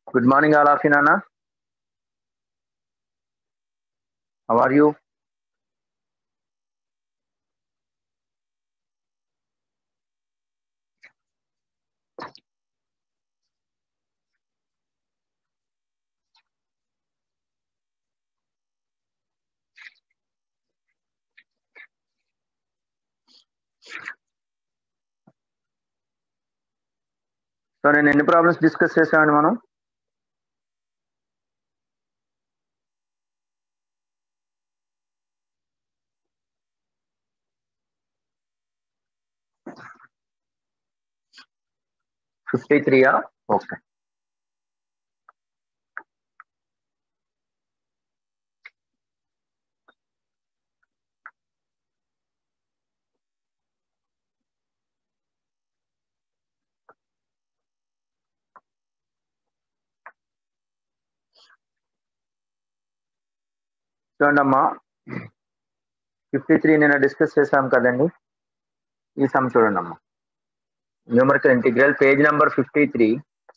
Good morning, all of you, Nana. How are you? So నేను ఎన్ని problems discuss చేసామండి మనం ఫిఫ్టీ త్రీయా ఓకే చూడండి అమ్మా ఫిఫ్టీ త్రీ నేను డిస్కస్ చేశాం కదండి ఈ సమ్ చూడండి అమ్మా numerical integral page number fifty three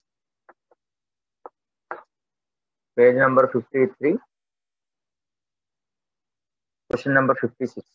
page number fifty three question number fifty six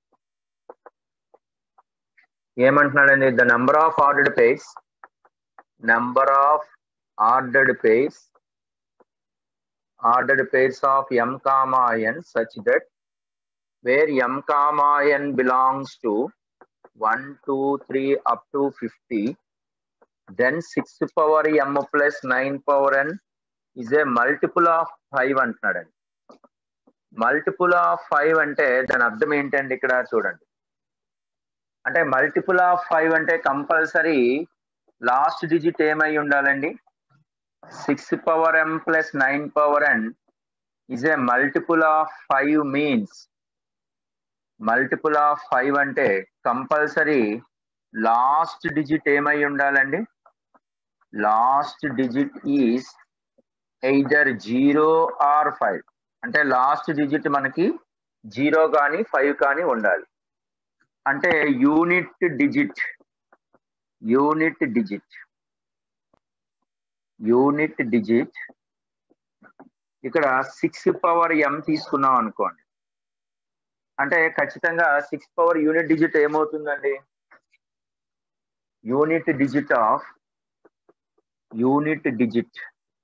ఏమంటున్నాడండి the number of ordered pairs number of ordered pairs ordered pairs of m comma n such that where m comma n belongs to 1 2 3 up to 50 then 6 power m plus 9 power n is a multiple of 5 అంటున్నాడండి multiple of five అంటే దాని అర్థం ఏంటండి ఇక్కడ చూడండి అంటే multiple of five అంటే compulsory last digit ఏమై ఉండాలండి six power m plus nine power n is a multiple of five means multiple of five అంటే కంపల్సరీ లాస్ట్ డిజిట్ ఏమై ఉండాలండి last digit is either zero or five అంటే last digit మనకి zero కానీ five కానీ ఉండాలి అంటే unit digit unit digit unit digit ఇక్కడ సిక్స్ పవర్ ఎం తీసుకున్నాం అనుకోండి అంటే ఖచ్చితంగా సిక్స్ పవర్ యూనిట్ డిజిట్ ఏమవుతుందండి unit digit of unit digit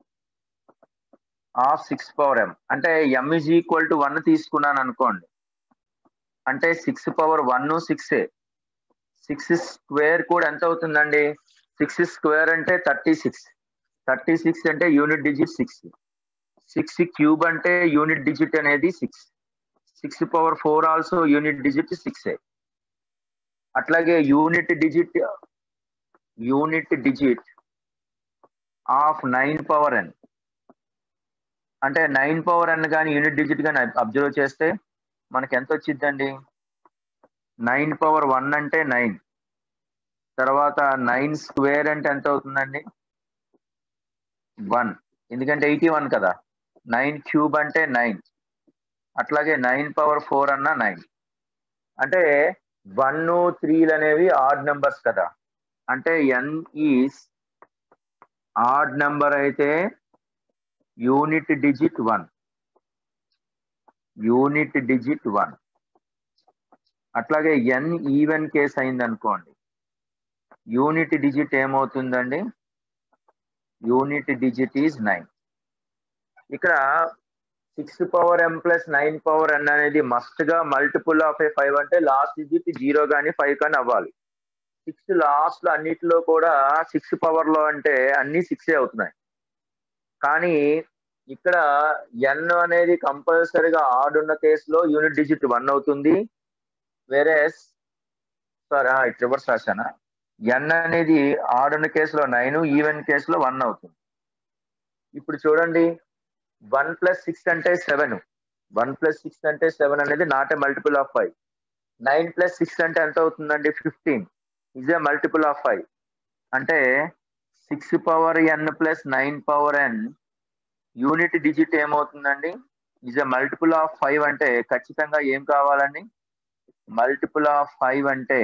of six power m అంటే m is equal to one తీసుకున్నాను అనుకోండి అంటే సిక్స్ పవర్ వన్ సిక్సే సిక్స్ స్క్వేర్ కూడా ఎంత అవుతుందండి సిక్స్ స్క్వేర్ అంటే థర్టీ సిక్స్ థర్టీ సిక్స్ అంటే unit digit six six cube అంటే యూనిట్ డిజిట్ అనేది six six power four also unit digit six అట్లాగే unit digit unit digit of nine power n అంటే nine power ఎన్ కానీ unit digit కానీ observe చేస్తే మనకి ఎంత వచ్చిందండి నైన్ పవర్ వన్ అంటే నైన్ తర్వాత నైన్ స్క్వేర్ అంటే ఎంత అవుతుందండి వన్ ఎందుకంటే ఎయిటీ వన్ కదా నైన్ క్యూబ్ అంటే నైన్ అట్లాగే నైన్ పవర్ ఫోర్ అన్న నైన్ అంటే వన్ త్రీలు అనేవి ఆడ్ నెంబర్స్ కదా అంటే ఎన్ ఈస్ ఆడ్ నెంబర్ అయితే unit digit one unit digit one అట్లాగే ఎన్ ఈవెన్ కేస్ అయింది అనుకోండి యూనిట్ డిజిట్ ఏమవుతుందండి యూనిట్ డిజిట్ ఈజ్ నైన్ ఇక్కడ six power m plus nine power ఎన్ అనేది మస్ట్ గా మల్టిపుల్ ఆఫ్ ఏ ఫైవ్ అంటే లాస్ట్ డిజిట్ జీరో కానీ ఫైవ్ కానీ అవ్వాలి సిక్స్ లాస్ట్ లో అన్నిటిలో కూడా సిక్స్ పవర్ లో అంటే అన్ని సిక్సే అవుతున్నాయి కానీ ఇక్కడ ఎన్ అనేది కంపల్సరీగా ఆడ్ ఉన్న కేసులో యూనిట్ డిజిట్ వన్ అవుతుంది వేరే సారీ ఇట్ రివర్స్ రాశానా ఎన్ అనేది ఆడ్ ఉన్న కేసులో నైన్ ఈవెన్ కేసులో వన్ అవుతుంది ఇప్పుడు చూడండి వన్ ప్లస్ సిక్స్ అంటే సెవెన్ వన్ ప్లస్ సిక్స్ అంటే సెవెన్ అనేది not a multiple of five nine plus six అంటే ఎంత అవుతుందండి fifteen is a multiple of five అంటే six power n plus nine power n unit digit ఏమవుతుందండి is a multiple of five అంటే ఖచ్చితంగా ఏం కావాలండి మల్టిపుల్ ఆఫ్ ఫైవ్ అంటే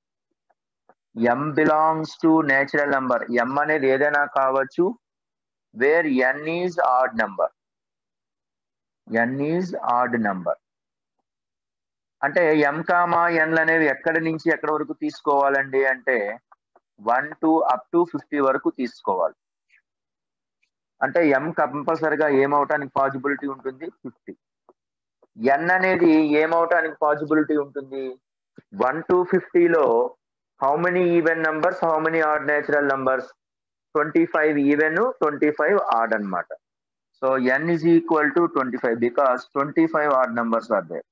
m belongs to natural number m అనేది ఏదైనా కావచ్చు where n is odd number N is odd number అంటే ఎం కామా ఎన్లు అనేవి ఎక్కడి నుంచి ఎక్కడి వరకు తీసుకోవాలండి అంటే one to up to fifty వరకు తీసుకోవాలి అంటే ఎం కంపల్సరిగా ఏమవటానికి పాసిబిలిటీ ఉంటుంది ఫిఫ్టీ ఎన్ అనేది ఏమవటానికి పాసిబిలిటీ ఉంటుంది వన్ టు ఫిఫ్టీలో how many even numbers how many odd natural numbers twenty five even twenty five odd అనమాట so n is equal to twenty five because twenty five odd numbers are there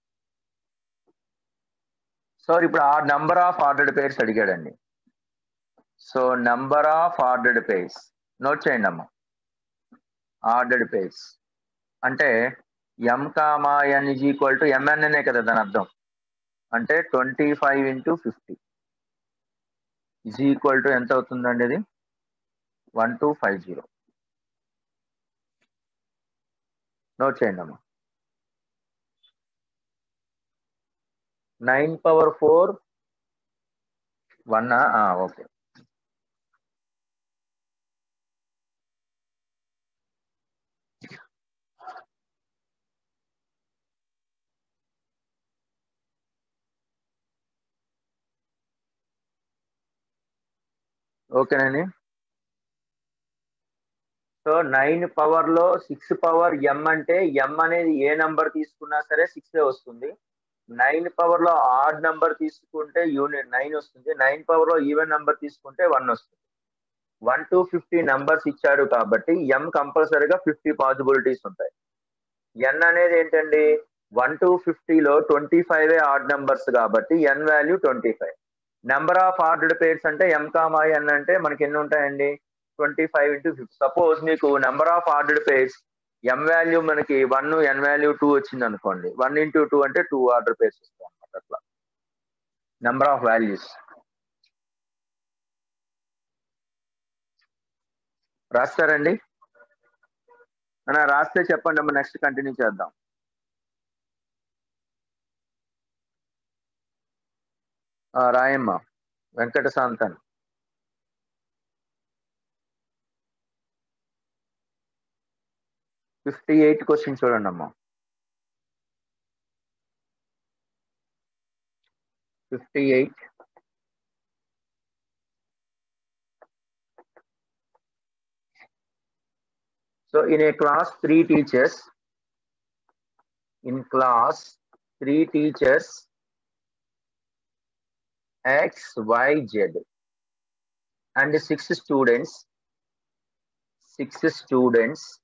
so ఇప్పుడు ఆ number of ordered pairs అడిగాడండి so number of ordered pairs note చేయండి అమ్మా ordered pairs అంటే m comma n is equal to ఎంఎన్ఎనే కదా దాని అర్థం అంటే twenty five into fifty is equal to ఎంత అవుతుందండి ఇది one two five zero note చేయండి అమ్మా nine power four one okay ఓకేనండి సో నైన్ పవర్ లో సిక్స్ పవర్ ఎం అంటే ఎం అనేది ఏ నంబర్ తీసుకున్నా సరే సిక్స్ వస్తుంది నైన్ పవర్ లో ఆడ్ నంబర్ తీసుకుంటే యూనిట్ నైన్ వస్తుంది నైన్ పవర్ లో ఈవెన్ నంబర్ తీసుకుంటే వన్ వస్తుంది వన్ టు ఫిఫ్టీ నంబర్స్ ఇచ్చాడు కాబట్టి ఎం కంపల్సరీగా ఫిఫ్టీ పాసిబిలిటీస్ ఉంటాయి ఎన్ అనేది ఏంటండి వన్ టు ఫిఫ్టీలో ట్వంటీ ఫైవ్ ఆడ్ నంబర్స్ కాబట్టి n value twenty five number of ordered pairs అంటే ఎం కామా ఎన్ అంటే మనకి ఎన్ని ఉంటాయండి twenty five into fifty suppose మీకు number of ordered pairs m value మనకి వన్ ఎన్ వాల్యూ టూ వచ్చింది అనుకోండి వన్ ఇంటూ టూ అంటే టూ ఆర్డర్ పేర్స్ వస్తాయి అనమాట అట్లా నెంబర్ ఆఫ్ వాల్యూస్ రాస్తారండి అన్న రాస్తే చెప్పండి అమ్మ నెక్స్ట్ కంటిన్యూ చేద్దాం రాయమ్మ Venkata Shantan fifty eight question చూడండి అమ్మా fifty eight So in a class, three teachers, in class, three teachers, X, Y, Z, and six students, six students,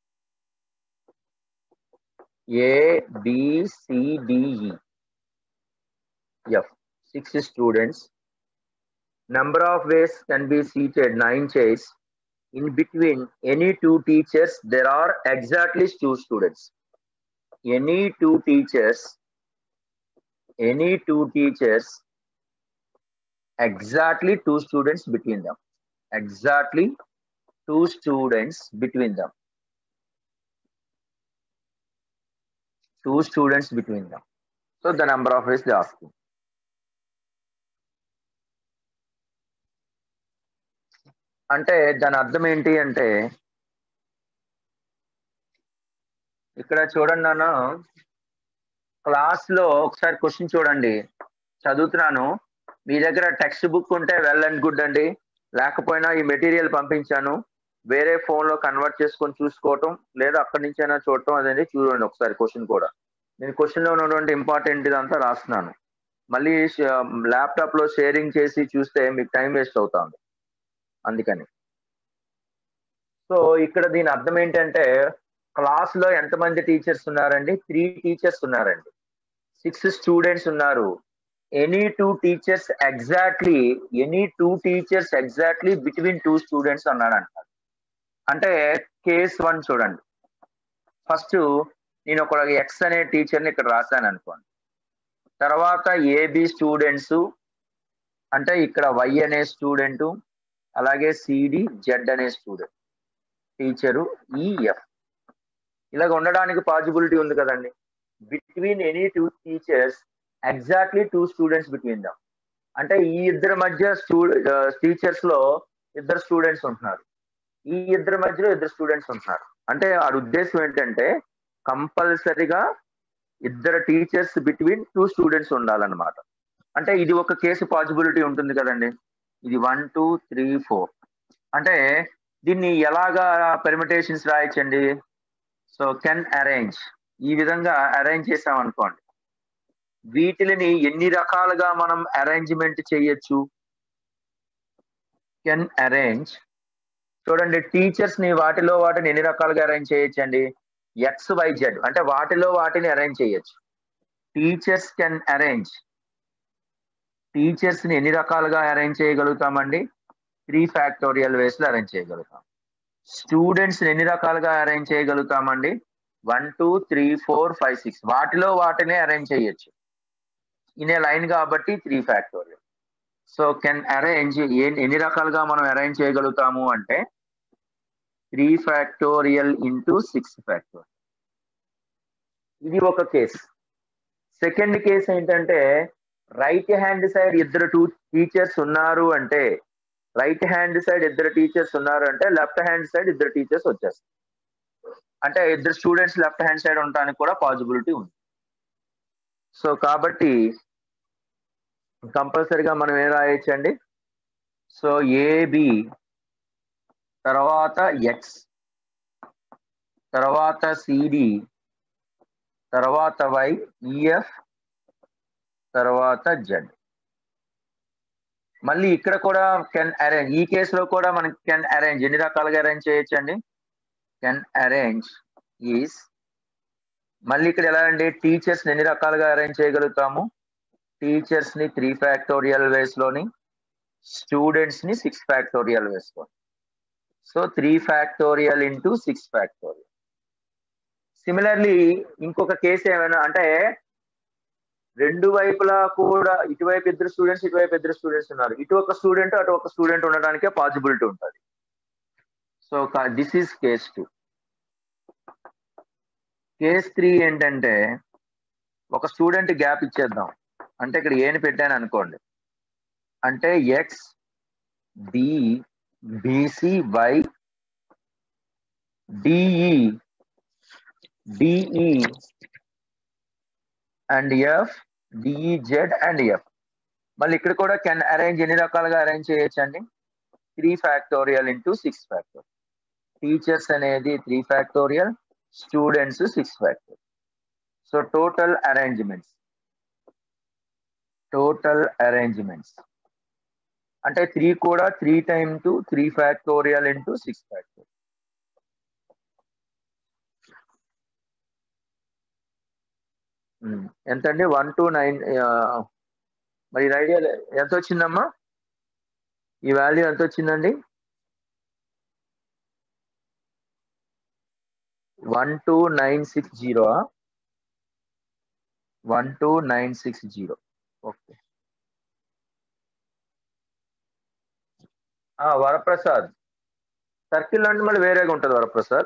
A, B, C, D, E, F, six students. Number of ways can be seated, nine chairs. In between any two teachers, there are exactly two students. Any two teachers, any two teachers, exactly two students between them. Exactly two students between them. Two students between them. So the number of ways they ask you. అంటే దాని అర్థం ఏంటి అంటే ఇక్కడ చూడండి నాన్న class లో ఒకసారి క్వశ్చన్ చూడండి చదువుతున్నాను మీ దగ్గర టెక్స్ట్ బుక్ ఉంటే వెల్ అండ్ గుడ్ అండి లేకపోయినా ఈ మెటీరియల్ పంపించాను వేరే ఫోన్ లో కన్వర్ట్ చేసుకొని చూసుకోవటం లేదా అక్కడి నుంచైనా చూడటం అనేది చూడండి ఒకసారి క్వశ్చన్ కూడా నేను క్వశ్చన్ లో ఉన్నటువంటి ఇంపార్టెంట్ ఇదంతా రాస్తున్నాను మళ్ళీ ల్యాప్టాప్ లో షేరింగ్ చేసి చూస్తే మీకు టైం వేస్ట్ అవుతుంది అందుకని సో ఇక్కడ దీని అర్థం ఏంటంటే క్లాస్ లో ఎంతమంది టీచర్స్ ఉన్నారండి త్రీ టీచర్స్ ఉన్నారండి సిక్స్ స్టూడెంట్స్ ఉన్నారు any two teachers exactly any two teachers exactly between two students అన్నాడు అంటారు అంటే కేస్ వన్ చూడండి ఫస్ట్ నేను ఒక ఎక్స్ అనే టీచర్ని ఇక్కడ రాశాను అనుకోండి తర్వాత ఏబి స్టూడెంట్స్ అంటే ఇక్కడ వై అనే స్టూడెంట్ అలాగే సిడి జెడ్ అనే స్టూడెంట్ టీచరు ఈఎఫ్ ఇలాగ ఉండడానికి పాసిబిలిటీ ఉంది కదండి between any two teachers exactly two students between them అంటే ఈ ఇద్దరి మధ్య స్టూడెంట్ టీచర్స్ లో ఇద్దరు స్టూడెంట్స్ ఉంటున్నారు ఈ ఇద్దరి మధ్యలో ఇద్దరు స్టూడెంట్స్ ఉంటున్నారు అంటే వాడి ఉద్దేశం ఏంటంటే కంపల్సరిగా ఇద్దరు టీచర్స్ బిట్వీన్ టూ స్టూడెంట్స్ ఉండాలన్నమాట అంటే ఇది ఒక కేసు పాసిబిలిటీ ఉంటుంది కదండి ఇది వన్ టూ త్రీ ఫోర్ అంటే దీన్ని ఎలాగా పెర్మిటేషన్స్ రాయొచ్చండి సో కెన్ అరేంజ్ ఈ విధంగా అరేంజ్ చేసాం అనుకోండి వీటిని ఎన్ని రకాలుగా మనం అరేంజ్మెంట్ చేయొచ్చు కెన్ అరేంజ్ చూడండి టీచర్స్ ని వాటిలో వాటిని ఎన్ని రకాలుగా అరేంజ్ చేయొచ్చండి ఎక్స్ వై జెడ్ అంటే వాటిలో వాటిని అరేంజ్ చేయొచ్చు టీచర్స్ కెన్ అరేంజ్ టీచర్స్ ని ఎన్ని రకాలుగా అరేంజ్ చేయగలుగుతామండి త్రీ ఫ్యాక్టోరియల్ వేస్ లో అరేంజ్ చేయగలుగుతాం స్టూడెంట్స్ ఎన్ని రకాలుగా అరేంజ్ చేయగలుగుతామండి one two three four five six వాటిలో వాటినే అరేంజ్ చేయొచ్చు ఇనే లైన్ కాబట్టి three factorial so can arrange ఎన్ని రకాలుగా మనం అరేంజ్ చేయగలుగుతాము అంటే three factorial into six factorial ఇది ఒక కేసు సెకండ్ కేసు ఏంటంటే రైట్ హ్యాండ్ సైడ్ ఇద్దరు టూ టీచర్స్ ఉన్నారు అంటే రైట్ హ్యాండ్ సైడ్ ఇద్దరు టీచర్స్ ఉన్నారు అంటే లెఫ్ట్ హ్యాండ్ సైడ్ ఇద్దరు టీచర్స్ వచ్చేస్తారు అంటే ఇద్దరు స్టూడెంట్స్ లెఫ్ట్ హ్యాండ్ సైడ్ ఉండడానికి కూడా పాసిబిలిటీ ఉంది సో కాబట్టి కంపల్సరిగా మనం ఏం రాయొచ్చండి సో ఏబి తర్వాత ఎక్స్ తర్వాత సిడి తర్వాత వై ఈఎఫ్ తర్వాత జెడ్ మళ్ళీ ఇక్కడ కూడా కెన్ అరేంజ్ ఈ కేసులో కూడా మనకి కెన్ అరేంజ్ ఎన్ని రకాలుగా అరేంజ్ చేయొచ్చండి కెన్ అరేంజ్ ఈస్ మళ్ళీ ఇక్కడ ఎలా అండి టీచర్స్ ఎన్ని రకాలుగా అరేంజ్ చేయగలుగుతాము టీచర్స్ ని త్రీ ఫ్యాక్టోరియల్ వేస్ లోని స్టూడెంట్స్ ని సిక్స్ ఫ్యాక్టోరియల్ వేస్ లోని so three factorial into six factorial similarly ఇంకొక కేసు ఏమైనా అంటే రెండు వైపులా కూడా ఇటువైపు ఇద్దరు స్టూడెంట్స్ ఇటువైపు ఇద్దరు స్టూడెంట్స్ ఉన్నారు ఇటు ఒక స్టూడెంట్ అటు ఒక స్టూడెంట్ ఉండడానికే పాసిబిలిటీ ఉంటుంది so this is case two case three ఏంటంటే ఒక స్టూడెంట్ గ్యాప్ ఇచ్చేద్దాం అంటే ఇక్కడ ఏని పెట్టాను అనుకోండి అంటే X D BC Y DE DE and F DEZ and F మళ్ళీ ఇక్కడ కూడా కెన్ అరేంజ్ ఎన్ని రకాలుగా అరేంజ్ చేయొచ్చు అండి three factorial into six factorial teachers అనేది three factorial students six factorial so total arrangements total arrangements అంటే త్రీ కూడా three time to three factorial into six factorial ఎంతండి వన్ టు నైన్ మరి idea ఎంత వచ్చిందమ్మా ఈ వాల్యూ ఎంత వచ్చిందండి one two nine six zero one two nine six zero okay Varaprasad circle అంటే మళ్ళీ వేరేగా ఉంటుంది వరప్రసాద్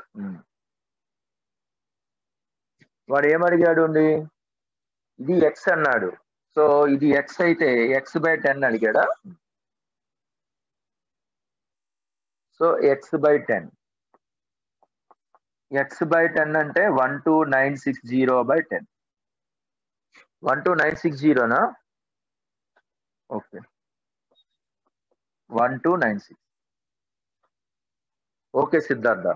వాడు ఏమడిగాడు అండి ఇది ఎక్స్ అన్నాడు సో ఇది ఎక్స్ అయితే ఎక్స్ బై టెన్ అడిగాడా so X by ten X by ten అంటే one two nine six zero by ten one two nine six జీరోనా okay one two nine six okay Siddhartha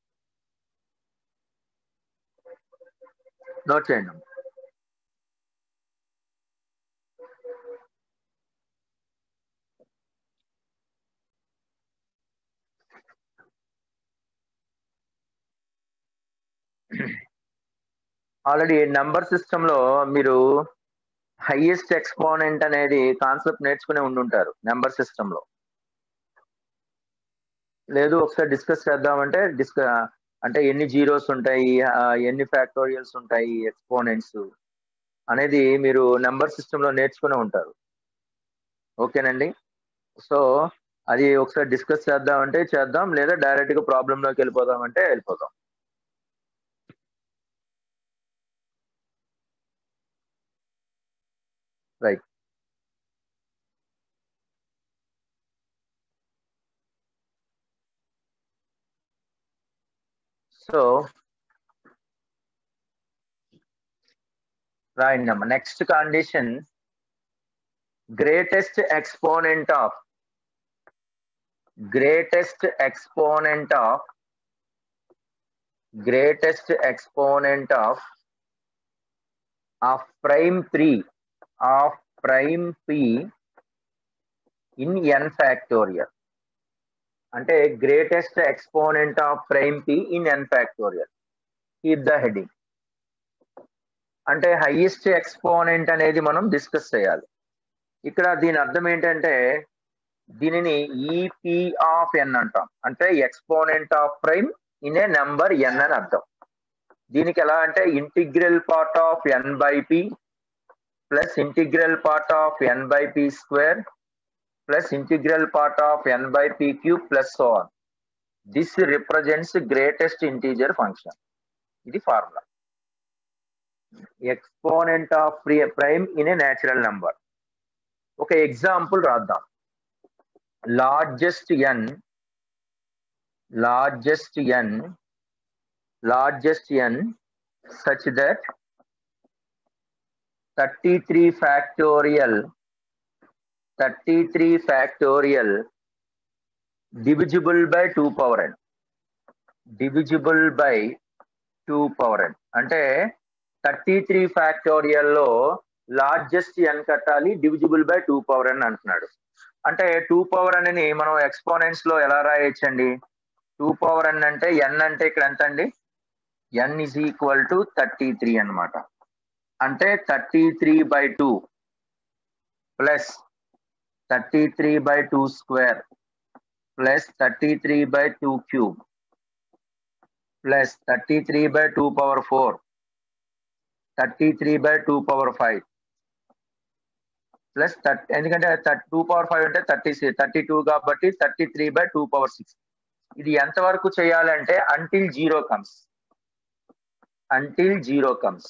note చేయండి already number system లో మీరు highest exponent అనేది concept నేర్చుకునే ఉండుంటారు number system లో లేదు ఒకసారి డిస్కస్ చేద్దామంటే డిస్క అంటే ఎన్ని జీరోస్ ఉంటాయి ఎన్ని ఫ్యాక్టోరియల్స్ ఉంటాయి ఎక్స్పోనెంట్స్ అనేది మీరు నెంబర్ సిస్టమ్ లో నేర్చుకునే ఉంటారు ఓకేనండి సో అది ఒకసారి డిస్కస్ చేద్దామంటే చేద్దాం లేదా డైరెక్ట్ గా ప్రాబ్లమ్ లోకి వెళ్ళిపోదాం అంటే వెళ్ళిపోదాం రైట్ సో రాయండి అమ్మ next condition greatest exponent of greatest exponent of greatest exponent of of prime 3 of prime p in n factorial అంటే greatest exponent of prime p in n factorial keep the heading అంటే highest exponent అనేది మనం discuss చేయాలి ఇక్కడ దీని అర్థం ఏంటంటే దీనిని ఈపీ ఆఫ్ ఎన్ అంటాం అంటే exponent of prime in a number n అని అర్థం దీనికి ఎలా అంటే integral part of n by p plus integral part of n by p square plus integral part of n by p cube plus so on this represents greatest integer function ఇది formula exponent of prime in a natural number ఒక example రాద్దాం largest n largest n largest n such that 33 factorial 33 factorial divisible by 2 power n divisible by 2 power n అంటే thirty three factorial లో largest n కట్టాలి divisible by two power n అంటున్నాడు అంటే two power అని మనం exponents లో ఎలా రాయొచ్చండి two power n అంటే ఎన్ అంటే ఇక్కడ ఎంత అండి n is equal to thirty three అనమాట అంటే thirty three by two plus thirty three by two square plus thirty three by two cube plus thirty three by two power four thirty three by two power five plus thirty ఎందుకంటే two power five అంటే thirty thirty two కాబట్టి thirty three by two power six ఇది ఎంత వరకు చేయాలంటే until zero comes until zero comes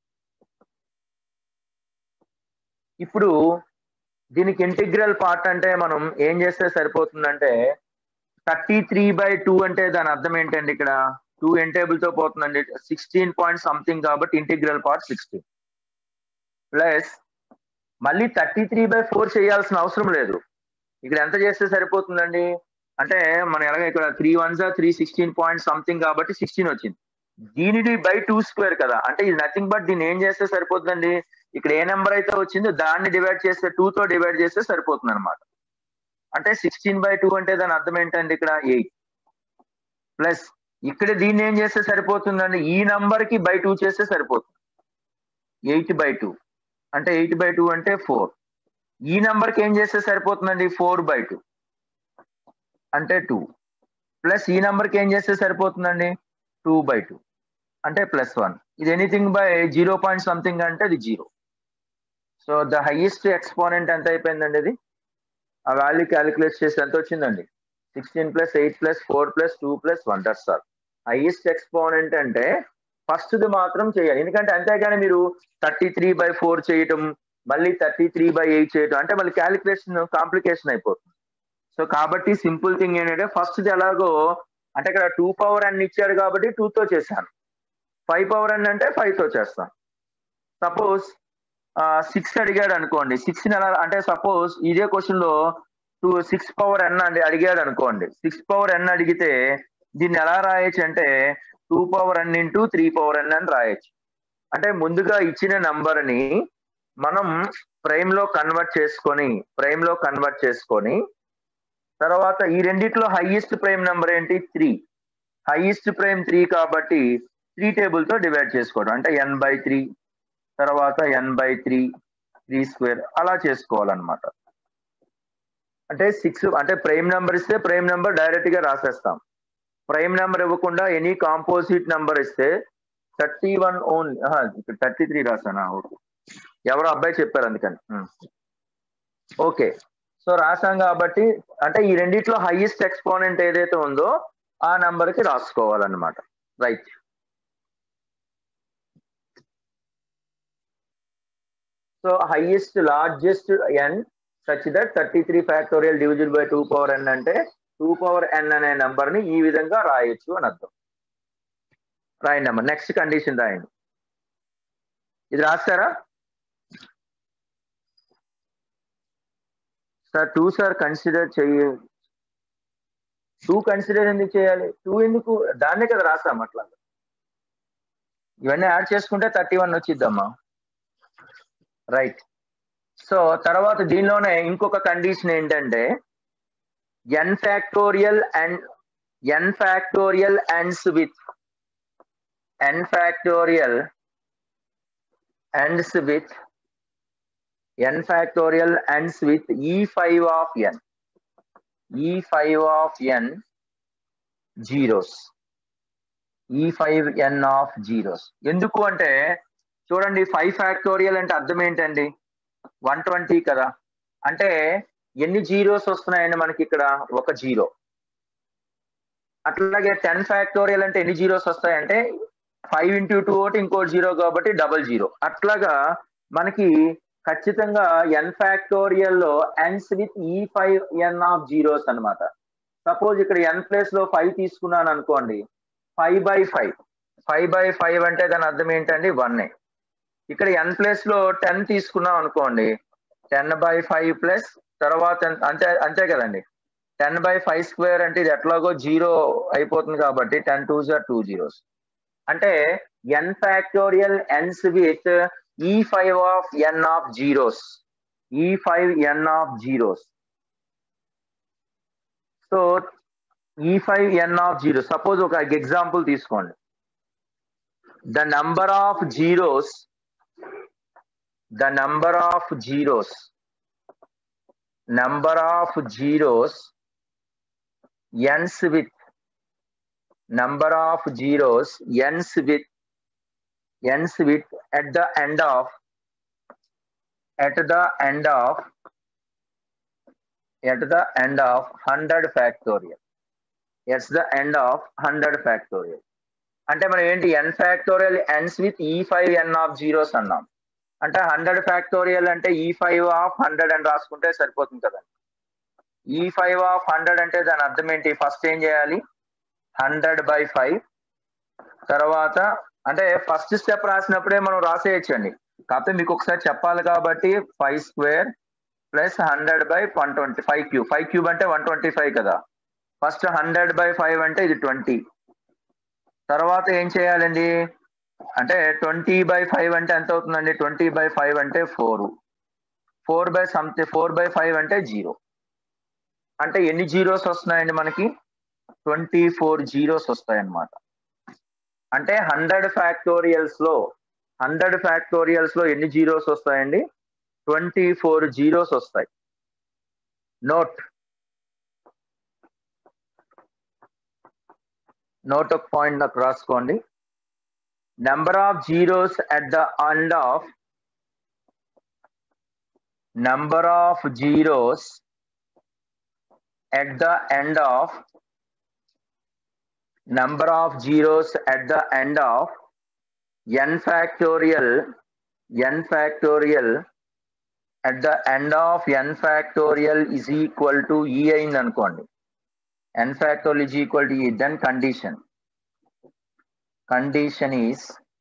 ఇప్పుడు దీనికి integral part అంటే మనం ఏం చేస్తే సరిపోతుందంటే థర్టీ త్రీ బై టూ అంటే దాని అర్థం ఏంటండి ఇక్కడ టూ ఎన్ టేబుల్ తో పోతుందండి సిక్స్టీన్ పాయింట్ సంథింగ్ కాబట్టి ఇంటిగ్రల్ పార్ట్ సిక్స్టీన్ ప్లస్ మళ్ళీ థర్టీ త్రీ బై ఫోర్ చేయాల్సిన అవసరం లేదు ఇక్కడ ఎంత చేస్తే సరిపోతుందండి అంటే మనం ఎలాగ ఇక్కడ త్రీ వన్ జా త్రీ సిక్స్టీన్ పాయింట్ సంథింగ్ కాబట్టి సిక్స్టీన్ వచ్చింది దీనిది బై టూ స్క్వేర్ కదా అంటే ఇది నథింగ్ బట్ దీన్ని ఏం చేస్తే సరిపోతుందండి ఇక్కడ ఏ నెంబర్ అయితే వచ్చిందో దాన్ని డివైడ్ చేస్తే టూ తో డివైడ్ చేస్తే సరిపోతుంది అనమాట అంటే సిక్స్టీన్ బై టూ అంటే దాని అర్థం ఏంటండి ఇక్కడ ఎయిట్ ప్లస్ ఇక్కడ దీన్ని ఏం చేస్తే సరిపోతుందండి ఈ నంబర్ కి బై టూ చేస్తే సరిపోతుంది ఎయిట్ బై టూ అంటే ఎయిట్ బై టూ అంటే ఫోర్ ఈ నంబర్ కి ఏం చేస్తే సరిపోతుందండి ఫోర్ బై టూ అంటే టూ ప్లస్ ఈ నంబర్కి ఏం చేస్తే సరిపోతుందండి టూ బై టూ అంటే ప్లస్ వన్ ఇది anything by zero point something అంటే అది zero so the highest exponent ఎంత అయిపోయిందండి ఇది ఆ వాల్యూ క్యాలిక్యులేట్ చేసి ఎంత వచ్చిందండి sixteen plus eight plus four plus two plus one that sir highest exponent అంటే ఫస్ట్ది మాత్రం చేయాలి ఎందుకంటే అంతేగాని మీరు థర్టీ త్రీ బై ఫోర్ చేయటం మళ్ళీ థర్టీ త్రీ బై ఎయిట్ చేయటం అంటే మళ్ళీ క్యాలిక్యులేషన్ కాంప్లికేషన్ అయిపోతుంది సో కాబట్టి సింపుల్ థింగ్ ఏంటంటే ఫస్ట్ ఎలాగో అంటే ఇక్కడ టూ పవర్ అన్ని ఇచ్చారు కాబట్టి టూ తో చేశాను ఫైవ్ పవర్ అన్ అంటే ఫైవ్ తో చేస్తాను సపోజ్ సిక్స్ అడిగాడు అనుకోండి సిక్స్ ఎలా అంటే సపోజ్ ఇదే క్వశ్చన్ లో టూ సిక్స్ పవర్ ఎన్ అండి అడిగాడు అనుకోండి సిక్స్ పవర్ ఎన్ అడిగితే దీన్ని ఎలా రాయొచ్చు అంటే two power n into three power n అని రాయొచ్చు అంటే ముందుగా ఇచ్చిన నంబర్ ని మనం ప్రైమ్ లో కన్వర్ట్ చేసుకొని ప్రైమ్ లో కన్వర్ట్ చేసుకొని తర్వాత ఈ రెండిట్లో హైయెస్ట్ ప్రైమ్ నెంబర్ ఏంటి త్రీ హైయెస్ట్ ప్రైమ్ త్రీ కాబట్టి త్రీ టేబుల్ తో డివైడ్ చేసుకోవడం అంటే ఎన్ బై త్రీ తర్వాత n by three three square అలా చేసుకోవాలన్నమాట అంటే సిక్స్ అంటే ప్రైమ్ నెంబర్ ఇస్తే ప్రైమ్ నెంబర్ డైరెక్ట్ గా రాసేస్తాం ప్రైమ్ నెంబర్ ఇవ్వకుండా ఎనీ కాంపోజిట్ నెంబర్ ఇస్తే థర్టీ వన్ ఓన్ థర్టీ త్రీ రాసానా ఓకే ఎవరో అబ్బాయి చెప్పారు అందుకని ఓకే సో రాసాం కాబట్టి అంటే ఈ రెండిట్లో హైయెస్ట్ ఎక్స్పోనెంట్ ఏదైతే ఉందో ఆ నంబర్ కి రాసుకోవాలన్నమాట right so highest largest n such that thirty three factorial division by two power n అంటే టూ పవర్ ఎన్ అనే నంబర్ ని ఈ విధంగా రాయొచ్చు అని అర్థం రాయండి అమ్మా నెక్స్ట్ కండిషన్ రాయండి ఇది రాస్తారా సార్ టూ సార్ కన్సిడర్ చెయ్య టూ కన్సిడర్ ఎందుకు చేయాలి టూ ఎందుకు దాన్నే కదా రాస్తాం అట్లా ఇవన్నీ యాడ్ చేసుకుంటే థర్టీ వన్ వచ్చిద్దమ్మా రైట్ సో తర్వాత దీనిలోనే ఇంకొక కండిషన్ ఏంటంటే n factorial and n factorial ends with n factorial ends with n factorial ends with e5 of n e5 of n zeros e5n of zeros ఎందుకు అంటే చూడండి five factorial అంటే అర్థం ఏంటండి వన్ ట్వంటీ కదా అంటే ఎన్ని జీరోస్ వస్తున్నాయండి మనకి ఇక్కడ ఒక జీరో అట్లాగే టెన్ ఫ్యాక్టోరియల్ అంటే ఎన్ని జీరోస్ వస్తాయంటే ఫైవ్ ఇంటూ టూ ఒకటి ఇంకో జీరో కాబట్టి డబల్ జీరో అట్లాగా మనకి ఖచ్చితంగా ఎన్ ఫ్యాక్టోరియల్ లో ends with e five n of zeros అనమాట సపోజ్ ఇక్కడ ఎన్ ప్లేస్ లో ఫైవ్ తీసుకున్నాను అనుకోండి five by five five by five అంటే దాని అర్థం ఏంటండి వన్ ఇక్కడ ఎన్ ప్లేస్ లో టెన్ తీసుకున్నాం అనుకోండి టెన్ బై ఫైవ్ ప్లస్ తర్వాత అంతే అంతే కదండి టెన్ బై ఫైవ్ స్క్వేర్ అంటే ఇది ఎట్లాగో జీరో అయిపోతుంది కాబట్టి టెన్ టూ జా టూ జీరోస్ అంటే ఎన్ factorial ends with e five of n of zeros e five n of zeros so ఈ five n of zero suppose ఒక ఎగ్జాంపుల్ తీసుకోండి the number of zeros the number of zeros number of zeros ends with number of zeros ends with ends with at the end of at the end of at the end of 100 factorial at the end of 100 factorial అంటే మనం ఏంటి n factorial ends with e five n of zeros అన్నాం అంటే hundred factorial అంటే e five of hundred అని రాసుకుంటే సరిపోతుంది కదండి ఈ ఫైవ్ ఆఫ్ హండ్రెడ్ అంటే దాని అర్థం ఏంటి ఫస్ట్ ఏం చేయాలి హండ్రెడ్ బై ఫైవ్ తర్వాత అంటే ఫస్ట్ స్టెప్ రాసినప్పుడే మనం రాసేయచ్చండి కాకపోతే మీకు ఒకసారి చెప్పాలి కాబట్టి five square plus hundred by one twenty five cube five cube అంటే వన్ ట్వంటీ ఫైవ్ కదా ఫస్ట్ హండ్రెడ్ బై ఫైవ్ అంటే ఇది ట్వంటీ తర్వాత ఏం చేయాలండి అంటే ట్వంటీ బై ఫైవ్ అంటే ఎంత అవుతుందండి ట్వంటీ బై ఫైవ్ అంటే four four by something four by five అంటే జీరో అంటే ఎన్ని జీరోస్ వస్తున్నాయండి మనకి ట్వంటీ ఫోర్ జీరోస్ వస్తాయన్నమాట అంటే హండ్రెడ్ ఫ్యాక్టోరియల్స్ లో హండ్రెడ్ ఫ్యాక్టోరియల్స్ లో ఎన్ని జీరోస్ వస్తాయండి ట్వంటీ ఫోర్ జీరోస్ వస్తాయి నోట్ నోట్ ఒక పాయింట్ నాకు రాసుకోండి number of zeros at the end of number of zeros at the end of number of zeros at the end of n factorial n factorial at the end of n factorial is equal to e అయింది అనుకోండి n factorial is equal to e then condition condition is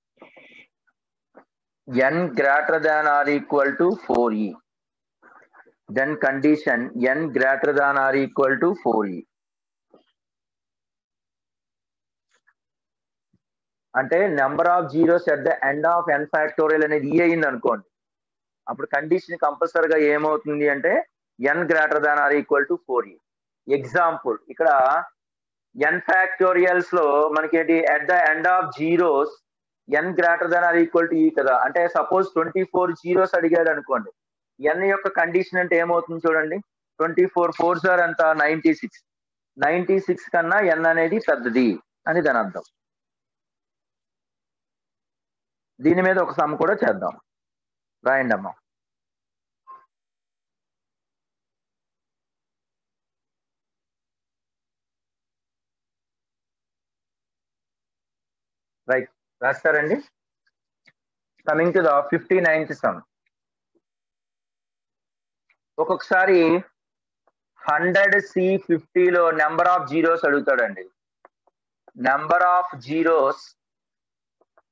n greater than or equal to 4e then condition n greater than or equal to 4e అంటే number of zeros at the end of n factorial అనేది e అయింది అనుకోండి అప్పుడు condition కంపల్సరీగా ఏమవుతుంది అంటే n greater than or equal to four e example ఇక్కడ n factorials లో మనకి ఏంటి at the end of zeros n greater than or equal to e కదా అంటే సపోజ్ ట్వంటీ ఫోర్ జీరోస్ అడిగాడు అనుకోండి ఎన్ యొక్క కండిషన్ అంటే ఏమవుతుంది చూడండి ట్వంటీ ఫోర్ ఫోర్ సార్ అంత నైన్టీ సిక్స్ నైన్టీ సిక్స్ కన్నా ఎన్ అనేది పెద్దది అని దాని అర్థం దీని మీద ఒక సమ్ కూడా చేద్దాం రాయండి అమ్మా రైట్ రాస్తారండి coming to the fifty ninth sum ఒక్కొక్కసారి హండ్రెడ్ సి ఫిఫ్టీలో నెంబర్ ఆఫ్ జీరోస్ అడుగుతాడండి number of zeros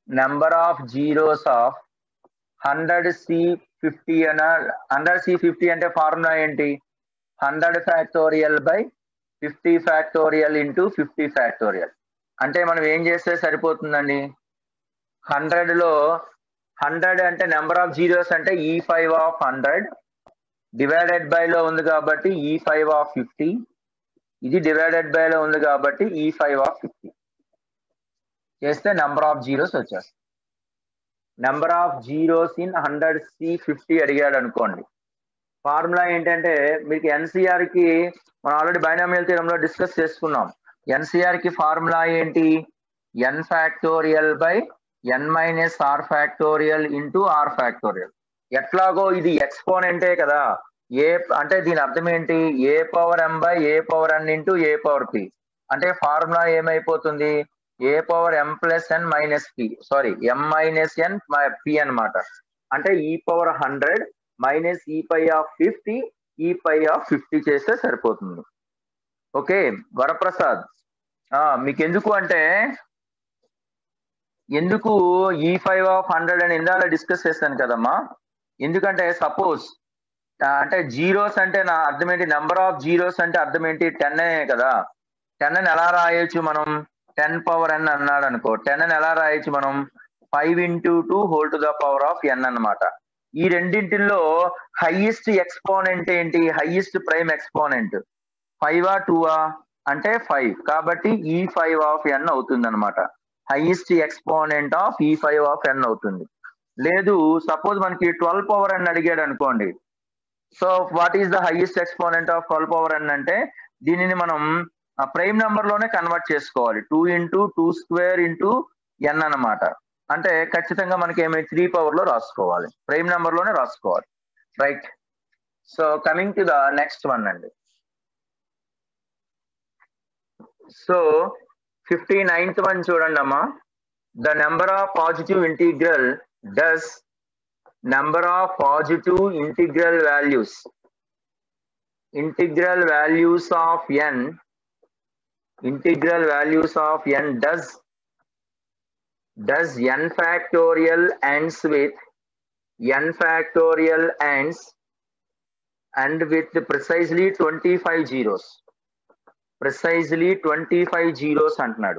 number of zeros of hundred C fifty అన హండ్రెడ్ సి ఫిఫ్టీ అంటే ఫార్ములా ఏంటి hundred factorial by fifty factorial into fifty factorial అంటే మనం ఏం చేస్తే సరిపోతుందండి హండ్రెడ్ లో హండ్రెడ్ అంటే నెంబర్ ఆఫ్ జీరోస్ అంటే e five of hundred divided by లో ఉంది కాబట్టి ఈ ఫైవ్ ఆఫ్ ఫిఫ్టీ ఇది డివైడెడ్ బై లో ఉంది కాబట్టి ఈ ఫైవ్ ఆఫ్ ఫిఫ్టీ చేస్తే నెంబర్ ఆఫ్ జీరోస్ వచ్చేస్తాయి number of zeros in hundred C fifty అడిగాడు అనుకోండి ఫార్ములా ఏంటంటే మీకు ఎన్సీఆర్ కి మనం ఆల్రెడీ బైనామియల్ థీరంలో డిస్కస్ చేసుకున్నాం ఎన్సీఆర్ కి ఫార్ములా ఏంటి n factorial by N minus are factorial into r factorial ఎట్లాగో ఇది ఎక్స్పోనెంటే కదా ఏ అంటే దీని అర్థం ఏంటి a power m by a power n into a power p అంటే ఫార్ములా ఏమైపోతుంది a power m plus N minus p sorry m minus n p అనమాట అంటే ఈ పవర్ హండ్రెడ్ మైనస్ ఈ పై ఆఫ్ ఫిఫ్టీ ఈ పై ఆఫ్ ఫిఫ్టీ చేస్తే సరిపోతుంది okay Varaprasad మీకు ఎందుకు అంటే ఎందుకు ఈ ఫైవ్ ఆఫ్ హండ్రెడ్ అని ఇందాక డిస్కస్ చేశాను కదమ్మా ఎందుకంటే సపోజ్ అంటే జీరోస్ అంటే నా అర్థం ఏంటి నెంబర్ ఆఫ్ జీరోస్ అంటే అర్థం ఏంటి టెన్ కదా టెన్ అని ఎలా రాయొచ్చు మనం టెన్ పవర్ ఎన్ అన్నాడు అనుకో టెన్ అని ఎలా రాయొచ్చు మనం five into two whole to the power of n అన్నమాట ఈ రెండింటిల్లో హైయెస్ట్ ఎక్స్పోనెంట్ ఏంటి హైయెస్ట్ ప్రైమ్ ఎక్స్పోనెంట్ ఫైవ్ ఆ టూ ఆ అంటే ఫైవ్ కాబట్టి ఈ ఫైవ్ ఆఫ్ ఎన్ అవుతుంది అనమాట highest exponent of e five of n అవుతుంది లేదు సపోజ్ మనకి ట్వెల్వ్ పవర్ ఎన్ అడిగాడు అనుకోండి so what is the highest exponent of twelve power n అంటే దీనిని మనం ప్రైమ్ నెంబర్ లోనే కన్వర్ట్ చేసుకోవాలి two into two square into n అన్నమాట అంటే ఖచ్చితంగా మనకి ఏమి త్రీ పవర్ లో రాసుకోవాలి ప్రైమ్ నెంబర్ లోనే రాసుకోవాలి right so coming to the next one అండి సో ఫిఫ్టీ నైన్త్ వన్ చూడండి అమ్మా the number of positive integral does number of positive integral values integral values of n integral values of n does does n factorial ends with n factorial ends and with precisely 25 zeros precisely 25 zeros అంటున్నాడు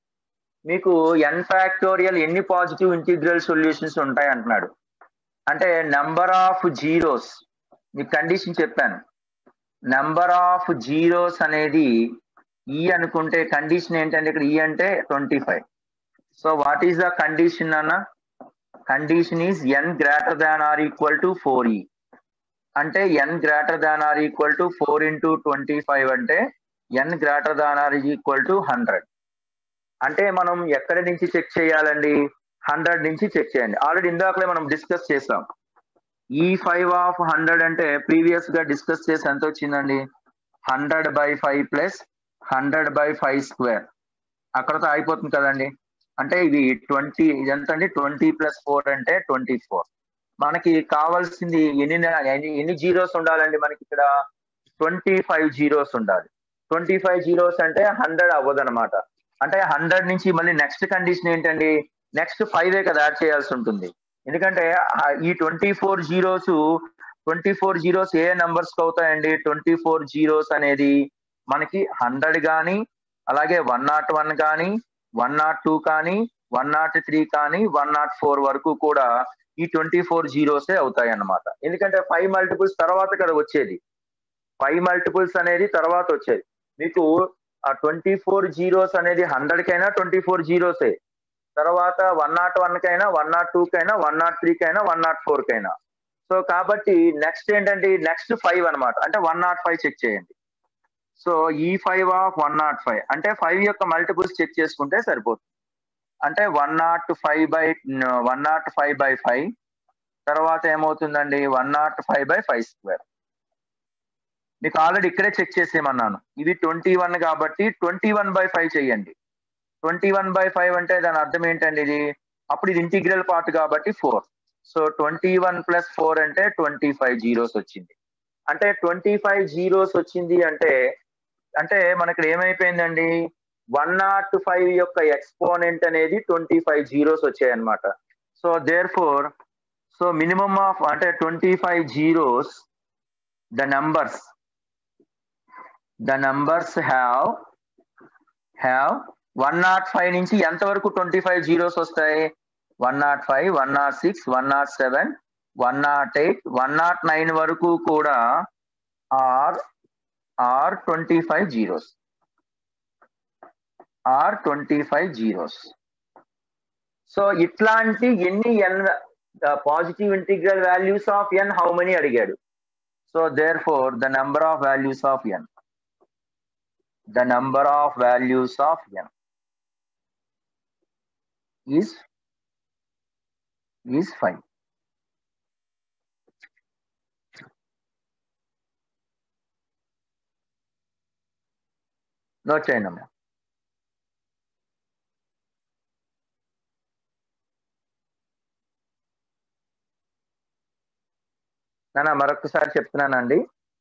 మీకు n factorial ఎన్ని positive integral solutions ఉంటాయి అంటున్నాడు అంటే number of zeros మీకు condition చెప్పాను number of zeros అనేది e అనుకుంటే కండిషన్ ఏంటంటే ఇక్కడ ఈ అంటే twenty five so what is the condition అన్న condition is n greater than or equal to four e అంటే n greater than or equal to four into twenty five అంటే n greater than or equal to hundred అంటే మనం ఎక్కడి నుంచి check చేయాలండి hundred నుంచి check చేయండి ఆల్రెడీ ఇందాకలే మనం డిస్కస్ చేసాం ఈ ఫైవ్ ఆఫ్ హండ్రెడ్ అంటే ప్రీవియస్ గా డిస్కస్ చేసి ఎంత వచ్చిందండి hundred by five plus hundred by five square అక్కడతో అయిపోతుంది కదండి అంటే ఇది ట్వంటీ ఇదంతా అండి ట్వంటీ ప్లస్ ఫోర్ అంటే ట్వంటీ ఫోర్ మనకి కావాల్సింది ఎన్ని ఎన్ని- ఎన్ని జీరోస్ ఉండాలండి మనకి ఇక్కడ ట్వంటీ ఫైవ్ జీరోస్ ఉండాలి ట్వంటీ ఫైవ్ జీరోస్ అంటే హండ్రెడ్ అవ్వదు అనమాట అంటే హండ్రెడ్ నుంచి మళ్ళీ నెక్స్ట్ కండిషన్ ఏంటండి నెక్స్ట్ ఫైవ్ కదా యాడ్ చేయాల్సి ఉంటుంది ఎందుకంటే ఆ ఈ twenty four zeros twenty four zeros ఏ నంబర్స్ అవుతాయండి ట్వంటీ ఫోర్ జీరోస్ అనేది మనకి హండ్రెడ్ కానీ అలాగే వన్ నాట్ వన్ కానీ వన్ నాట్ టూ కానీ వన్ నాట్ త్రీ కానీ వన్ నాట్ ఫోర్ వరకు కూడా ఈ ట్వంటీ ఫోర్ జీరోసే అవుతాయి అన్నమాట ఎందుకంటే ఫైవ్ మల్టిపుల్స్ తర్వాత కదా వచ్చేది ఫైవ్ మల్టిపుల్స్ అనేది తర్వాత వచ్చేది మీకు ఆ ట్వంటీ ఫోర్ జీరోస్ అనేది హండ్రెడ్ కైనా ట్వంటీ ఫోర్ జీరోసే తర్వాత వన్ నాట్ వన్ కైనా వన్ నాట్ టూ కైనా వన్ నాట్ త్రీ కైనా వన్ నాట్ ఫోర్ కైనా సో కాబట్టి నెక్స్ట్ ఏంటంటే నెక్స్ట్ ఫైవ్ అన్నమాట అంటే వన్ నాట్ ఫైవ్ చెక్ చేయండి సో ఈ five of one nought five అంటే ఫైవ్ యొక్క మల్టిపుల్స్ చెక్ చేసుకుంటే సరిపోతుంది అంటే one nought five by one nought five by five తర్వాత ఏమవుతుందండి one nought five by five square మీకు ఆల్రెడీ ఇక్కడే చెక్ చేసేయమన్నాను ఇది ట్వంటీ వన్ కాబట్టి ట్వంటీ వన్ బై ఫైవ్ చేయండి ట్వంటీ వన్ బై ఫైవ్ అంటే దాని అర్థం ఏంటండి ఇది అప్పుడు ఇది ఇంటిగ్రల్ పార్ట్ కాబట్టి four so twenty one plus four అంటే ట్వంటీ ఫైవ్ జీరోస్ వచ్చింది అంటే ట్వంటీ ఫైవ్ జీరోస్ వచ్చింది అంటే అంటే మనకి ఏమైపోయిందండి వన్ నాట్ ఫైవ్ యొక్క ఎక్స్పోనెంట్ అనేది ట్వంటీ ఫైవ్ జీరోస్ వచ్చాయి అనమాట so therefore so minimum of అంటే twenty five zeros the numbers the numbers have have one nought five నుంచి ఎంతవరకు ట్వంటీ ఫైవ్ జీరోస్ వస్తాయి one nought five one nought six one nought seven one nought eight one nought nine వరకు కూడా or or twenty five zeros or twenty five zeros so ఇట్లాంటి ఎన్ని n positive integral values of n how many అడిగాడు so therefore the number of values of n the number of values of n is is five note చేయండి అమ్మా నాన్న మరొకసారి చెప్తున్నానండి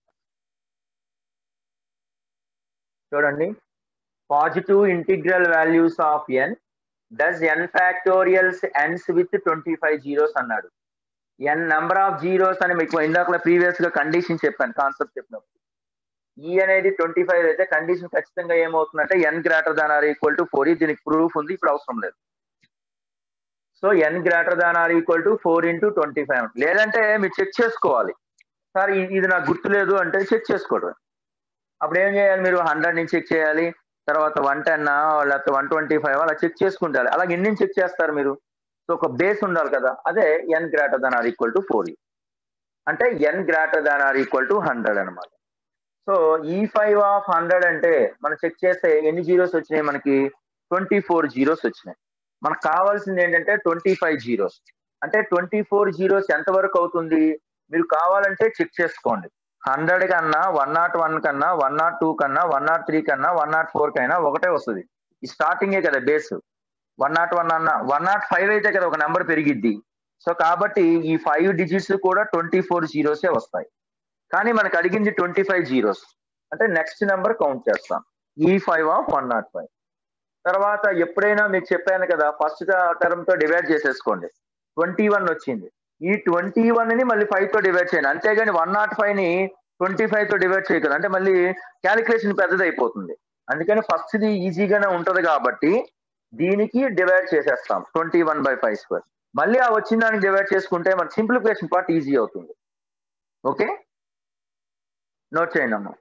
చూడండి positive integral values of n does n factorials n's with twenty five zeros అన్నాడు n number of zeros అని మీకు ఇందాక ప్రీవియస్ గా కండిషన్ చెప్పాను కాన్సెప్ట్ చెప్పినప్పుడు ఈ అనేది ట్వంటీ ఫైవ్ అయితే కండిషన్ ఖచ్చితంగా ఏమవుతుందంటే n greater than or equal to four దీనికి ప్రూఫ్ ఉంది ఇప్పుడు అవసరం లేదు so n greater than or equal to four into twenty five లేదంటే మీరు చెక్ చేసుకోవాలి సార్ ఇది నాకు గుర్తులేదు అంటే చెక్ చేసుకోవడం అప్పుడు ఏం చేయాలి మీరు హండ్రెడ్ నుంచి చెక్ చేయాలి తర్వాత వన్ టెన్ లేకపోతే వన్ ట్వంటీ ఫైవ్ అలా చెక్ చేసుకుంటారు అలాగే ఎన్ని చెక్ చేస్తారు మీరు సో ఒక బేస్ ఉండాలి కదా అదే n greater than or equal to four అంటే n greater than or equal to hundred అనమాట సో ఈ ఫైవ్ ఆఫ్ హండ్రెడ్ అంటే మనం చెక్ చేస్తే ఎన్ని జీరోస్ వచ్చినాయి మనకి ట్వంటీ ఫోర్ జీరోస్ వచ్చినాయి మనకు కావాల్సింది ఏంటంటే ట్వంటీ ఫైవ్ జీరోస్ అంటే ట్వంటీ ఫోర్ జీరోస్ ఎంత వరకు అవుతుంది మీరు కావాలంటే చెక్ చేసుకోండి హండ్రెడ్ కన్నా వన్ నాట్ వన్ కన్నా వన్ నాట్ టూ కన్నా వన్ నాట్ త్రీ కన్నా వన్ నాట్ ఫోర్ కైనా ఒకటే వస్తుంది ఈ స్టార్టింగే కదా బేస్ వన్ నాట్ వన్ అన్న వన్ నాట్ ఫైవ్ అయితే కదా ఒక నెంబర్ పెరిగిద్ది సో కాబట్టి ఈ ఫైవ్ డిజిట్స్ కూడా ట్వంటీ ఫోర్ జీరోసే వస్తాయి కానీ మనకు అడిగింది ట్వంటీ ఫైవ్ జీరోస్ అంటే నెక్స్ట్ నెంబర్ కౌంట్ చేస్తాం ఈ five of one nought five తర్వాత ఎప్పుడైనా మీకు చెప్పాను కదా ఫస్ట్ టర్మ్ తో డివైడ్ చేసేసుకోండి ట్వంటీ వన్ వచ్చింది ఈ ట్వంటీ వన్ ని మళ్ళీ ఫైవ్ తో డివైడ్ చేయండి అంతేగాని వన్ నాట్ ఫైవ్ ని ట్వంటీ ఫైవ్ తో డివైడ్ చేయగలరు అంటే మళ్ళీ క్యాలిక్యులేషన్ పెద్దది అయిపోతుంది అందుకని ఫస్ట్ ది ఈజీగానే ఉంటది కాబట్టి దీనికి డివైడ్ చేసేస్తాం twenty one by five square మళ్ళీ ఆ వచ్చిన దానికి డివైడ్ చేసుకుంటే మన సింప్లిఫికేషన్ పార్ట్ ఈజీ అవుతుంది ఓకే నోట్ చేయండి అమ్మా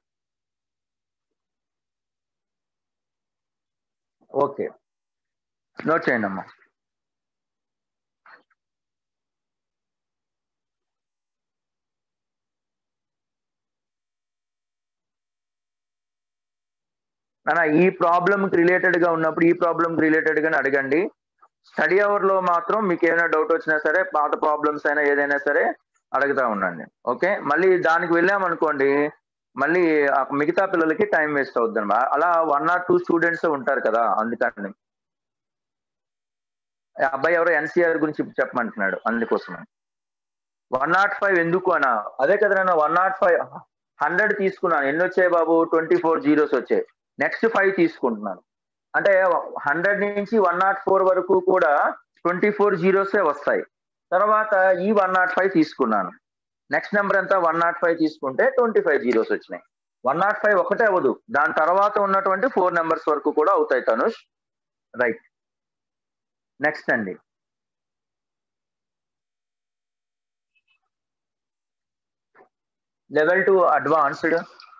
ఓకే నోట్ చేయండి అమ్మా అన్న ఈ ప్రాబ్లమ్ రిలేటెడ్ గా ఉన్నప్పుడు ఈ ప్రాబ్లమ్ రిలేటెడ్ గానే అడగండి స్టడీ అవర్ లో మాత్రం మీకు ఏమైనా డౌట్ వచ్చినా సరే పాత ప్రాబ్లమ్స్ అయినా ఏదైనా సరే అడుగుతా ఉండండి ఓకే మళ్ళీ దానికి వెళ్ళామనుకోండి మళ్ళీ మిగతా పిల్లలకి టైం వేస్ట్ అవుద్ది అనమాట అలా వన్ ఆర్ టూ స్టూడెంట్స్ ఉంటారు కదా అందుకని అబ్బాయి ఎవరో ఎన్సీఆర్ గురించి చెప్పమంటున్నాడు అందుకోసం వన్ నాట్ ఫైవ్ ఎందుకు అనా అదే కదా నేను వన్ నాట్ ఫైవ్ హండ్రెడ్ తీసుకున్నాను ఎన్ని వచ్చాయి బాబు ట్వంటీ ఫోర్ జీరోస్ వచ్చాయి నెక్స్ట్ ఫైవ్ తీసుకుంటున్నాను అంటే హండ్రెడ్ నుంచి వన్ నాట్ ఫోర్ వరకు కూడా ట్వంటీ ఫోర్ జీరోసే వస్తాయి తర్వాత ఈ వన్ నాట్ ఫైవ్ తీసుకున్నాను నెక్స్ట్ నెంబర్ ఎంత వన్ నాట్ ఫైవ్ తీసుకుంటే ట్వంటీ ఫైవ్ జీరోస్ వచ్చినాయి వన్ నాట్ ఫైవ్ ఒకటే అవ్వదు దాని తర్వాత ఉన్నటువంటి ఫోర్ నెంబర్స్ వరకు కూడా అవుతాయి తనుష్ రైట్ నెక్స్ట్ అండి level two advanced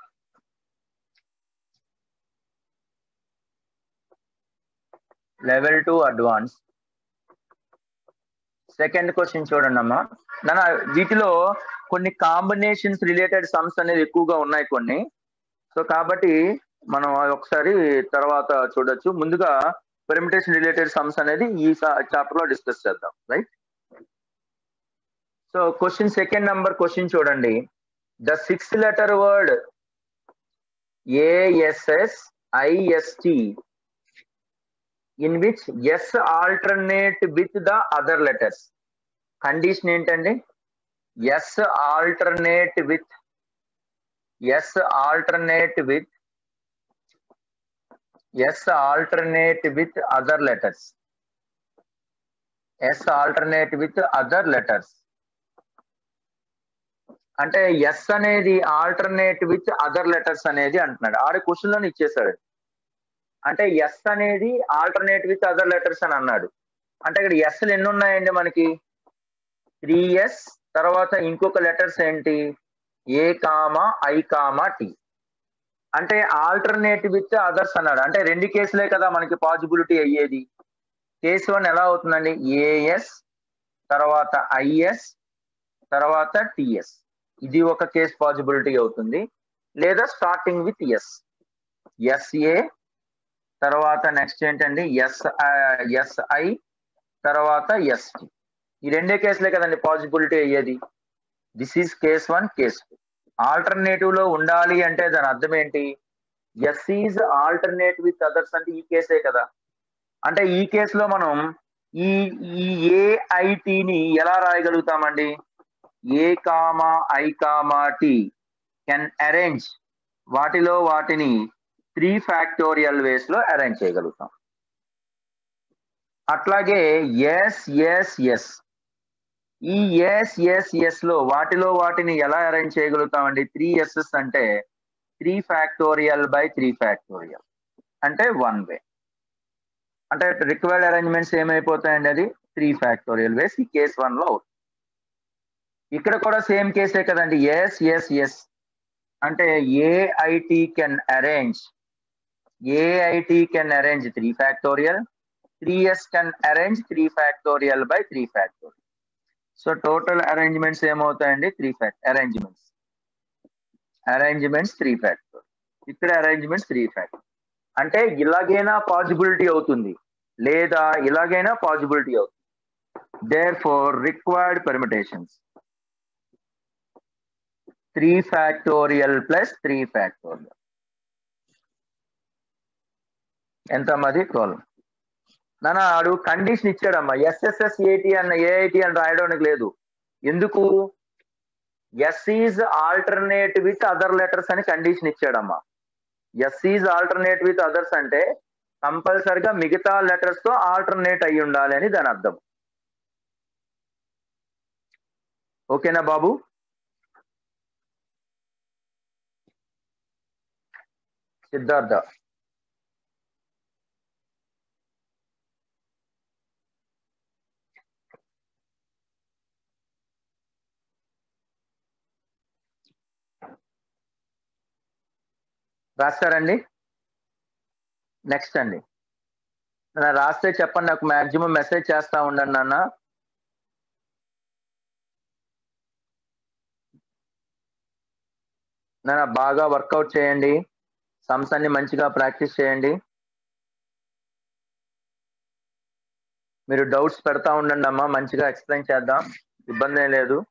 level two advance second question చూడండి అమ్మా నాన్న వీటిలో కొన్ని కాంబినేషన్స్ రిలేటెడ్ సమ్స్ అనేది ఎక్కువగా ఉన్నాయి కొన్ని సో కాబట్టి మనం ఒకసారి తర్వాత చూడొచ్చు ముందుగా పెరిమిటేషన్ రిలేటెడ్ సమ్స్ అనేది ఈ చాప్టర్ లో డిస్కస్ చేద్దాం right so question second number question చూడండి the sixth letter word A S S I S T in which S alternate with the other letters condition ఏంటండి S alternate with S alternate with S alternate with other letters S alternate with other letters అంటే S అనేది alternate with other letters అనేది అంటున్నాడు ఆడ question లోనే ఇచ్చేసాడు అంటే S అనేది ఆల్టర్నేట్ విత్ అదర్ లెటర్స్ అని అన్నాడు అంటే ఇక్కడ ఎస్ ఎన్ని ఉన్నాయండి మనకి త్రీ ఎస్ తర్వాత ఇంకొక లెటర్స్ ఏంటి A comma I comma T అంటే ఆల్టర్నేట్ విత్ అదర్స్ అన్నాడు అంటే రెండు కేసులే కదా మనకి పాసిబిలిటీ అయ్యేది కేసు వన్ ఎలా అవుతుందండి ఏఎస్ తర్వాత ఐఎస్ తర్వాత టిఎస్ ఇది ఒక కేస్ పాసిబిలిటీ అవుతుంది లేదా స్టార్టింగ్ విత్ ఎస్ ఎస్ఏ తర్వాత నెక్స్ట్ ఏంటండి ఎస్ ఎస్ఐ తర్వాత ఎస్టి ఈ రెండే కేసులే కదండి పాసిబిలిటీ అయ్యేది this is case one case two alternative లో ఉండాలి అంటే దాని అర్థం ఏంటి S is alternate with others అంటే ఈ కేసే కదా అంటే ఈ కేసులో మనం ఈ ఈ ఏఐటిని ఎలా రాయగలుగుతామండి A comma I comma T can arrange వాటిలో వాటిని త్రీ ఫ్యాక్టోరియల్ వేస్ లో అరేంజ్ చేయగలుగుతాం అట్లాగే ఎస్ ఎస్ ఎస్ ఈ ఎస్ ఎస్ ఎస్ లో వాటిలో వాటిని ఎలా అరేంజ్ చేయగలుగుతామండి త్రీ ఎస్ఎస్ అంటే three factorial by three factorial అంటే వన్ వే అంటే రిక్వైర్డ్ అరేంజ్మెంట్స్ ఏమైపోతాయండి అది త్రీ ఫ్యాక్టోరియల్ వేస్ ఈ కేస్ వన్ లో అవుతుంది ఇక్కడ కూడా సేమ్ కేసే కదండి ఎస్ ఎస్ ఎస్ అంటే A I T can arrange A I T can arrange three factorial three S can arrange three factorial by three factorial so total arrangements ఏమవుతాయండి three fact arrangements arrangements three factor ఇక్కడ arrangements three factor అంటే ఇలాగైనా possibility అవుతుంది లేదా ఇలాగైనా possibility అవుతుంది there four required permutations three factorial plus three factorial ఎంత మది ట్వెల్వ్ నాన్న ఆడు కండిషన్ ఇచ్చాడమ్మా ఎస్ఎస్ఎస్ ఏటి అన్న ఏఐటి అని రాయడానికి లేదు ఎందుకు S is alternate with other letters అని కండిషన్ ఇచ్చాడమ్మా S is alternate with others అంటే కంపల్సరిగా మిగతా లెటర్స్ తో ఆల్టర్నేట్ అయి ఉండాలి అని దాని అర్థం ఓకేనా బాబు సిద్ధార్థ రాస్తారండి నెక్స్ట్ అండి నా రాస్తే చెప్పండి నాకు మాక్సిమం మెసేజ్ చేస్తా ఉండండి నాన్న నాన్న బాగా వర్కౌట్ చేయండి సమ్స్ అన్ని మంచిగా ప్రాక్టీస్ చేయండి మీరు డౌట్స్ పెడతా ఉండండి అమ్మా మంచిగా ఎక్స్ప్లెయిన్ చేద్దాం ఇబ్బంది ఏం లేదు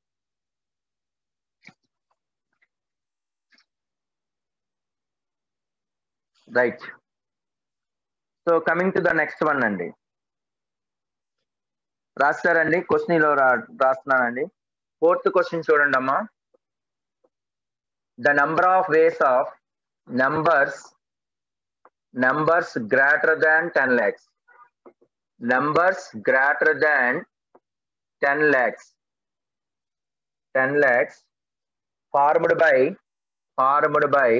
right so coming to the next one అండి రాస్తారండి క్వశ్చన్ లో రా రాస్తున్నానండి ఫోర్త్ క్వశ్చన్ చూడండి అమ్మా the number of ways of numbers numbers greater than ten lakhs numbers greater than ten lakhs ten lakhs formed by formed by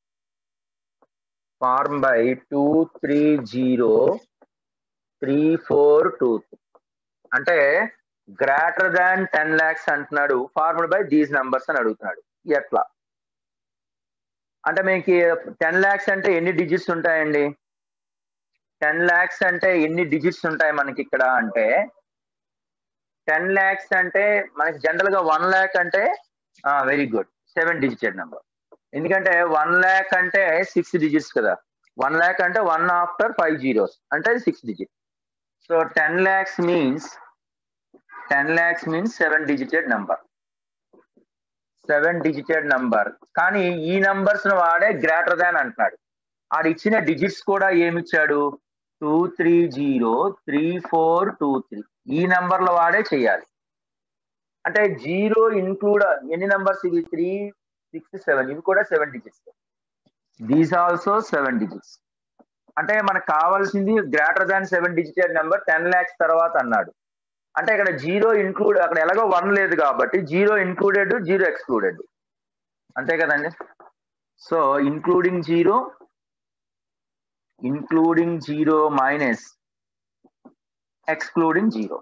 form by two three zero three four two అంటే greater than ten lakhs అంటున్నాడు formed by these numbers అని అడుగుతున్నాడు ఎట్లా అంటే మీకు ten lakhs అంటే ఎన్ని digits ఉంటాయండి టెన్ ల్యాక్స్ అంటే ఎన్ని డిజిట్స్ ఉంటాయి మనకి ఇక్కడ అంటే టెన్ ల్యాక్స్ అంటే మనకి జనరల్ గా వన్ ల్యాక్ అంటే very good seven digited number ఎందుకంటే వన్ ల్యాక్ అంటే సిక్స్ డిజిట్స్ కదా వన్ ల్యాక్ అంటే వన్ ఆఫ్టర్ ఫైవ్ జీరోస్ అంటే six digit so ten lakhs means ten lakhs means seven digited number seven digited number కానీ ఈ నంబర్స్ వాడే గ్రేటర్ దాన్ అంటున్నాడు ఆడు ఇచ్చిన డిజిట్స్ కూడా ఏమిచ్చాడు two three zero three four two three ఈ నంబర్ల వాడే చేయాలి అంటే జీరో ఇన్క్లూడ్ ఎన్ని నంబర్స్ ఇవి త్రీ సిక్స్ సెవెన్ ఇవి కూడా seven digits these also seven digits అంటే మనకు కావాల్సింది greater than seven digited number ten lakhs తర్వాత అన్నాడు అంటే ఇక్కడ జీరో ఇన్క్లూడ్ అక్కడ ఎలాగో వన్ లేదు కాబట్టి జీరో ఇన్క్లూడెడ్ జీరో ఎక్స్క్లూడెడ్ అంతే కదండి so including zero including zero minus excluding zero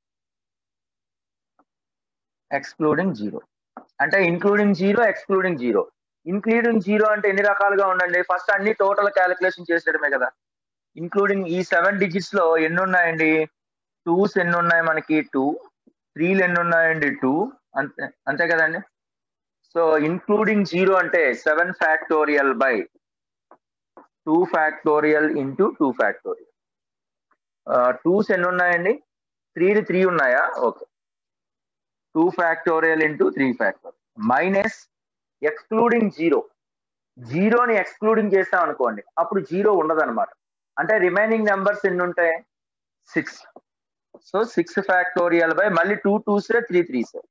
excluding zero అంటే including zero excluding zero including zero అంటే ఎన్ని రకాలుగా ఉండండి ఫస్ట్ అన్ని టోటల్ క్యాలిక్యులేషన్ చేసేయడమే కదా ఇన్క్లూడింగ్ ఈ సెవెన్ డిజిట్స్ లో ఎన్ని ఉన్నాయండి టూస్ ఎన్ని ఉన్నాయి మనకి టూ త్రీలు ఎన్ని ఉన్నాయండి టూ అంతే అంతే కదండి సో ఇన్క్లూడింగ్ జీరో అంటే seven factorial by two factorial into two factorial twos ఎన్ని ఉన్నాయండి త్రీలు త్రీ ఉన్నాయా okay two factorial into three factorial minus excluding zero జీరోని ఎక్స్క్లూడింగ్ చేస్తాం అనుకోండి అప్పుడు జీరో ఉండదు అనమాట అంటే రిమైనింగ్ నెంబర్స్ ఎన్ని ఉంటాయి six so six factorial by మళ్ళీ టూ టూ సార్ త్రీ త్రీ సార్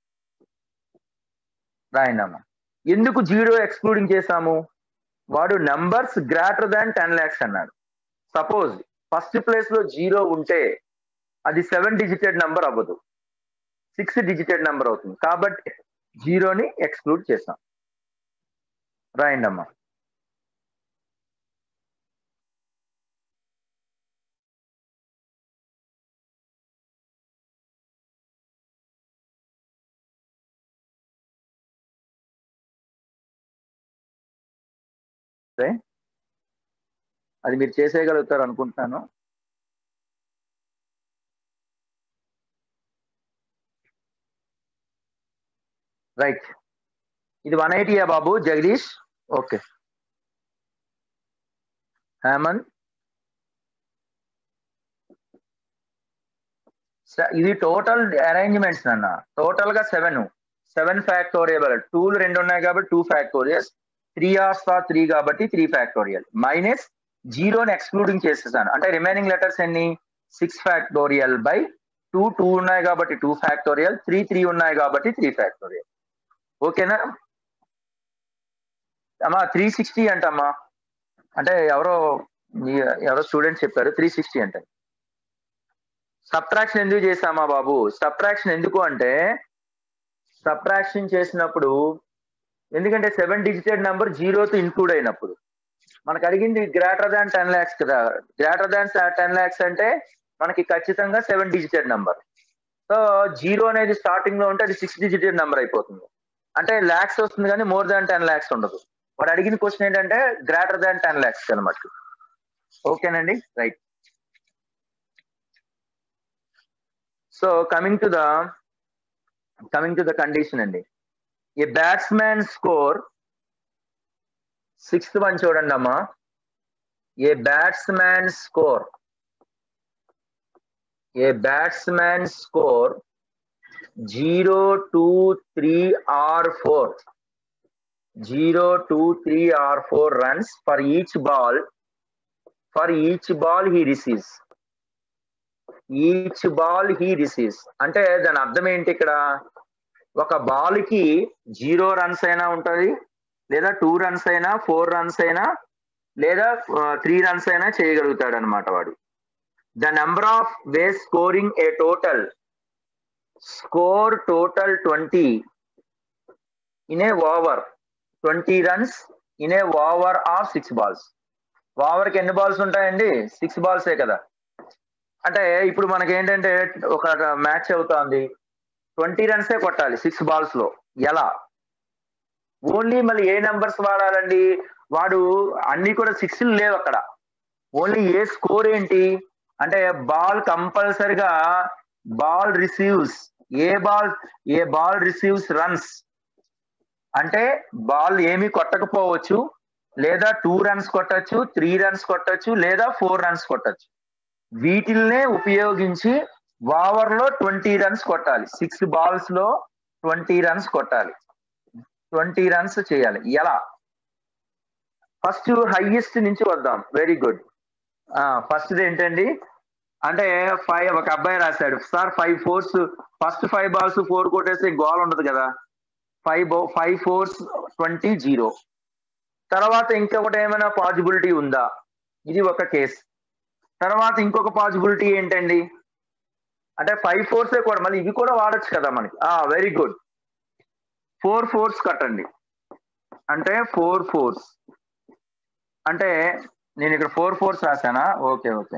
రాయండి అమ్మా ఎందుకు జీరో ఎక్స్క్లూడింగ్ చేసాము వాడు numbers greater than ten lakhs అన్నాడు సపోజ్ ఫస్ట్ ప్లేస్ లో జీరో ఉంటే అది సెవెన్ డిజిటెడ్ నెంబర్ అవ్వదు సిక్స్ డిజిటెడ్ నెంబర్ అవుతుంది కాబట్టి జీరోని ఎక్స్క్లూడ్ చేసాం రాయండి అమ్మా అది మీరు చేసేయగలుగుతారు అనుకుంటున్నాను రైట్ ఇది వన్ ఎయిటీయా బాబు జగదీష్ ఓకే హేమంత్ ఇది టోటల్ అరేంజ్మెంట్స్ అన్న టోటల్ గా సెవెన్ సెవెన్ ఫ్యాక్టోరియల్ టూలు రెండు ఉన్నాయి కాబట్టి టూ ఫ్యాక్టోరియల్స్ త్రీ ఆర్స్ త్రీ కాబట్టి త్రీ ఫ్యాక్టోరియల్ మైనస్ జీరోని ఎక్స్క్లూడింగ్ చేసేసాను అంటే రిమైనింగ్ లెటర్స్ ఎన్ని six factorial by two two ఉన్నాయి కాబట్టి టూ ఫ్యాక్టోరియల్ త్రీ త్రీ ఉన్నాయి కాబట్టి త్రీ ఫ్యాక్టోరియల్ ఓకేనా అమ్మా త్రీ సిక్స్టీ అంటమ్మా అంటే ఎవరో ఎవరో స్టూడెంట్స్ చెప్పారు త్రీ సిక్స్టీ అంటే సబ్ట్రాక్షన్ ఎందుకు చేసామా బాబు సబ్ట్రాక్షన్ ఎందుకు అంటే సబ్ట్రాక్షన్ చేసినప్పుడు ఎందుకంటే సెవెన్ డిజిటెడ్ నెంబర్ జీరోతో ఇన్క్లూడ్ అయినప్పుడు మనకు అడిగింది గ్రేటర్ దాన్ టెన్ ల్యాక్స్ కదా గ్రేటర్ దాన్ టెన్ ల్యాక్స్ అంటే మనకి ఖచ్చితంగా seven digited number so zero అనేది స్టార్టింగ్ లో ఉంటే అది సిక్స్ డిజిటెడ్ నెంబర్ అయిపోతుంది అంటే ల్యాక్స్ వస్తుంది కానీ మోర్ దాన్ టెన్ ల్యాక్స్ ఉండదు వాడు అడిగిన క్వశ్చన్ ఏంటంటే గ్రేటర్ దాన్ టెన్ ల్యాక్స్ అనమాట ఓకేనండి right so coming to the coming to the condition అండి a batsmen score sixth one చూడండి అమ్మా a batsmen score a batsmen score zero two three or four zero two three or four runs for each ball for each ball he receives each ball he receives అంటే దాని అర్థం ఏంటి ఇక్కడ ఒక ball కి zero runs అయినా ఉంటది లేదా టూ రన్స్ అయినా ఫోర్ రన్స్ అయినా లేదా త్రీ రన్స్ అయినా చేయగలుగుతాడు అనమాట వాడు the number of way scoring a total score total twenty in a over twenty runs in a over of six balls ఓవర్కి ఎన్ని బాల్స్ ఉంటాయండి సిక్స్ బాల్సే కదా అంటే ఇప్పుడు మనకి ఏంటంటే ఒక మ్యాచ్ అవుతోంది ట్వంటీ రన్సే కొట్టాలి సిక్స్ బాల్స్ లో ఎలా ఓన్లీ మళ్ళీ ఏ నెంబర్స్ వాడాలండి వాడు అన్ని కూడా సిక్స్ లేవు అక్కడ ఓన్లీ ఏ స్కోర్ ఏంటి అంటే బాల్ కంపల్సరిగా ball receives a ball a ball receives runs అంటే బాల్ ఏమి కొట్టకపోవచ్చు లేదా టూ రన్స్ కొట్టచ్చు త్రీ రన్స్ కొట్టచ్చు లేదా ఫోర్ రన్స్ కొట్టచ్చు వీటిల్నే ఉపయోగించి ఓవర్ లో ట్వంటీ రన్స్ కొట్టాలి సిక్స్ బాల్స్ లో ట్వంటీ రన్స్ కొట్టాలి ట్వంటీ రన్స్ చేయాలి ఎలా ఫస్ట్ హైయెస్ట్ నుంచి వద్దాం వెరీ గుడ్ ఫస్ట్ ఏంటండి అంటే ఫైవ్ ఒక అబ్బాయి రాశాడు sir five fours first five balls four కొట్టేస్తే గోల్ ఉండదు కదా five five fours twenty zero తర్వాత ఇంకొకటి ఏమైనా పాసిబిలిటీ ఉందా ఇది ఒక కేస్ తర్వాత ఇంకొక పాసిబిలిటీ ఏంటండి అంటే ఫైవ్ ఫోర్సే కూడా మళ్ళీ ఇవి కూడా వాడచ్చు కదా మనకి ఆ వెరీ గుడ్ ఫోర్ ఫోర్స్ కట్టండి అంటే ఫోర్ ఫోర్స్ అంటే నేను ఇక్కడ ఫోర్ ఫోర్స్ రాశానా okay okay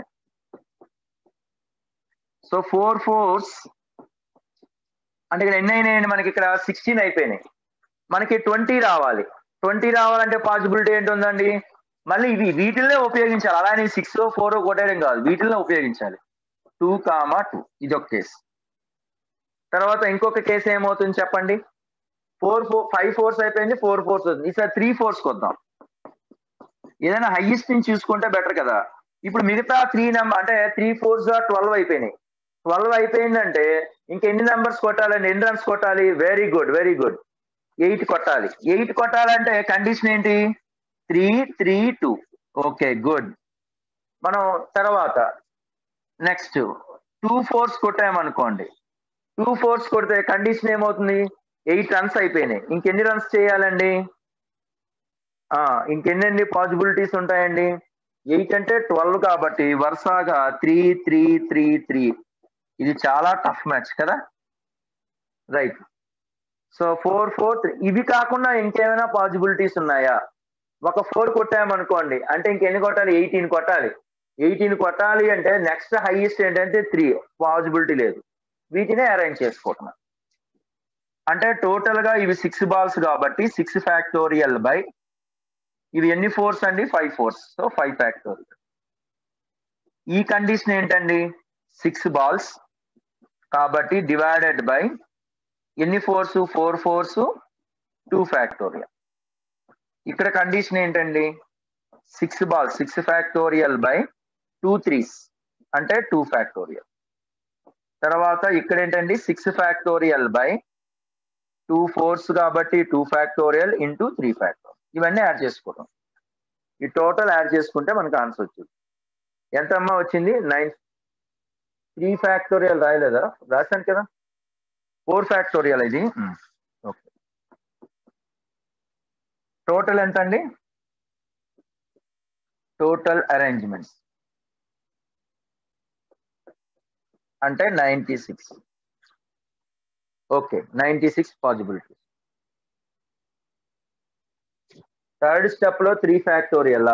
so four fours అంటే ఇక్కడ ఎన్ని అయినాయండి మనకి ఇక్కడ సిక్స్టీన్ అయిపోయినాయి మనకి ట్వంటీ రావాలి ట్వంటీ రావాలంటే పాసిబిలిటీ ఏంటి ఉందండి మళ్ళీ ఇవి వీటిల్నే ఉపయోగించాలి అలానే సిక్స్ ఫోర్ కొట్టేయడం కాదు వీటిల్నే ఉపయోగించాలి టూ కామా టూ ఇది ఒక కేసు తర్వాత ఇంకొక కేసు ఏమవుతుంది చెప్పండి ఫోర్ ఫోర్ ఫైవ్ ఫోర్స్ అయిపోయింది ఫోర్ ఫోర్స్ అవుతుంది ఈసారి త్రీ ఫోర్స్కి వద్దాం ఏదైనా హైయెస్ట్ నుంచి చూసుకుంటే బెటర్ కదా ఇప్పుడు మిగతా త్రీ నెంబర్ అంటే త్రీ ఫోర్స్ ట్వెల్వ్ అయిపోయినాయి ట్వెల్వ్ అయిపోయిందంటే ఇంకెన్ని నెంబర్స్ కొట్టాలండి ఎన్ని రన్స్ కొట్టాలి very good very good eight కొట్టాలి ఎయిట్ కొట్టాలంటే కండిషన్ ఏంటి three three two okay good మనం తర్వాత నెక్స్ట్ టూ ఫోర్స్ కొట్టామనుకోండి టూ ఫోర్స్ కొడితే కండిషన్ ఏమవుతుంది ఎయిట్ రన్స్ అయిపోయినాయి ఇంకెన్ని రన్స్ చేయాలండి ఇంకెన్ని పాసిబిలిటీస్ ఉంటాయండి ఎయిట్ అంటే ట్వెల్వ్ కాబట్టి వరుసగా త్రీ త్రీ త్రీ త్రీ ఇది చాలా టఫ్ మ్యాచ్ కదా right so four four three ఇవి కాకుండా ఇంకేమైనా పాసిబిలిటీస్ ఉన్నాయా ఒక ఫోర్ కొట్టామనుకోండి అంటే ఇంకెన్ని కొట్టాలి ఎయిటీన్ కొట్టాలి ఎయిటీన్ కొట్టాలి అంటే నెక్స్ట్ హైయెస్ట్ ఏంటంటే త్రీ పాసిబిలిటీ లేదు వీటినే అరేంజ్ చేసుకుంటున్నాం అంటే టోటల్ గా ఇవి సిక్స్ బాల్స్ కాబట్టి సిక్స్ ఫ్యాక్టోరియల్ బై ఇవి ఎన్ని ఫోర్స్ అండి five fours so five factorial ఈ కండిషన్ ఏంటండి సిక్స్ బాల్స్ కాబట్టి డివైడెడ్ బై ఎన్ని fours four fours two factorial ఇక్కడ కండిషన్ ఏంటండి six balls six factorial by two threes అంటే టూ ఫ్యాక్టోరియల్ తర్వాత ఇక్కడ ఏంటండి six factorial by two fours కాబట్టి two factorial into three factorial ఇవన్నీ యాడ్ చేసుకోవడం ఈ టోటల్ యాడ్ చేసుకుంటే మనకు ఆన్సర్ వచ్చింది ఎంత అమ్మా వచ్చింది నైన్ త్రీ ఫ్యాక్టోరియల్ రాయలేదా రాశాను కదా ఫోర్ ఫ్యాక్టోరియల్ ఇది ఓకే టోటల్ ఎంత అండి టోటల్ అరేంజ్మెంట్స్ అంటే ninety six okay ninety six possibilities third step లో three factorial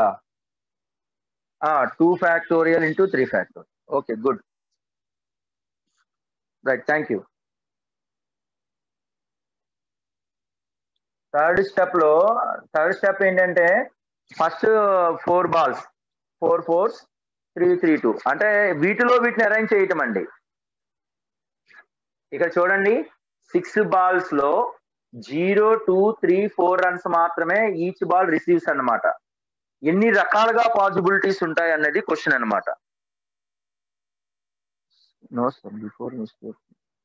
two factorial into three factorial okay good right thank you third step లో third step ఏంటంటే first four balls four fours three three two అంటే వీటిలో వీటిని arrange చేయటం అండి ఇక్కడ చూడండి సిక్స్ బాల్స్ లో zero two three four runs మాత్రమే ఈచ్ బాల్ రిసీవ్స్ అన్నమాట ఎన్ని రకాలుగా పాసిబిలిటీస్ ఉంటాయి అన్నది క్వశ్చన్ అనమాట no sir before mistake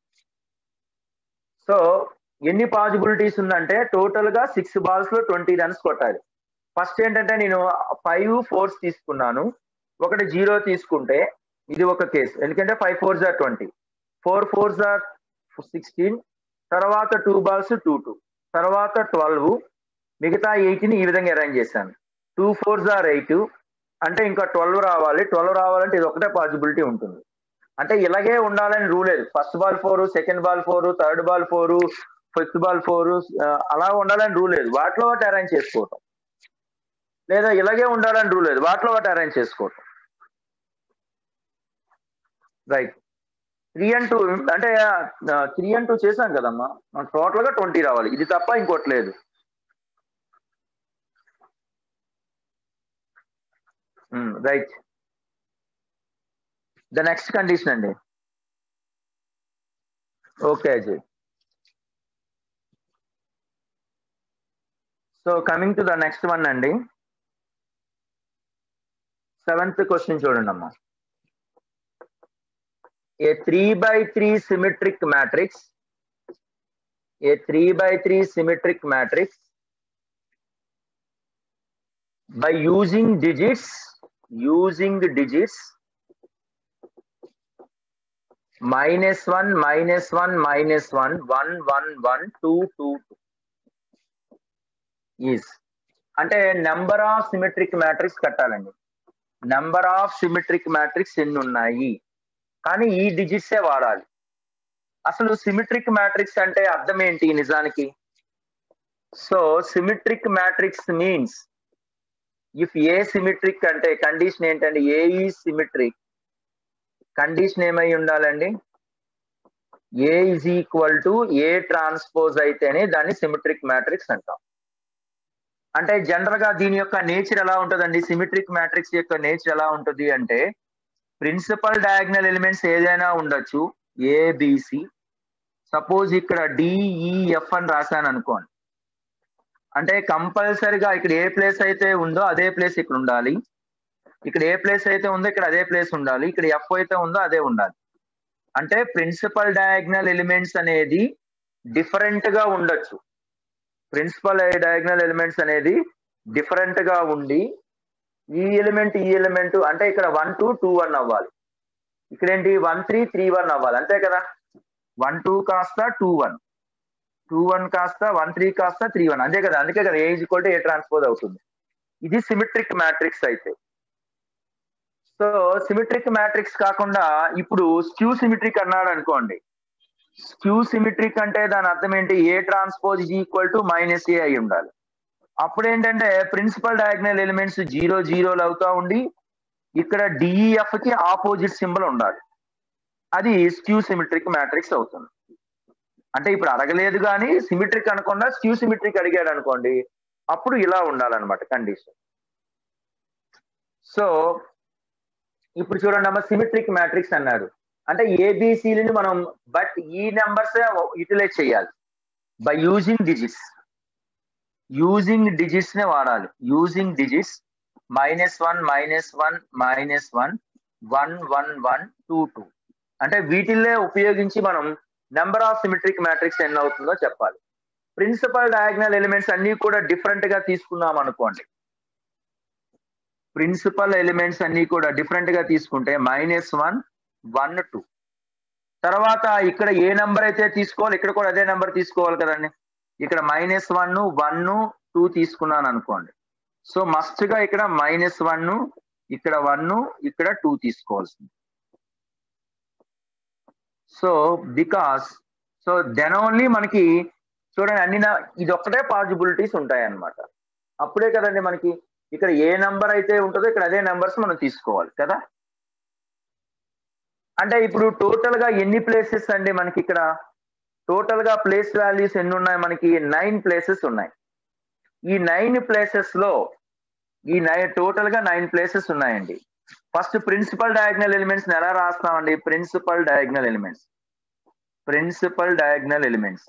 so ఎన్ని పాసిబిలిటీస్ ఉందంటే టోటల్ గా సిక్స్ బాల్స్ లో ట్వంటీ రన్స్ కొట్టాలి ఫస్ట్ ఏంటంటే నేను ఫైవ్ ఫోర్స్ తీసుకున్నాను ఒకటి జీరో తీసుకుంటే ఇది ఒక కేసు ఎందుకంటే five fours or twenty four fours or sixteen తర్వాత టూ బాల్స్ టూ టూ తర్వాత ట్వెల్వ్ మిగతా ఎయిట్ని ఈ విధంగా అరేంజ్ చేశాను టూ ఫోర్స్ ఆర్ ఎయిట్ అంటే ఇంకా ట్వెల్వ్ రావాలి ట్వెల్వ్ రావాలంటే ఇది ఒకటే పాసిబిలిటీ ఉంటుంది అంటే ఇలాగే ఉండాలని రూల్ లేదు first ball four second ball four third ball four fifth ball four అలా ఉండాలని రూల్ లేదు వాటిలో వాటి అరేంజ్ చేసుకోవటం లేదా ఇలాగే ఉండాలని రూల్ లేదు వాటిలో వాటి అరేంజ్ చేసుకోవటం రైట్ త్రీ అండ్ టూ అంటే త్రీ అండ్ టూ చేశాం కదమ్మా మనకు టోటల్ గా ట్వంటీ రావాలి ఇది తప్ప ఇంకోటి లేదు రైట్ ద నెక్స్ట్ కండిషన్ అండి okay Ajay so coming to the next one అండి సెవెంత్ క్వశ్చన్ చూడండి అమ్మా a 3 by 3 symmetric matrix a 3 by 3 symmetric matrix by using digits using digits minus 1 minus 1 minus 1 1 1 1 2 2 2 is అంటే నెంబర్ ఆఫ్ సిమెట్రిక్ మ్యాట్రిక్స్ కట్టాలండి number of symmetric matrix ఎన్ని ఉన్నాయి కానీ ఈ డిజిట్సే వాడాలి అసలు సిమెట్రిక్ మ్యాట్రిక్స్ అంటే అర్థం ఏంటి నిజానికి so symmetric matrix means if A symmetric అంటే కండిషన్ ఏంటండి ఏ ఈ సిమెట్రిక్ కండిషన్ ఏమై ఉండాలండి A is equal to A transpose అయితేనే దాన్ని సిమెట్రిక్ మ్యాట్రిక్స్ అంటాం అంటే జనరల్ గా దీని యొక్క నేచర్ ఎలా ఉంటుందండి సిమెట్రిక్ మ్యాట్రిక్స్ యొక్క నేచర్ ఎలా ఉంటుంది అంటే ప్రిన్సిపల్ డయాగ్నల్ ఎలిమెంట్స్ ఏదైనా ఉండొచ్చు ఏబిసి సపోజ్ ఇక్కడ డిఈఎఫ్ అని రాశాను అనుకోండి అంటే కంపల్సరిగా ఇక్కడ ఏ ప్లేస్ అయితే ఉందో అదే ప్లేస్ ఇక్కడ ఉండాలి ఇక్కడ ఏ ప్లేస్ అయితే ఉందో ఇక్కడ అదే ప్లేస్ ఉండాలి ఇక్కడ ఎఫ్ అయితే ఉందో అదే ఉండాలి అంటే ప్రిన్సిపల్ డయాగ్నల్ ఎలిమెంట్స్ అనేది డిఫరెంట్ గా ఉండొచ్చు ప్రిన్సిపల్ డయాగ్నల్ ఎలిమెంట్స్ అనేది డిఫరెంట్ గా ఉండి ఈ ఎలిమెంట్ ఈ ఎలిమెంట్ అంటే ఇక్కడ వన్ టూ టూ వన్ అవ్వాలి ఇక్కడ ఏంటి వన్ త్రీ త్రీ వన్ అవ్వాలి అంతే కదా వన్ టూ కాస్త టూ వన్ టూ వన్ కాస్త వన్ త్రీ కాస్త త్రీ వన్ అంతే కదా అందుకే కదా A equal to A transpose అవుతుంది ఇది సిమెట్రిక్ మ్యాట్రిక్స్ అయితే సో సిమెట్రిక్ మ్యాట్రిక్స్ కాకుండా ఇప్పుడు స్క్యూ సిమెట్రిక్ అన్నాడు అనుకోండి స్క్యూ సిమెట్రిక్ అంటే దాని అర్థం ఏంటి A transpose is equal to minus A అయి ఉండాలి అప్పుడు ఏంటంటే ప్రిన్సిపల్ డయాగ్నల్ ఎలిమెంట్స్ జీరో జీరోలు అవుతా ఉండి ఇక్కడ డిఈఎఫ్ కి ఆపోజిట్ సింబల్ ఉండాలి అది స్క్యూ సిమెట్రిక్ మ్యాట్రిక్స్ అవుతుంది అంటే ఇప్పుడు అడగలేదు కానీ సిమెట్రిక్ అనకుండా స్క్యూ సిమెట్రిక్ అడిగాడు అనుకోండి అప్పుడు ఇలా ఉండాలన్నమాట కండిషన్ సో ఇప్పుడు చూడండి అమ్మ సిమెట్రిక్ మ్యాట్రిక్స్ అన్నాడు అంటే ఏబిసిని మనం బట్ ఈ నెంబర్స్ యూటిలైజ్ చేయాలి by using digits using digits నే వాడాలి using digits minus one minus one minus one one one one two two అంటే వీటిల్లే ఉపయోగించి మనం నెంబర్ ఆఫ్ సిమెట్రిక్ మ్యాట్రిక్స్ ఎన్ని అవుతుందో చెప్పాలి ప్రిన్సిపల్ డయాగ్నల్ ఎలిమెంట్స్ అన్ని కూడా డిఫరెంట్ గా తీసుకున్నాం అనుకోండి ప్రిన్సిపల్ ఎలిమెంట్స్ అన్ని కూడా డిఫరెంట్ గా తీసుకుంటే మైనస్ వన్ వన్ టూ తర్వాత ఇక్కడ ఏ నెంబర్ అయితే తీసుకోవాలి ఇక్కడ కూడా అదే నెంబర్ తీసుకోవాలి కదండి ఇక్కడ మైనస్ వన్ వన్ టూ తీసుకున్నాను అనుకోండి సో మస్ట్ గా ఇక్కడ మైనస్ వన్ ఇక్కడ వన్ ఇక్కడ టూ తీసుకోవాల్సింది so because so then only మనకి చూడండి అన్ని ఇది ఒక్కటే పాసిబిలిటీస్ ఉంటాయి అన్నమాట అప్పుడే కదండి మనకి ఇక్కడ ఏ నంబర్ అయితే ఉంటుందో ఇక్కడ అదే నెంబర్స్ మనం తీసుకోవాలి కదా అంటే ఇప్పుడు టోటల్ గా ఎన్ని ప్లేసెస్ అండి మనకి ఇక్కడ టోటల్ గా ప్లేస్ వాల్యూస్ ఎన్ని ఉన్నాయి మనకి నైన్ ప్లేసెస్ ఉన్నాయి ఈ నైన్ ప్లేసెస్ లో ఈ నైన్ టోటల్ గా నైన్ ప్లేసెస్ ఉన్నాయండి ఫస్ట్ ప్రిన్సిపల్ డయాగ్నల్ ఎలిమెంట్స్ ఎలా రాస్తామండి principal diagonal elements principal diagonal elements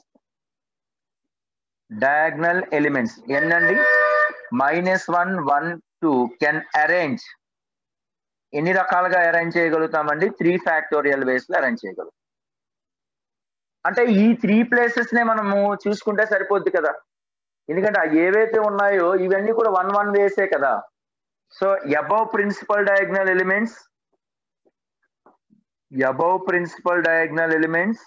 diagonal elements ఎన్నండి minus one one two can arrange ఎన్ని రకాలుగా అరేంజ్ చేయగలుగుతామండి త్రీ ఫ్యాక్టోరియల్ వేస్ లో అరేంజ్ చేయగలుగుతాం అంటే ఈ త్రీ ప్లేసెస్ నే మనము చూసుకుంటే సరిపోద్ది కదా ఎందుకంటే ఏవైతే ఉన్నాయో ఇవన్నీ కూడా వన్ వన్ వేసే కదా so above principal diagonal elements above principal diagonal elements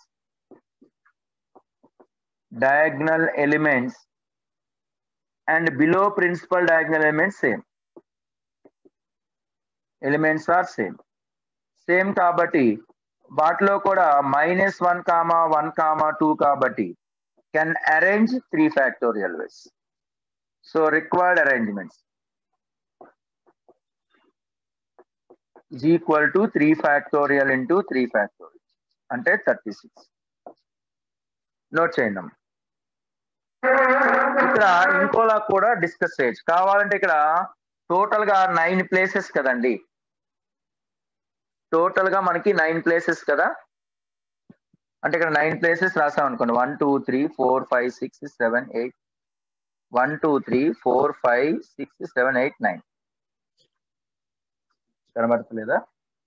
diagonal elements and below principal diagonal elements same elements are same same కాబట్టి వాటిలో కూడా minus one comma one comma two కాబట్టి can arrange three factorial ways so required arrangements is equal to 3 factorial into 3 factorial అంటే 36 note చేయండి అమ్మ. ఇక్కడ ఇంకోలా కూడా డిస్కస్ చేయొచ్చు కావాలంటే ఇక్కడ టోటల్ గా నైన్ ప్లేసెస్ కదండి టోటల్ గా మనకి నైన్ ప్లేసెస్ కదా అంటే ఇక్కడ నైన్ ప్లేసెస్ రాసాం అనుకోండి one two three four five six seven eight one two three four five six seven eight nine కనబడతలేదా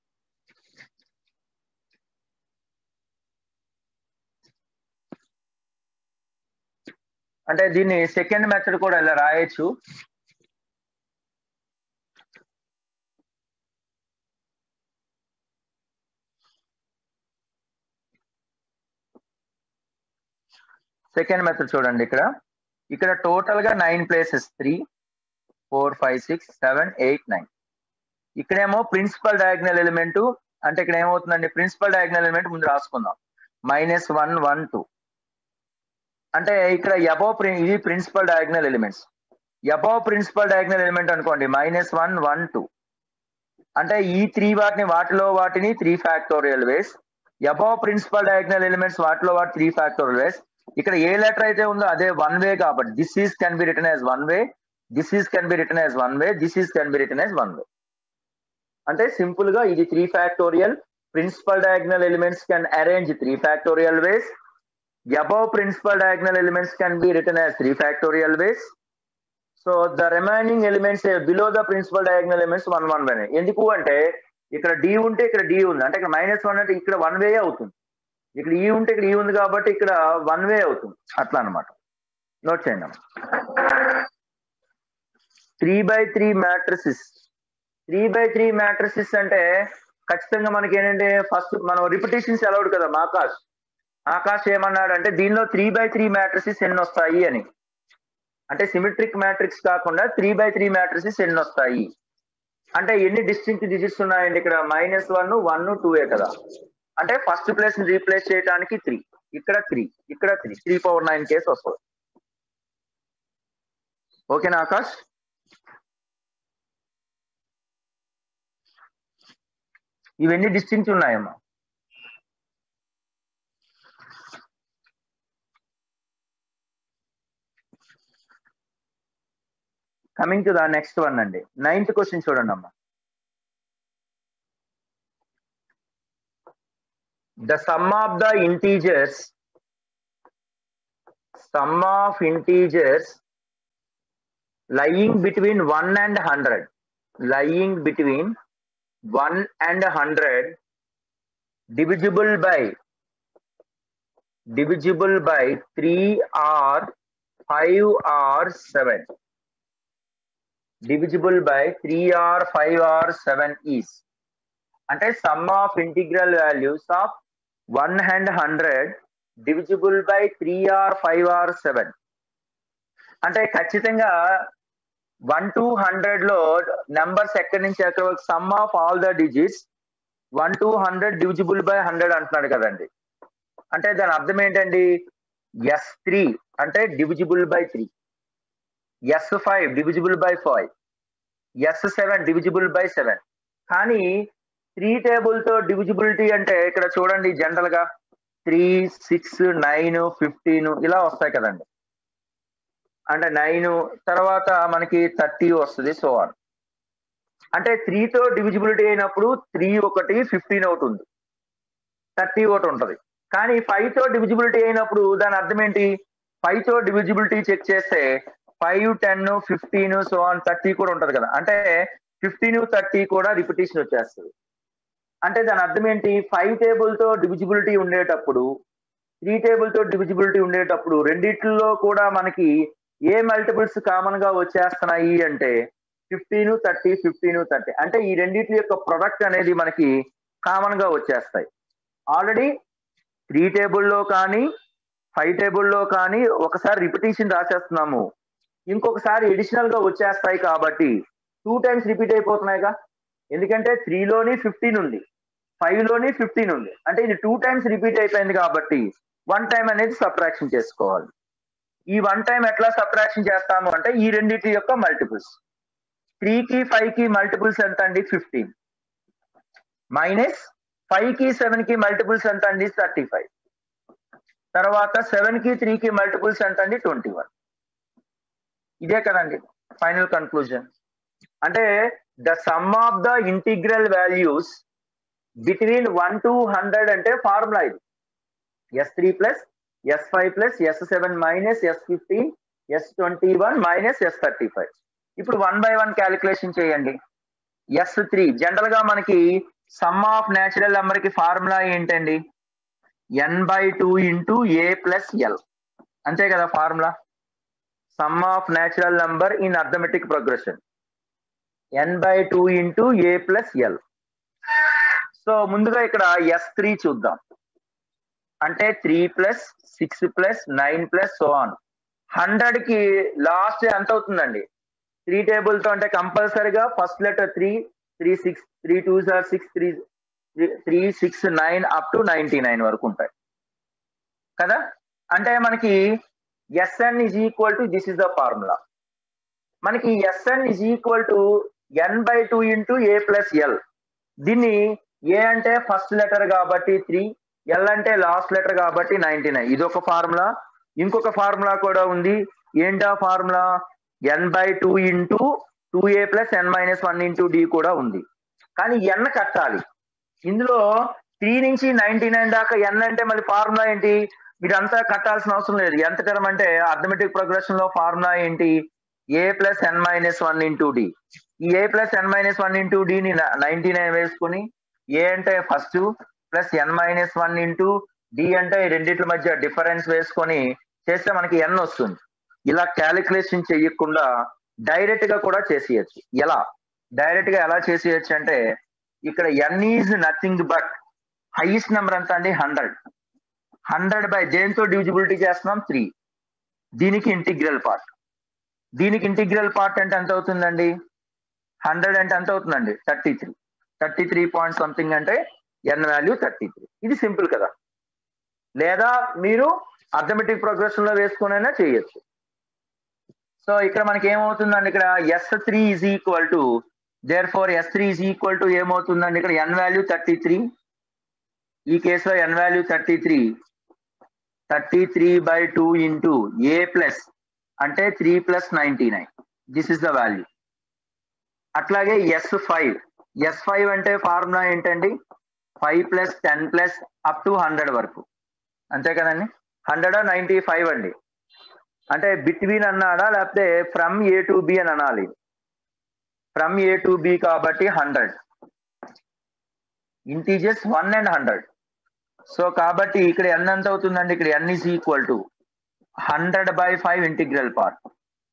అంటే దీన్ని సెకండ్ మెథడ్ కూడా ఇలా రాయొచ్చు సెకండ్ మెథడ్ చూడండి ఇక్కడ ఇక్కడ టోటల్ గా nine places three four five six seven eight nine ఇక్కడేమో ప్రిన్సిపల్ డయాగ్నల్ ఎలిమెంట్ అంటే ఇక్కడ ఏమవుతుందండి ప్రిన్సిపల్ డయాగ్నల్ ఎలిమెంట్ ముందు రాసుకుందాం మైనస్ వన్ వన్ టూ అంటే ఇక్కడ ఎబో ఇది principal diagonal elements above principal diagonal element అనుకోండి మైనస్ వన్ వన్ టూ అంటే ఈ త్రీ వాటిని వాటిలో వాటిని three factorial ways above principal diagonal elements వాటిలో వాటి త్రీ ఫ్యాక్టోరియల్ వేస్ ఇక్కడ ఏ లెటర్ అయితే ఉందో అదే వన్ వే కాబట్టి this is can be return as one way this is can be return as one way this is can be return as one way అంటే simple గా ఇది three factorial principal diagonal elements can arrange three factorial ways above principal diagonal elements can be written as three factorial ways so the remaining elements below the principal diagonal elements one one one ఎందుకు అంటే ఇక్కడ D ఉంటే ఇక్కడ D ఉంది అంటే ఇక్కడ minus one అంటే ఇక్కడ వన్ వే అవుతుంది ఇక్కడ ఈ ఉంటే ఇక్కడ ఈ ఉంది కాబట్టి ఇక్కడ వన్ వే అవుతుంది అట్లా అనమాట నోట్ చేయండి three by three matrices three by three matrices అంటే ఖచ్చితంగా మనకి ఏంటంటే ఫస్ట్ మనం రిపిటేషన్స్ అలౌడ్ కదా ఆకాష్ ఆకాష్ ఏమన్నాడు అంటే దీనిలో త్రీ బై త్రీ మ్యాట్రిసెస్ ఎన్ని వస్తాయి అని అంటే సిమెట్రిక్ మ్యాట్రిక్స్ కాకుండా త్రీ బై త్రీ మ్యాట్రిసెస్ ఎన్ని వస్తాయి అంటే ఎన్ని డిస్టింక్ట్ డిజిట్స్ ఉన్నాయండి ఇక్కడ మైనస్ వన్ వన్ టూ ఏ కదా అంటే ఫస్ట్ ప్లేస్ ని రీప్లేస్ చేయడానికి త్రీ ఇక్కడ త్రీ ఇక్కడ three three power nine case వస్తుంది ఓకేనా ఆకాష్ ఇవన్నీ డిస్టింక్ట్ ఉన్నాయమ్మా coming to the next one అండి నైన్త్ క్వశ్చన్ చూడండి అమ్మా the sum of the integers sum of integers lying between one and hundred lying between one and hundred divisible by divisible by three or five or seven divisible by 3 or 5 or 7 is అంటే sum of integral values of one and hundred divisible by three or five or seven అంటే ఖచ్చితంగా one to hundred లో numbers ఎక్కడి నుంచి ఎక్కడ వరకు sum of all the digits one to hundred divisible by hundred అంటున్నాడు కదండి అంటే దాని అర్థం ఏంటండి ఎస్ త్రీ అంటే divisible by three S five divisible by five S seven divisible by seven కానీ త్రీ టేబుల్ తో డివిజిబిలిటీ అంటే ఇక్కడ చూడండి జనరల్ గా త్రీ సిక్స్ నైన్ ఫిఫ్టీన్ ఇలా వస్తాయి కదండి అంటే నైన్ తర్వాత మనకి థర్టీ వస్తుంది సో ఆన్ అంటే త్రీతో డివిజిబిలిటీ అయినప్పుడు త్రీ ఒకటి ఫిఫ్టీన్ ఒకటి ఉంది థర్టీ ఒకటి ఉంటుంది కానీ ఫైవ్ తో డివిజిబిలిటీ అయినప్పుడు దాని అర్థం ఏంటి ఫైవ్ తో డివిజిబిలిటీ చెక్ చేస్తే five ten fifteen so on thirty కూడా ఉంటది కదా అంటే ఫిఫ్టీన్ థర్టీ కూడా రిపిటేషన్ వచ్చేస్తుంది అంటే దాని అర్థం ఏంటి ఫైవ్ టేబుల్ తో డివిజిబిలిటీ ఉండేటప్పుడు త్రీ టేబుల్ తో డివిజిబిలిటీ ఉండేటప్పుడు రెండిట్లో కూడా మనకి ఏ మల్టిపుల్స్ కామన్ గా వచ్చేస్తున్నాయి అంటే ఫిఫ్టీన్ థర్టీ ఫిఫ్టీన్ థర్టీ అంటే ఈ రెండింటి యొక్క ప్రొడక్ట్ అనేది మనకి కామన్ గా వచ్చేస్తాయి ఆల్రెడీ త్రీ టేబుల్లో కానీ ఫైవ్ టేబుల్లో కానీ ఒకసారి రిపిటేషన్ రాసేస్తున్నాము ఇంకొకసారి ఎడిషనల్ గా వచ్చేస్తాయి కాబట్టి టూ టైమ్స్ రిపీట్ అయిపోతున్నాయిగా ఎందుకంటే త్రీలోని ఫిఫ్టీన్ ఉంది ఫైవ్ లోని ఫిఫ్టీన్ ఉంది అంటే ఇది టూ టైమ్స్ రిపీట్ అయిపోయింది కాబట్టి వన్ టైం అనేది సబ్ట్రాక్షన్ చేసుకోవాలి ఈ వన్ టైం ఎట్లా సబ్ట్రాక్షన్ చేస్తాము అంటే ఈ రెండింటి యొక్క మల్టిపుల్స్ త్రీ కి ఫైవ్ కి మల్టిపుల్స్ ఎంత అండి ఫిఫ్టీన్ మైనస్ ఫైవ్ కి సెవెన్ కి మల్టిపుల్స్ ఎంత అండి థర్టీ ఫైవ్ తర్వాత సెవెన్ కి త్రీ కి మల్టిపుల్స్ ఎంత అండి ట్వంటీ వన్ ఇదే కదండి ఫైనల్ కన్క్లూజన్ అంటే the sum of the integral values between one to hundred అంటే ఫార్ములా ఇది S three plus S five plus S seven minus S fifteen S twenty one minus S thirty five ఇప్పుడు one by one calculation చేయండి S three general గా మనకి sum of natural number కి formula ఏంటండి N by two into A plus L అంతే కదా formula sum of natural number in arithmetic progression N by two into A plus L so ముందుగా ఇక్కడ S three చూద్దాం అంటే three plus six plus nine plus so on hundred కి last ఎంత అవుతుందండి three table తో అంటే కంపల్సరీగా first letter three three six three two sir six three three six nine up to ninety nine వరకు ఉంటాయి కదా అంటే మనకి S N is equal to this is the formula మనకి S N is equal to N by two into A plus L దీన్ని A అంటే first letter కాబట్టి three L అంటే లాస్ట్ లెటర్ కాబట్టి నైన్టీ నైన్ ఇది ఒక ఫార్ములా ఇంకొక ఫార్ములా కూడా ఉంది ఏంటా formula N by two into two A plus N minus one into D కూడా ఉంది కానీ ఎన్ కట్టాలి ఇందులో త్రీ నుంచి నైన్టీ నైన్ దాకా ఎన్ అంటే మళ్ళీ ఫార్ములా ఏంటి మీరంతా కట్టాల్సిన అవసరం లేదు ఎంత టర్మ్ అంటే అర్థమెటిక్ ప్రోగ్రెషన్ లో ఫార్ములా ఏంటి A plus N minus one into D ఈ A plus N minus one into డిని నైన్టీ నైన్ వేసుకుని ఏ అంటే ఫస్ట్ ప్లస్ ఎన్ మైనస్ వన్ ఇంటూ డి అంటే ఈ రెండిట్ల మధ్య డిఫరెన్స్ వేసుకొని చేస్తే మనకి ఎన్ వస్తుంది ఇలా క్యాలిక్యులేషన్ చేయకుండా డైరెక్ట్ గా కూడా చేసేయచ్చు ఎలా డైరెక్ట్ గా ఎలా చేసేయచ్చు అంటే ఇక్కడ N is nothing but highest number ఎంత అండి హండ్రెడ్ హండ్రెడ్ బై దేంతో డివిజిబిలిటీ చేస్తున్నాం త్రీ దీనికి ఇంటిగ్రల్ పార్ట్ దీనికి ఇంటిగ్రల్ పార్ట్ అంటే ఎంత అవుతుందండి హండ్రెడ్ అంటే ఎంత అవుతుందండి thirty three thirty three point something అంటే ఎన్ వాల్యూ థర్టీ త్రీ ఇది సింపుల్ కదా లేదా మీరు అర్థమెటిక్ ప్రోగ్రెషన్ లో వేసుకునైనా చేయొచ్చు సో ఇక్కడ మనకి ఏమవుతుందండి ఇక్కడ S three is equal to there four S three is equal to ఏమవుతుందండి ఇక్కడ ఎన్ వాల్యూ థర్టీ త్రీ ఈ కేసులో N value thirty three thirty three by two into A plus అంటే three plus ninety nine this is the value అట్లాగే S five S five అంటే formula ఏంటండి five plus ten plus up to hundred వరకు అంతే కదండి hundred ninety five అండి అంటే between అన్నాడా లేకపోతే ఫ్రమ్ ఏ టు బి అని అనాలి ఫ్రమ్ ఏ టు బి కాబట్టి hundred integers one and hundred so కాబట్టి ఇక్కడ ఎన్ ఎంత అవుతుందండి ఇక్కడ N is equal to hundred by five integral part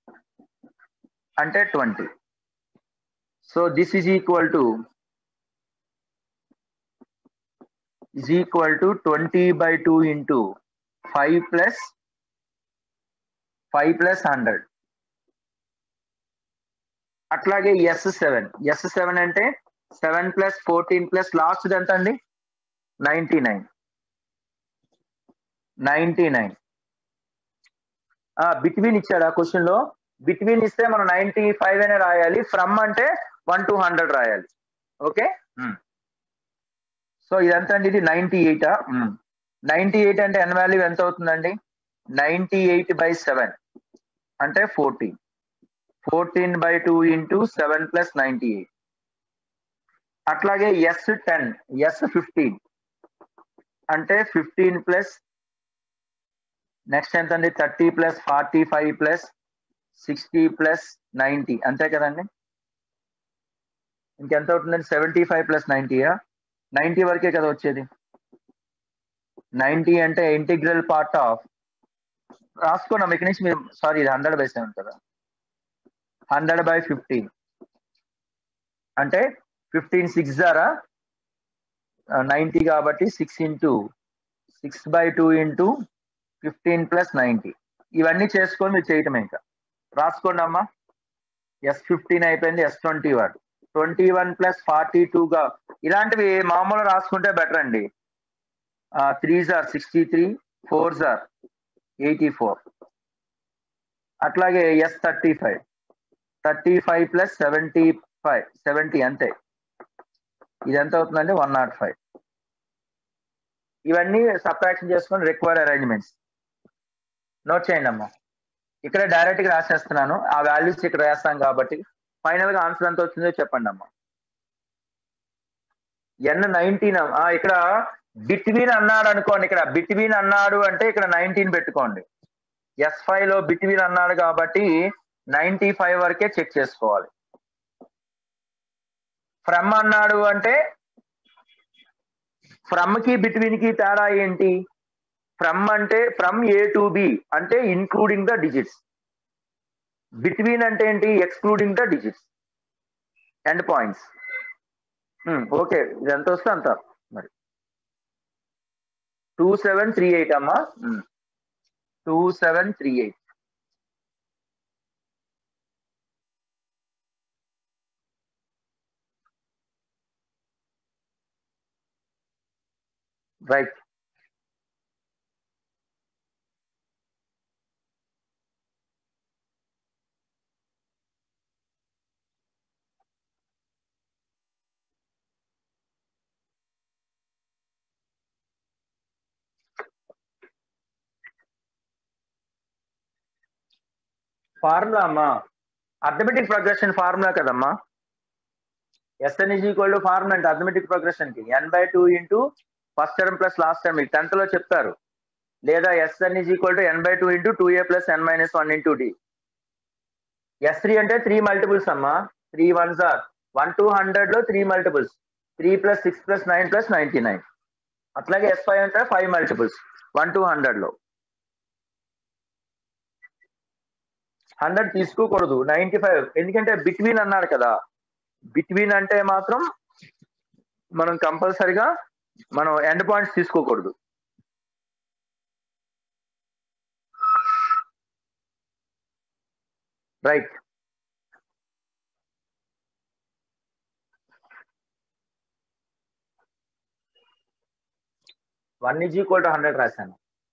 అంటే twenty so this is equal to is equal to 20 by 2 into 5 plus 5 plus 100 అట్లాగే S seven S seven అంటే seven plus fourteen plus last ఎంత అండి ninety nine ninety nine between ఇచ్చాడు ఆ question లో between ఇస్తే మనం నైన్టీ ఫైవ్ అనే రాయాలి ఫ్రమ్ అంటే వన్ టు హండ్రెడ్ రాయాలి ఓకే సో ఇదంతా అండి ఇది నైన్టీ ఎయిటా నైన్టీ ఎయిట్ అంటే ఎన్ వాల్యూ ఎంత అవుతుందండి నైన్టీ ఎయిట్ బై సెవెన్ అంటే fourteen fourteen by two into seven plus ninety eight అట్లాగే ఎస్ టెన్ ఎస్ ఫిఫ్టీన్ అంటే ఫిఫ్టీన్ ప్లస్ నెక్స్ట్ ఎంత అండి thirty plus forty five plus sixty plus ninety అంతే కదండి ఇంకెంత అవుతుందండి సెవెంటీ ఫైవ్ ప్లస్ నైన్టీయా నైన్టీ వరకే కదా వచ్చేది నైన్టీ అంటే ఇంటిగ్రల్ పార్ట్ ఆఫ్ రాసుకున్నాం ఇక్కడి నుంచి మీరు సారీ ఇది హండ్రెడ్ బై సెవెన్ కదా హండ్రెడ్ బై ఫిఫ్టీన్ అంటే ఫిఫ్టీన్ సిక్స్ ద్వారా నైన్టీ కాబట్టి six into six by two into fifteen plus ninety ఇవన్నీ చేసుకొని మీరు చేయటం ఇంకా రాసుకోండి అమ్మా ఎస్ ఫిఫ్టీన్ అయిపోయింది S twenty one twenty one plus forty టూగా ఇలాంటివి మామూలు రాసుకుంటే బెటర్ అండి త్రీ జార్ సిక్స్టీ త్రీ ఫోర్ జార్ ఎయిటీ ఫోర్ అట్లాగే S thirty five thirty five plus seventy five seventy అంతే ఇది ఎంత అవుతుందండి వన్ నాట్ ఫైవ్ ఇవన్నీ సబ్ట్రాక్షన్ చేసుకొని రిక్వైర్డ్ అరేంజ్మెంట్స్ నోట్ చేయండి అమ్మా ఇక్కడ డైరెక్ట్ గా రాసేస్తున్నాను ఆ వాల్యూస్ ఇక్కడ రాస్తాం కాబట్టి ఫైనల్ గా ఆన్సర్ ఎంత వచ్చిందో చెప్పండి అమ్మా ఎన్ నైన్టీన్ ఇక్కడ బిట్వీన్ అన్నాడు అనుకోండి ఇక్కడ బిట్వీన్ అన్నాడు అంటే ఇక్కడ నైన్టీన్ పెట్టుకోండి ఎస్ ఫైవ్ లో బిట్వీన్ అన్నాడు కాబట్టి నైన్టీ ఫైవ్ వరకే చెక్ చేసుకోవాలి ఫ్రమ్ అన్నాడు అంటే ఫ్రమ్ కి బిట్వీన్ కి తేడా ఏంటి ఫ్రమ్ అంటే ఫ్రమ్ ఏ టు బి అంటే ఇన్క్లూడింగ్ ద డిజిట్స్ బిట్వీన్ అంటే ఏంటి excluding the digits end points okay ఇది ఎంత వస్తే అంత మరి టూ సెవెన్ త్రీ ఎయిట్ అమ్మా two seven three eight right formula అమ్మా అర్థమెటిక్ ప్రోగ్రెషన్ ఫార్ములా కదమ్మా S N is equal to formula అంటే అర్థమెటిక్ ప్రోగ్రెషన్ కి N by two into first term plus last term మీకు టెన్త్ లో చెప్తారు లేదా S N is equal to N by two into two A plus N minus one into D S three అంటే three multiples అమ్మా three ones or one to hundred లో three multiples three plus six plus nine plus ninety nine అట్లాగే S five అంటే five multiples one to hundred లో hundred తీసుకోకూడదు ninety five ఎందుకంటే between అన్నారు కదా బిట్వీన్ అంటే మాత్రం మనం కంపల్సరిగా మనం ఎండ్ పాయింట్స్ తీసుకోకూడదు right one is equal to hundred రాశాను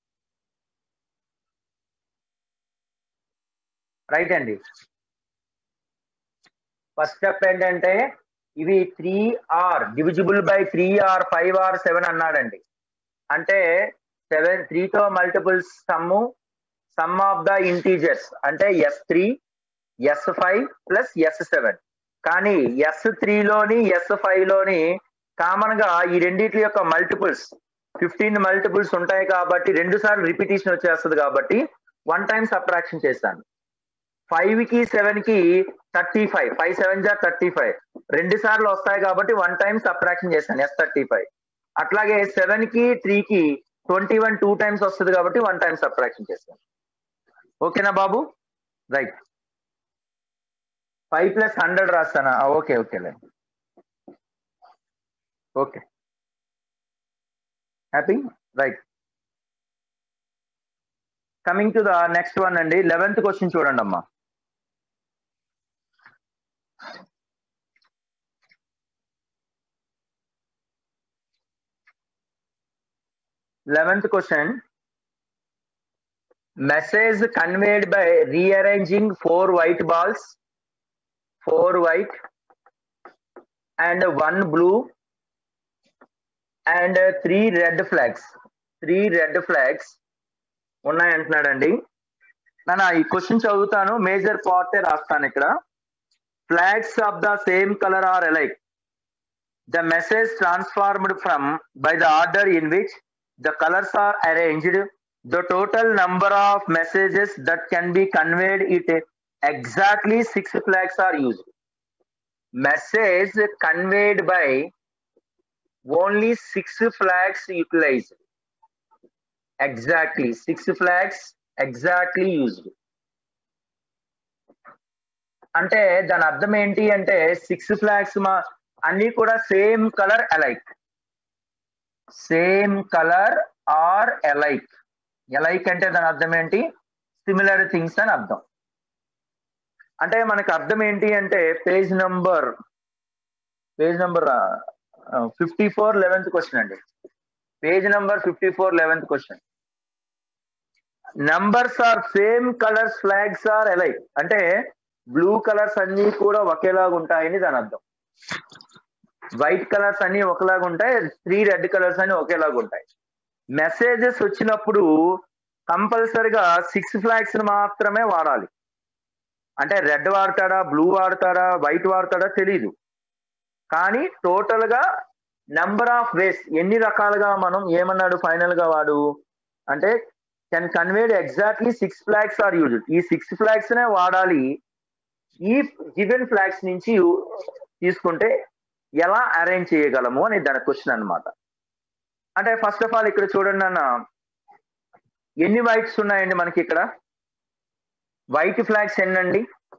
రైట్ అండి ఫస్ట్ స్టెప్ ఏంటంటే ఇవి three or divisible by three or five or seven అన్నాడండి అంటే సెవెన్ త్రీతో multiples sum sum of the integers అంటే S three S five plus S seven కానీ S త్రీలోని ఎస్ ఫైవ్ లోని కామన్ గా ఈ రెండింటి యొక్క మల్టిపుల్స్ ఫిఫ్టీన్ మల్టిపుల్స్ ఉంటాయి కాబట్టి రెండు సార్లు రిపిటేషన్ వచ్చేస్తుంది కాబట్టి వన్ టైం సబ్ట్రాక్షన్ చేశాను ఫైవ్ కి సెవెన్ కి థర్టీ ఫైవ్ ఫైవ్ సెవెన్ జా థర్టీ ఫైవ్ రెండు సార్లు వస్తాయి కాబట్టి వన్ టైం సబ్ట్రాక్షన్ చేశాను ఎస్ థర్టీ ఫైవ్ అట్లాగే సెవెన్ కి త్రీ కి ట్వంటీ వన్ టూ టైమ్స్ వస్తుంది కాబట్టి వన్ టైం సబ్ట్రాక్షన్ చేశాను ఓకేనా బాబు రైట్ ఫైవ్ ప్లస్ హండ్రెడ్ రాస్తానా ఓకే ఓకేలే okay happy right coming to the next one అండి లెవెన్త్ క్వశ్చన్ చూడండి అమ్మా eleventh question message conveyed by rearranging four white balls four white and one blue and three red flags three red flags ఉన్నాయంటున్నాడండి నేను ఈ question చదువుతాను major పార్టే రాస్తాను ఇక్కడ flags of the same colour are alike the message transformed from by the order in which the colors are arranged the total number of messages that can be conveyed it exactly six flags are used message conveyed by only six flags utilized exactly six flags exactly used అంటే దాని అర్థం ఏంటి అంటే six flags మా అన్ని కూడా same colour alike same colour are alike alike అంటే దాని అర్థం ఏంటి సిమిలర్ థింగ్స్ అని అర్థం అంటే మనకి అర్థం ఏంటి అంటే page number page number fifty four eleventh question అండి page number fifty four eleventh question numbers are same colours flags are alike అంటే బ్లూ కలర్స్ అన్ని కూడా ఒకేలాగా ఉంటాయని దాని అర్థం వైట్ కలర్స్ అన్ని ఒకలాగా ఉంటాయి త్రీ రెడ్ కలర్స్ అన్ని ఒకేలాగా ఉంటాయి మెసేజెస్ వచ్చినప్పుడు కంపల్సరిగా సిక్స్ ఫ్లాగ్స్ మాత్రమే వాడాలి అంటే రెడ్ వాడతాడా బ్లూ వాడతాడా వైట్ వాడతాడా తెలీదు కానీ టోటల్ గా నెంబర్ ఆఫ్ వేస్ ఎన్ని రకాలుగా మనం ఏమన్నాడు ఫైనల్ గా వాడు అంటే can conveyed exactly six flags are used ఈ సిక్స్ ఫ్లాగ్స్ నే వాడాలి ఈ గివెన్ ఫ్లాగ్స్ నుంచి తీసుకుంటే ఎలా అరేంజ్ చేయగలము అని దాని క్వశ్చన్ అనమాట అంటే ఫస్ట్ ఆఫ్ ఆల్ ఇక్కడ చూడండి అన్న ఎన్ని వైట్స్ ఉన్నాయండి మనకి ఇక్కడ వైట్ ఫ్లాగ్స్ ఎన్నండి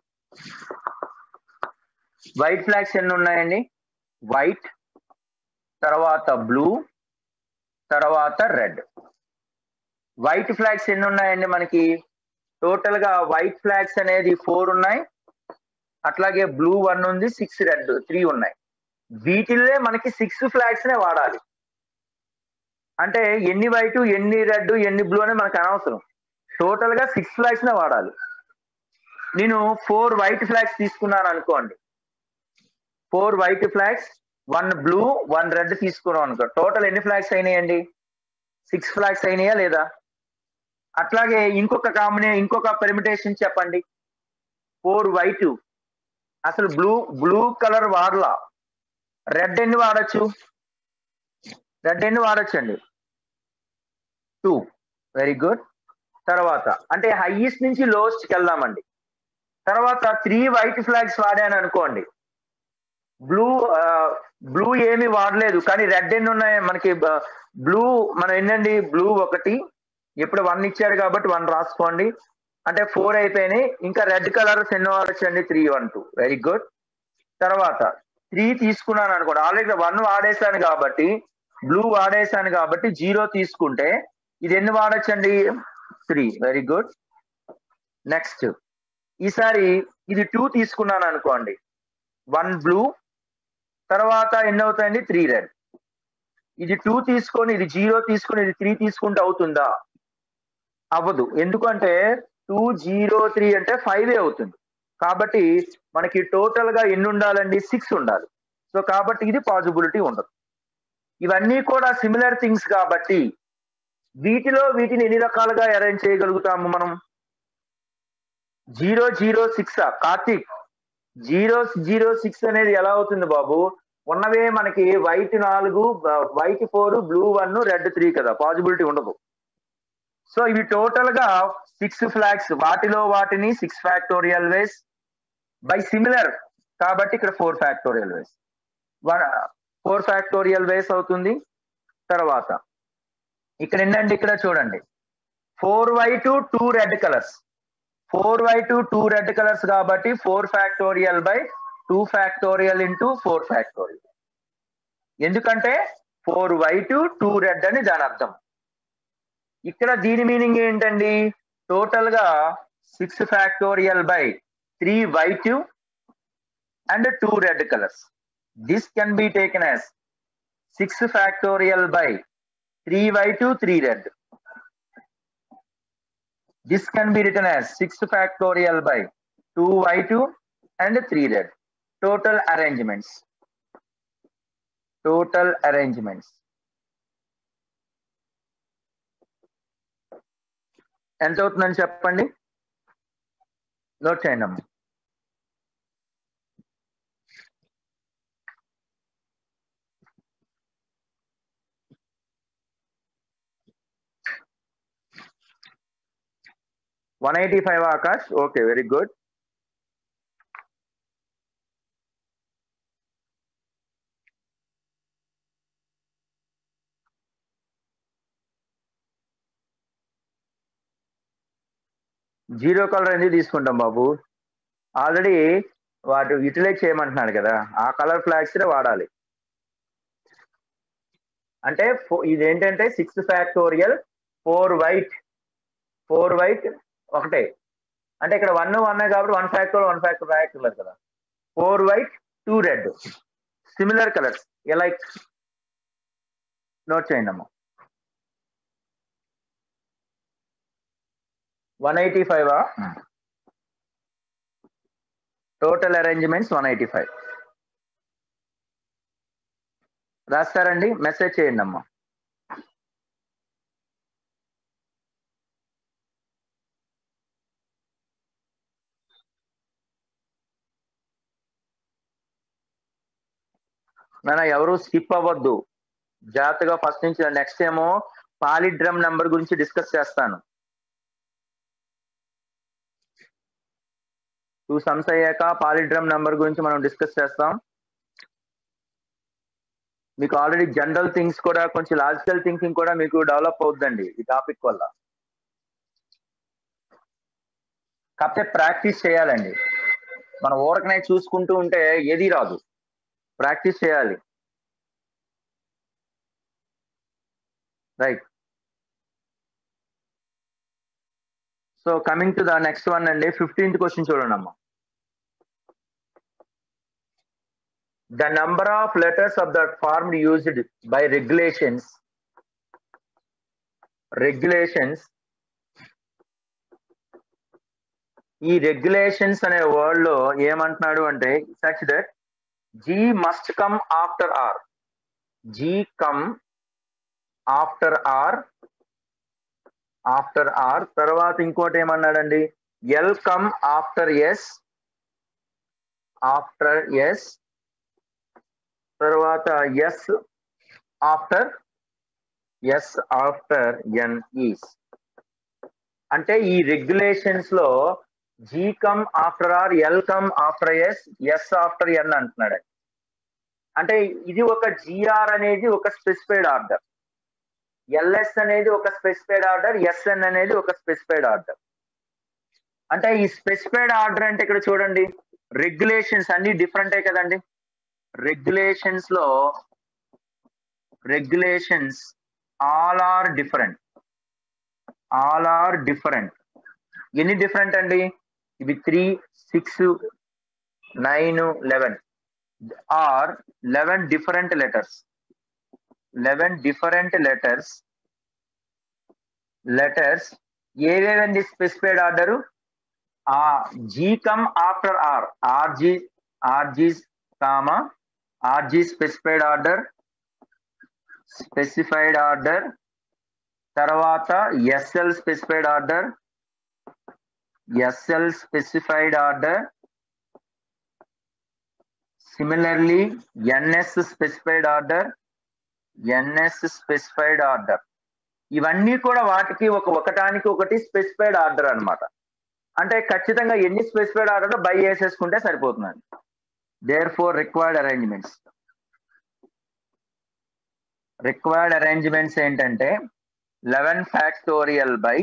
వైట్ ఫ్లాగ్స్ ఎన్ని ఉన్నాయండి వైట్ తర్వాత బ్లూ తర్వాత రెడ్ వైట్ ఫ్లాగ్స్ ఎన్ని ఉన్నాయండి మనకి టోటల్ గా వైట్ ఫ్లాగ్స్ అనేది ఫోర్ ఉన్నాయి అట్లాగే బ్లూ వన్ ఉంది సిక్స్ రెడ్ త్రీ ఉన్నాయి వీటిల్లే మనకి సిక్స్ ఫ్లాగ్స్ నే వాడాలి అంటే ఎన్ని వైట్ ఎన్ని రెడ్ ఎన్ని బ్లూ అనేది మనకు అనవసరం టోటల్ గా సిక్స్ ఫ్లాగ్స్ నే వాడాలి నేను ఫోర్ వైట్ ఫ్లాగ్స్ తీసుకున్నాను అనుకోండి four white flags one blue one red తీసుకున్నాం అనుకో టోటల్ ఎన్ని ఫ్లాగ్స్ అయినాయండి సిక్స్ ఫ్లాగ్స్ అయినాయా లేదా అట్లాగే ఇంకొక కాంబినే ఇంకొక పెర్మిటేషన్ చెప్పండి ఫోర్ వైట్ అసలు బ్లూ బ్లూ కలర్ వాడలా రెడ్ ఎన్ని వాడచ్చు రెడ్ ఎన్ని వాడచ్చండి టూ వెరీ గుడ్ తర్వాత అంటే హైయెస్ట్ నుంచి లోయెస్ట్కి వెళ్దామండి తర్వాత త్రీ వైట్ ఫ్లాగ్స్ వాడాను అనుకోండి బ్లూ బ్లూ ఏమి వాడలేదు కానీ రెడ్ ఎన్ని ఉన్నాయి మనకి బ్లూ మనం ఎన్నండి బ్లూ ఒకటి ఇప్పుడు వన్ ఇచ్చాడు కాబట్టి వన్ రాసుకోండి అంటే ఫోర్ అయిపోయినాయి ఇంకా రెడ్ కలర్స్ ఎన్నో వాడచ్చండి three one two very good తర్వాత త్రీ తీసుకున్నాను అనుకోండి ఆల్రెడీ వన్ వాడేసాను కాబట్టి బ్లూ వాడేసాను కాబట్టి జీరో తీసుకుంటే ఇది ఎన్ని వాడచ్చండి త్రీ వెరీ గుడ్ నెక్స్ట్ ఈసారి ఇది టూ తీసుకున్నాను అనుకోండి వన్ బ్లూ తర్వాత ఎన్ని అవుతాయండి త్రీ రెడ్ ఇది టూ తీసుకొని ఇది జీరో తీసుకొని ఇది త్రీ తీసుకుంటే అవుతుందా అవ్వదు ఎందుకంటే టూ జీరో త్రీ అంటే ఫైవ్ అవుతుంది కాబట్టి మనకి టోటల్ గా ఎన్ని ఉండాలండి సిక్స్ ఉండాలి సో కాబట్టి ఇది పాసిబిలిటీ ఉండదు ఇవన్నీ కూడా సిమిలర్ థింగ్స్ కాబట్టి వీటిలో వీటిని ఎన్ని రకాలుగా అరేంజ్ చేయగలుగుతాము మనం zero zero six Karthik zero zero six అనేది ఎలా అవుతుంది బాబు ఉన్నవే మనకి వైట్ నాలుగు white four blue one red three కదా పాసిబిలిటీ ఉండదు సో ఇవి టోటల్ గా సిక్స్ ఫ్లాగ్స్ వాటిలో వాటిని six factorial ways by similar కాబట్టి ఇక్కడ four factorial ways four factorial ways అవుతుంది తర్వాత ఇక్కడ ఏంటంటే ఇక్కడ చూడండి four white two red colours four white two red colours కాబట్టి four factorial by two factorial into four factorial ఎందుకంటే ఫోర్ వైట్ టూ రెడ్ అని దాని అర్థం ఇక్కడ దీని మీనింగ్ ఏంటండి టోటల్ గా six factorial by three white and two red colours this can be taken as six factorial by three white three red this can be return as six factorial by two white and three red total arrangements total arrangements ఎంత అవుతుందని చెప్పండి note చేయండి అమ్మ one eighty five Akash okay very good zero colour అనేది తీసుకుంటాం బాబు already వాటి utilise చేయమంటున్నాడు కదా ఆ కలర్ ఫ్లాగ్స్ వాడాలి అంటే ఇది ఏంటంటే six factorial four white four white ఒకటే అంటే ఇక్కడ వన్ వన్ కాబట్టి వన్ ఫ్యాక్టర్ వన్ ఫ్యాక్టర్ రాయక్కర్లేదు కదా four white two red similar colours like note చేయండి అమ్మా one eighty five total arrangements one eighty five రాస్తారండి మెసేజ్ చేయండి అమ్మా నాన్న ఎవరు స్కిప్ అవ్వద్దు జాగ్రత్తగా ఫస్ట్ నుంచి నెక్స్ట్ ఏమో పాలిడ్రమ్ నెంబర్ గురించి డిస్కస్ చేస్తాను టూ సమ్స్ అయ్యాక పాలిడ్రమ్ నెంబర్ గురించి మనం డిస్కస్ చేస్తాం మీకు ఆల్రెడీ జనరల్ థింగ్స్ కూడా కొంచెం లాజికల్ థింకింగ్ కూడా మీకు డెవలప్ అవుద్దండి ఈ టాపిక్ వల్ల కాకపోతే ప్రాక్టీస్ చేయాలండి మన ఊరకనే చూసుకుంటూ ఉంటే ఏది రాదు ప్రాక్టీస్ చేయాలి right so coming to the next one అండి ఫిఫ్టీన్త్ క్వశ్చన్ చూడండి అమ్మా the number of letters of the form used by regulations regulations ఈ రెగ్యులేషన్స్ అనే వర్డ్ లో ఏమంటున్నాడు అంటే such that G must come after R G come after R after R తర్వాత ఇంకోటి ఏమన్నాడండి L come after S after S తర్వాత S after S after N is అంటే ఈ రెగ్యులేషన్స్ లో G come after are L come after S S after N అంటున్నాడు అంటే ఇది ఒక జిఆర్ అనేది ఒక స్పెసిఫైడ్ ఆర్డర్ ఎల్ఎస్ అనేది ఒక స్పెసిఫైడ్ ఆర్డర్ ఎస్ఎన్ అనేది ఒక స్పెసిఫైడ్ ఆర్డర్ అంటే ఈ స్పెసిఫైడ్ ఆర్డర్ అంటే ఇక్కడ చూడండి రెగ్యులేషన్స్ అన్ని డిఫరెంటే కదండి రెగ్యులేషన్స్ లో regulations all are different all are different ఎన్ని డిఫరెంట్ అండి ఇవి three six nine eleven or eleven different letters eleven different letters letters ఏవేవండి స్పెసిఫైడ్ ఆర్డరు ఆ G come after R R G R G comma R G specified order specified order తర్వాత S L specified order S L specified order similarly N S specified order N S specified order ఇవన్నీ కూడా వాటికి ఒక ఒకటానికి ఒకటి specified order అన్నమాట అంటే ఖచ్చితంగా ఎన్ని స్పెసిఫైడ్ ఆర్డర్ బై చేసేసుకుంటే సరిపోతుందండి there four required arrangements required arrangements ఏంటంటే eleven factorial by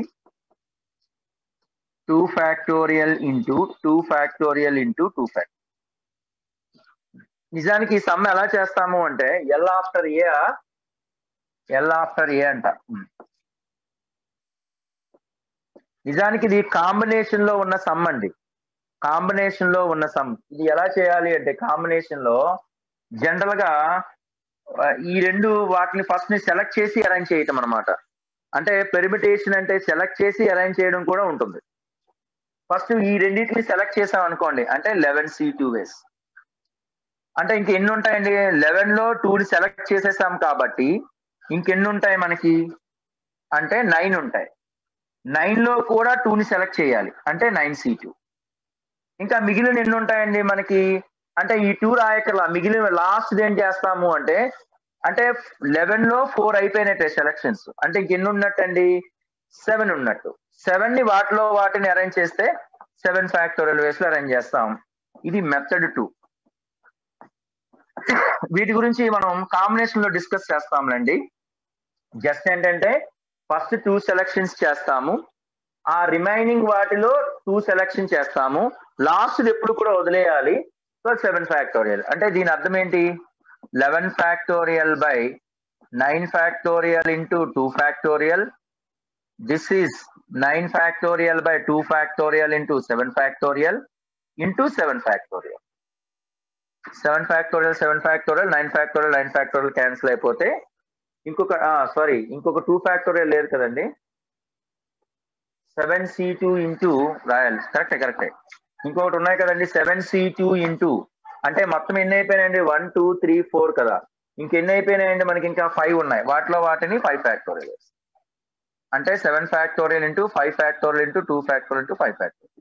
two factorial into two factorial into two fact నిజానికి ఈ సమ్ ఎలా చేస్తాము అంటే L after A L after A అంట నిజానికి ఇది కాంబినేషన్ లో ఉన్న సమ్ అండి కాంబినేషన్ లో ఉన్న సమ్ ఇది ఎలా చేయాలి అంటే కాంబినేషన్ లో జనరల్ గా ఆ, ఈ రెండు వాటిని ఫస్ట్ ని సెలెక్ట్ చేసి అరేంజ్ చేయటం అనమాట అంటే పెరిమిటేషన్ అంటే సెలెక్ట్ చేసి అరేంజ్ చేయడం కూడా ఉంటుంది ఫస్ట్ ఈ రెండింటిని సెలెక్ట్ చేసాం అనుకోండి అంటే లెవెన్ సి టూ వేస్ అంటే ఇంకెన్ని ఉంటాయండి లెవెన్ లో టూని సెలెక్ట్ చేసేసాం కాబట్టి ఇంకెన్ని ఉంటాయి మనకి అంటే నైన్ ఉంటాయి నైన్ లో కూడా టూని సెలెక్ట్ చేయాలి అంటే నైన్ సి టూ ఇంకా మిగిలిన ఎన్ని ఉంటాయండి మనకి అంటే ఈ టూ రాయకర్లా మిగిలిన లాస్ట్ ఏం చేస్తాము అంటే అంటే లెవెన్ లో ఫోర్ అయిపోయినట్టే సెలక్షన్స్ అంటే ఇంకెన్ని ఉన్నట్టండి సెవెన్ ఉన్నట్టు సెవెన్ ని వాటిలో వాటిని అరేంజ్ చేస్తే సెవెన్ ఫ్యాక్టోరియల్ వేస్ లో అరేంజ్ చేస్తాం ఇది మెథడ్ టూ వీటి గురించి మనం కాంబినేషన్ లో డిస్కస్ చేస్తాంలేండి జస్ట్ ఏంటంటే ఫస్ట్ టూ సెలక్షన్స్ చేస్తాము ఆ రిమైనింగ్ వాటిలో టూ సెలక్షన్ చేస్తాము లాస్ట్ ఎప్పుడు కూడా వదిలేయాలి సో సెవెన్ ఫ్యాక్టోరియల్ అంటే దీని అర్థం ఏంటి eleven factorial by nine factorial into two factorial this is nine factorial by two factorial into seven factorial into seven factorial seven factorial seven factorial nine factorial nine factorial cancel అయిపోతే ఇంకొక sorry ఇంకొక two factorial లేదు కదండి seven C two into రాయాలి కరెక్టే కరెక్టే ఇంకొకటి ఉన్నాయి కదండి సెవెన్ సి టూ ఇంటూ అంటే మొత్తం ఎన్ని అయిపోయినాయండి వన్ టూ త్రీ ఫోర్ కదా ఇంకెన్ని అయిపోయినాయండి మనకి ఇంకా ఫైవ్ ఉన్నాయి వాటిలో వాటిని ఫైవ్ ఫ్యాక్టోరియల్ అంటే seven factorial into five factorial into two factorial into five factorial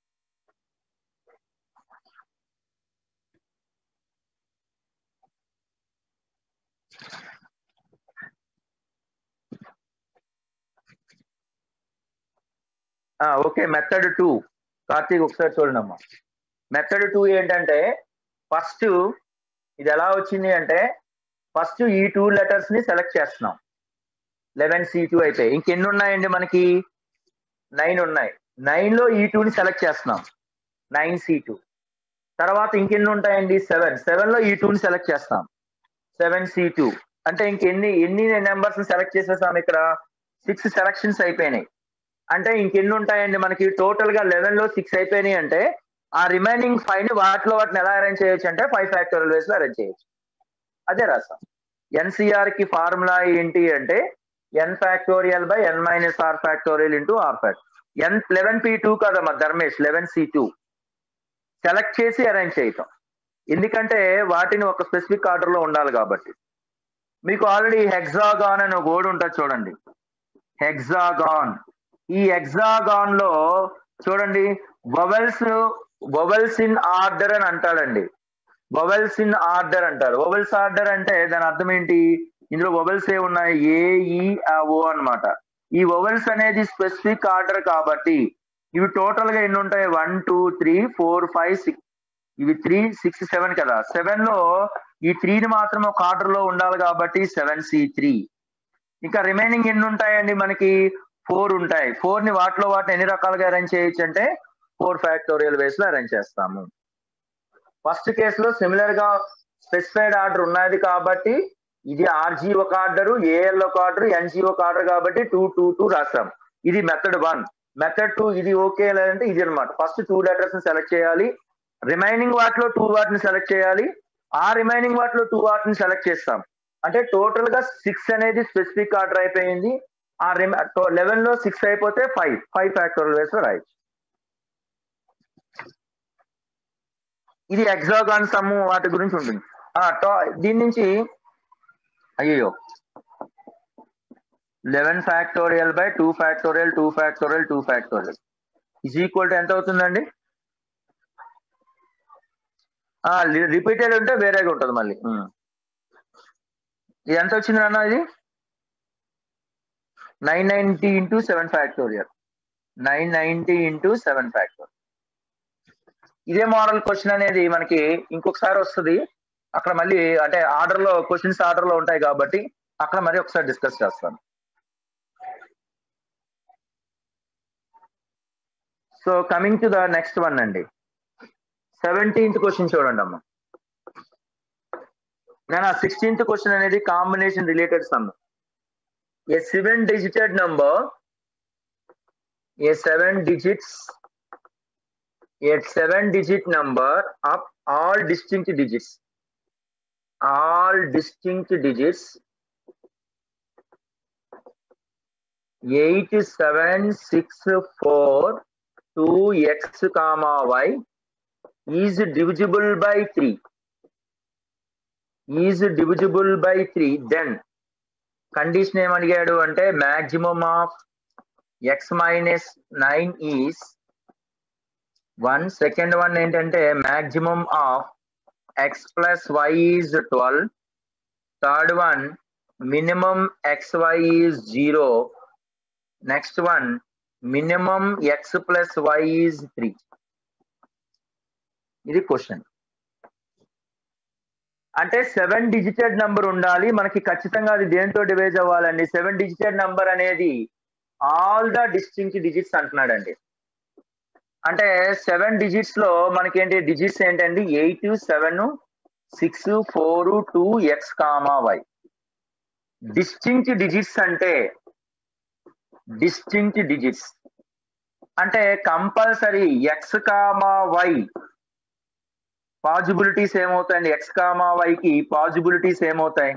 okay method two Karthik ఒకసారి చూడండి అమ్మా మెథడ్ టూ ఏంటంటే ఫస్ట్ ఇది ఎలా వచ్చింది అంటే ఫస్ట్ ఈ టూ లెటర్స్ ని సెలెక్ట్ చేస్తున్నాం లెవెన్ సి టూ అయితే ఇంకెన్ని ఉన్నాయండి మనకి నైన్ ఉన్నాయి నైన్ లో ఈ టూని సెలెక్ట్ చేస్తున్నాం నైన్ సి టూ తర్వాత ఇంకెన్ని ఉంటాయండి సెవెన్ సెవెన్ లో ఈ టూని సెలెక్ట్ చేస్తాం సెవెన్ సి టూ అంటే ఇంకెన్ని ఎన్ని నెంబర్స్ సెలెక్ట్ చేసేసాం ఇక్కడ సిక్స్ సెలక్షన్స్ అయిపోయినాయి అంటే ఇంకెన్ని ఉంటాయండి మనకి టోటల్ గా లెవెన్ లో సిక్స్ అయిపోయినాయి అంటే ఆ రిమైనింగ్ ఫైవ్ ని వాటిలో వాటిని ఎలా అరేంజ్ చేయొచ్చు అంటే ఫైవ్ ఫ్యాక్టోరియల్ వేస్ లో అరేంజ్ చేయొచ్చు అదే రాసాం ఎన్సీఆర్ కి ఫార్ములా ఏంటి అంటే ఎన్ factorial by N minus are factorial into R fact N eleven P two కదమ్మా Dharmesh eleven C two select చేసి అరేంజ్ చేయటం ఎందుకంటే వాటిని ఒక స్పెసిఫిక్ ఆర్డర్ లో ఉండాలి కాబట్టి మీకు ఆల్రెడీ హెక్సాగాన్ అని ఒక ఓడి ఉంటుంది చూడండి హెక్సాగాన్ ఈ హెక్సాగాన్ లో చూడండి వవెల్స్ వవెల్స్ ఇన్ ఆర్డర్ అని అంటాడండి వవెల్స్ ఇన్ ఆర్డర్ అంటారు వవెల్స్ ఆర్డర్ అంటే దాని అర్థం ఏంటి ఇందులో వవెల్స్ ఏ ఉన్నాయి ఏ ఈ ఓ అన్నమాట ఈ వవెల్స్ అనేది స్పెసిఫిక్ ఆర్డర్ కాబట్టి ఇవి టోటల్ గా ఎన్ని ఉంటాయి one two three four five six ఇవి త్రీ సిక్స్ సెవెన్ కదా సెవెన్ లో ఈ త్రీని మాత్రం ఒక ఆర్డర్ లో ఉండాలి కాబట్టి సెవెన్ సి త్రీ ఇంకా రిమైనింగ్ ఎన్ని ఉంటాయండి మనకి ఫోర్ ఉంటాయి ఫోర్ ని వాటిలో వాటిని ఎన్ని రకాలుగా అరేంజ్ చేయొచ్చు అంటే ఫోర్ ఫ్యాక్టోరియల్ వేస్ లో అరేంజ్ చేస్తాము ఫస్ట్ కేసులో సిమిలర్ గా స్పెసిఫైడ్ ఆర్డర్ ఉన్నది కాబట్టి ఇది ఆర్జీ ఒక ఆర్డర్ ఏఎల్ ఒక ఆర్డర్ ఎన్జీ ఒక ఆర్డర్ కాబట్టి టూ టూ టూ రాస్తాం ఇది మెథడ్ వన్ మెథడ్ టూ ఇది ఓకే లేదంటే ఇది అనమాట ఫస్ట్ టూ లెటర్స్ ని సెలెక్ట్ చేయాలి రిమైనింగ్ వాటిలో టూ వాటిని సెలెక్ట్ చేయాలి ఆ రిమైనింగ్ వాటిలో టూ వాటిని సెలెక్ట్ చేస్తాం అంటే టోటల్ గా సిక్స్ అనేది స్పెసిఫిక్ ఆర్డర్ అయిపోయింది ఆ లెవెన్ లో సిక్స్ అయిపోతే ఫైవ్ ఫైవ్ ఫ్యాక్టోరియల్ వేస్ లో రాయొచ్చు ఇది ఎగ్జాగాన్ సమ్ వాటి గురించి ఉంటుంది ఆ టో- దీని నుంచి అయ్యో eleven factorial by two factorial two factorial two factorial is equal to ఎంత అవుతుందండి రిపీటెడ్ ఉంటే వేరేగా ఉంటుంది మళ్ళీ ఉమ్. ఇది ఎంత వచ్చింది అన్న ఇది nine ninety into seven factorial nine ninety into seven factorial ఇదే మోడల్ క్వశ్చన్ అనేది మనకి ఇంకొకసారి వస్తుంది అక్కడ మళ్ళీ అంటే ఆర్డర్ లో క్వశ్చన్స్ ఆర్డర్ లో ఉంటాయి కాబట్టి అక్కడ మరి ఒకసారి డిస్కస్ చేస్తాను so coming to the next one అండి సెవెంటీన్త్ క్వశ్చన్ చూడండి అమ్మా నేను ఆ సిక్స్టీన్త్ క్వశ్చన్ అనేది combination related sum a seven digited number a seven digits a seven digit number of all distinct digits all distinct digits eight seven six four two X comma Y is divisible by three is divisible by three then condition ఏమడిగాడు అంటే maximum of X minus nine is one second one ఏంటంటే maximum of X plus Y is twelve third one minimum X Y is zero next one minimum X plus Y is three ఇది question అంటే seven digited number ఉండాలి మనకి ఖచ్చితంగా అది దేంతో divide అవ్వాలండి seven digited number అనేది ఆల్ ద డిస్టింక్ట్ డిజిట్స్ అంటున్నాడండి అంటే సెవెన్ డిజిట్స్ లో మనకేంటి డిజిట్స్ ఏంటండి eight seven six four two X comma Y distinct digits అంటే డిస్టింక్ట్ డిజిట్స్ అంటే compulsory X comma why possibilities ఏమవుతాయండి ఎక్స్ కామా వైకి పాజిబిలిటీస్ ఏమవుతాయి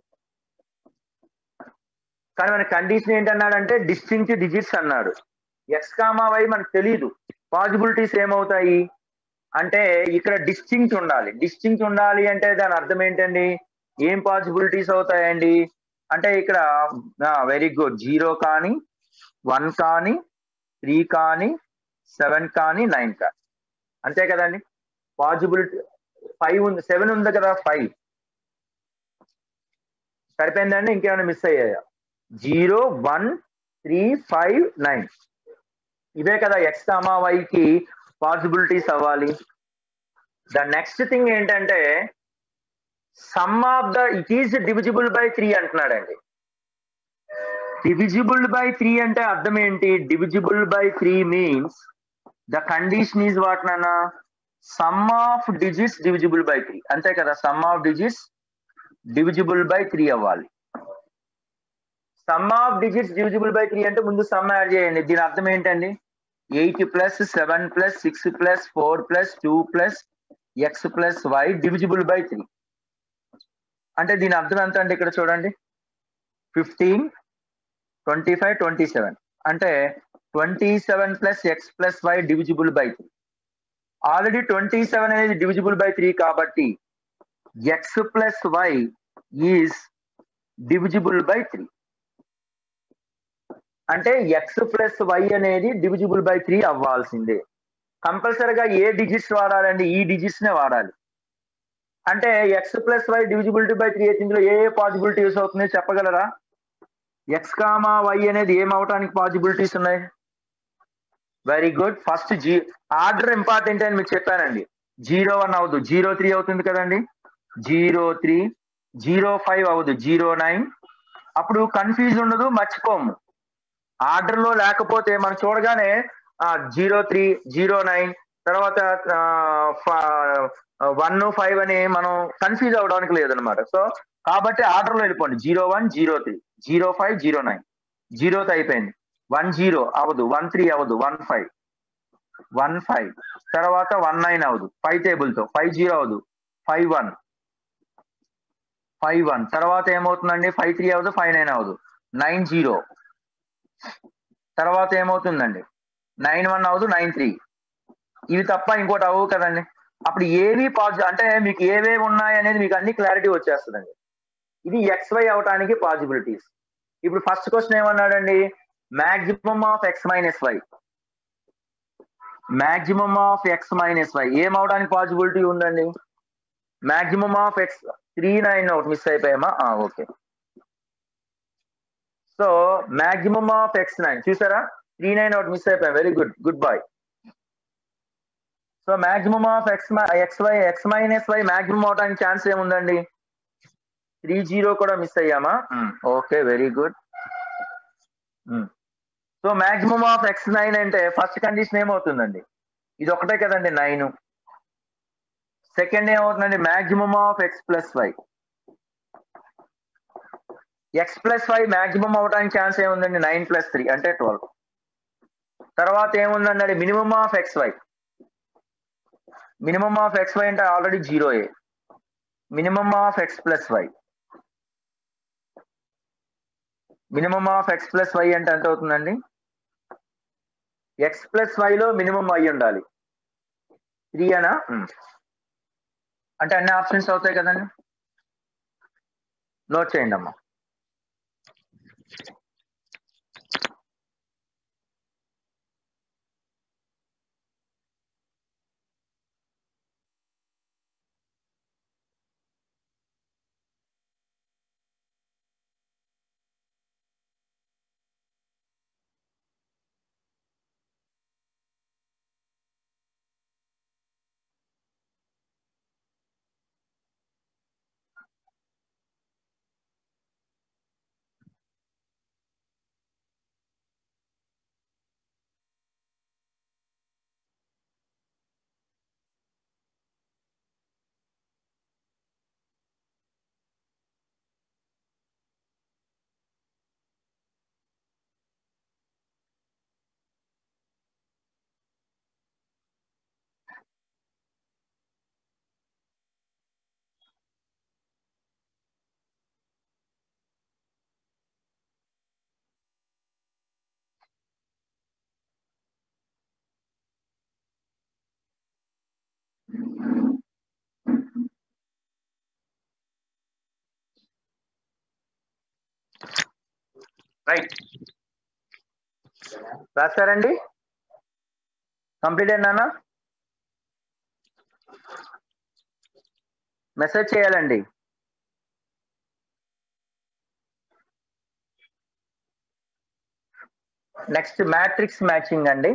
కానీ మన కండిషన్ ఏంటన్నాడంటే డిస్టింక్ట్ డిజిట్స్ అన్నాడు ఎక్స్ కామా వై మనకు తెలియదు పాజిబిలిటీస్ ఏమవుతాయి అంటే ఇక్కడ డిస్టింక్ట్ ఉండాలి డిస్టింక్ట్ ఉండాలి అంటే దాని అర్థం ఏంటండి ఏం పాసిబిలిటీస్ అవుతాయండి అంటే ఇక్కడ వెరీ గుడ్ జీరో కానీ వన్ కానీ త్రీ కానీ సెవెన్ కానీ నైన్ కానీ అంతే కదండి పాసిబిలిటీ ఫైవ్ ఉంది సెవెన్ ఉంది కదా ఫైవ్ సరిపోయిందండి ఇంకేమైనా మిస్ అయ్యాయా zero one three five nine ఇవే కదా ఎక్స్ కామా వైకి పాసిబిలిటీస్ అవ్వాలి ద నెక్స్ట్ థింగ్ ఏంటంటే sum of the it is divisible by three అంటున్నాడండి డివిజిబుల్ బై త్రీ అంటే అర్థం ఏంటి divisible by three means the condition is what నానా sum of digits divisible by three అంతే కదా sum of digits divisible by three అవ్వాలి sum of digits divisible by three అంటే ముందు సమ్ యాడ్ చేయండి దీని అర్థం ఏంటండి eight plus seven plus six plus four plus two plus X plus Y divisible by three అంటే దీని అర్థం ఎంత అండి ఇక్కడ చూడండి fifteen twenty five twenty seven అంటే twenty seven plus X plus Y divisible by three already twenty seven అనేది divisible by three కాబట్టి X plus Y is divisible by three అంటే ఎక్స్ ప్లస్ వై అనేది డివిజిబుల్ బై త్రీ అవ్వాల్సిందే కంపల్సరీగా ఏ digits వాడాలండి ఈ digits నే వాడాలి అంటే X plus Y divisibility by three అయితే ఇందులో ఏ ఏ పాసిబిలిటీస్ అవుతున్నాయి చెప్పగలరా ఎక్స్ కామా వై అనేది ఏం అవటానికి పాసిబిలిటీస్ ఉన్నాయి వెరీ గుడ్ ఫస్ట్ జీ ఆర్డర్ ఇంపార్టెంట్ అని మీకు చెప్పానండి జీరో వన్ అవదు జీరో త్రీ అవుతుంది కదండి జీరో త్రీ జీరో ఫైవ్ అవదు జీరో నైన్ అప్పుడు కన్ఫ్యూజ్ ఉండదు మర్చిపోము ఆర్డర్ లో లేకపోతే మనం చూడగానే జీరో త్రీ జీరో నైన్ తర్వాత వన్ ఫైవ్ అని మనం కన్ఫ్యూజ్ అవడానికి లేదనమాట సో కాబట్టి ఆర్డర్ లో వెళ్ళిపోండి zero one zero three zero five zero nine జీరోతో అయిపోయింది వన్ జీరో అవదు వన్ త్రీ అవదు వన్ ఫైవ్ వన్ ఫైవ్ తర్వాత వన్ నైన్ అవదు ఫైవ్ టేబుల్ తో ఫైవ్ జీరో అవదు ఫైవ్ వన్ ఫైవ్ వన్ తర్వాత ఏమవుతుందండి ఫైవ్ త్రీ అవదు ఫైవ్ నైన్ అవదు నైన్ జీరో తర్వాత ఏమవుతుందండి నైన్ వన్ అవదు నైన్ త్రీ ఇవి తప్ప ఇంకోటి అవ్వవు కదండి అప్పుడు ఏవి పాజిటివ్ అంటే మీకు ఏవేవి ఉన్నాయి అనేది మీకు అన్ని క్లారిటీ వచ్చేస్తుందండి ఇది ఎక్స్ వై అవటానికి పాసిబిలిటీస్ ఇప్పుడు ఫస్ట్ క్వశ్చన్ ఏమన్నాడండి maximum of X minus Y maximum of X minus Y ఏం అవడానికి పాసిబిలిటీ ఉందండి maximum of X three nine ఒకటి మిస్ అయిపోయామా okay so maximum of X nine చూసారా త్రీ నైన్ ఒకటి మిస్ అయిపోయాం very good good boy so maximum of X X Y X minus Y maximum అవడానికి chance ఏముందండి three zero కూడా miss అయ్యామా okay very good so maximum of X nine అంటే first condition ఏమవుతుందండి ఇది ఒకటే కదండి నైన్ సెకండ్ ఏమవుతుందండి maximum of X plus Y X plus Y maximum అవడానికి ఛాన్స్ ఏముందండి నైన్ ప్లస్ త్రీ అంటే ట్వెల్వ్ తర్వాత ఏముందండి minimum of X Y minimum of X Y అంటే ఆల్రెడీ జీరో ఏ minimum of X plus Y minimum of X plus Y అంటే ఎంత అవుతుందండి ఎక్స్ ప్లస్ వైలో మినిమం వై ఉండాలి త్రీ అనా అంటే అన్ని ఆప్షన్స్ అవుతాయి కదండి నోట్ చేయండి అమ్మా రైట్ రాశారండి కంప్లీట్ అయినా మెసేజ్ చేయాలండి నెక్స్ట్ మ్యాట్రిక్స్ మ్యాచింగ్ అండి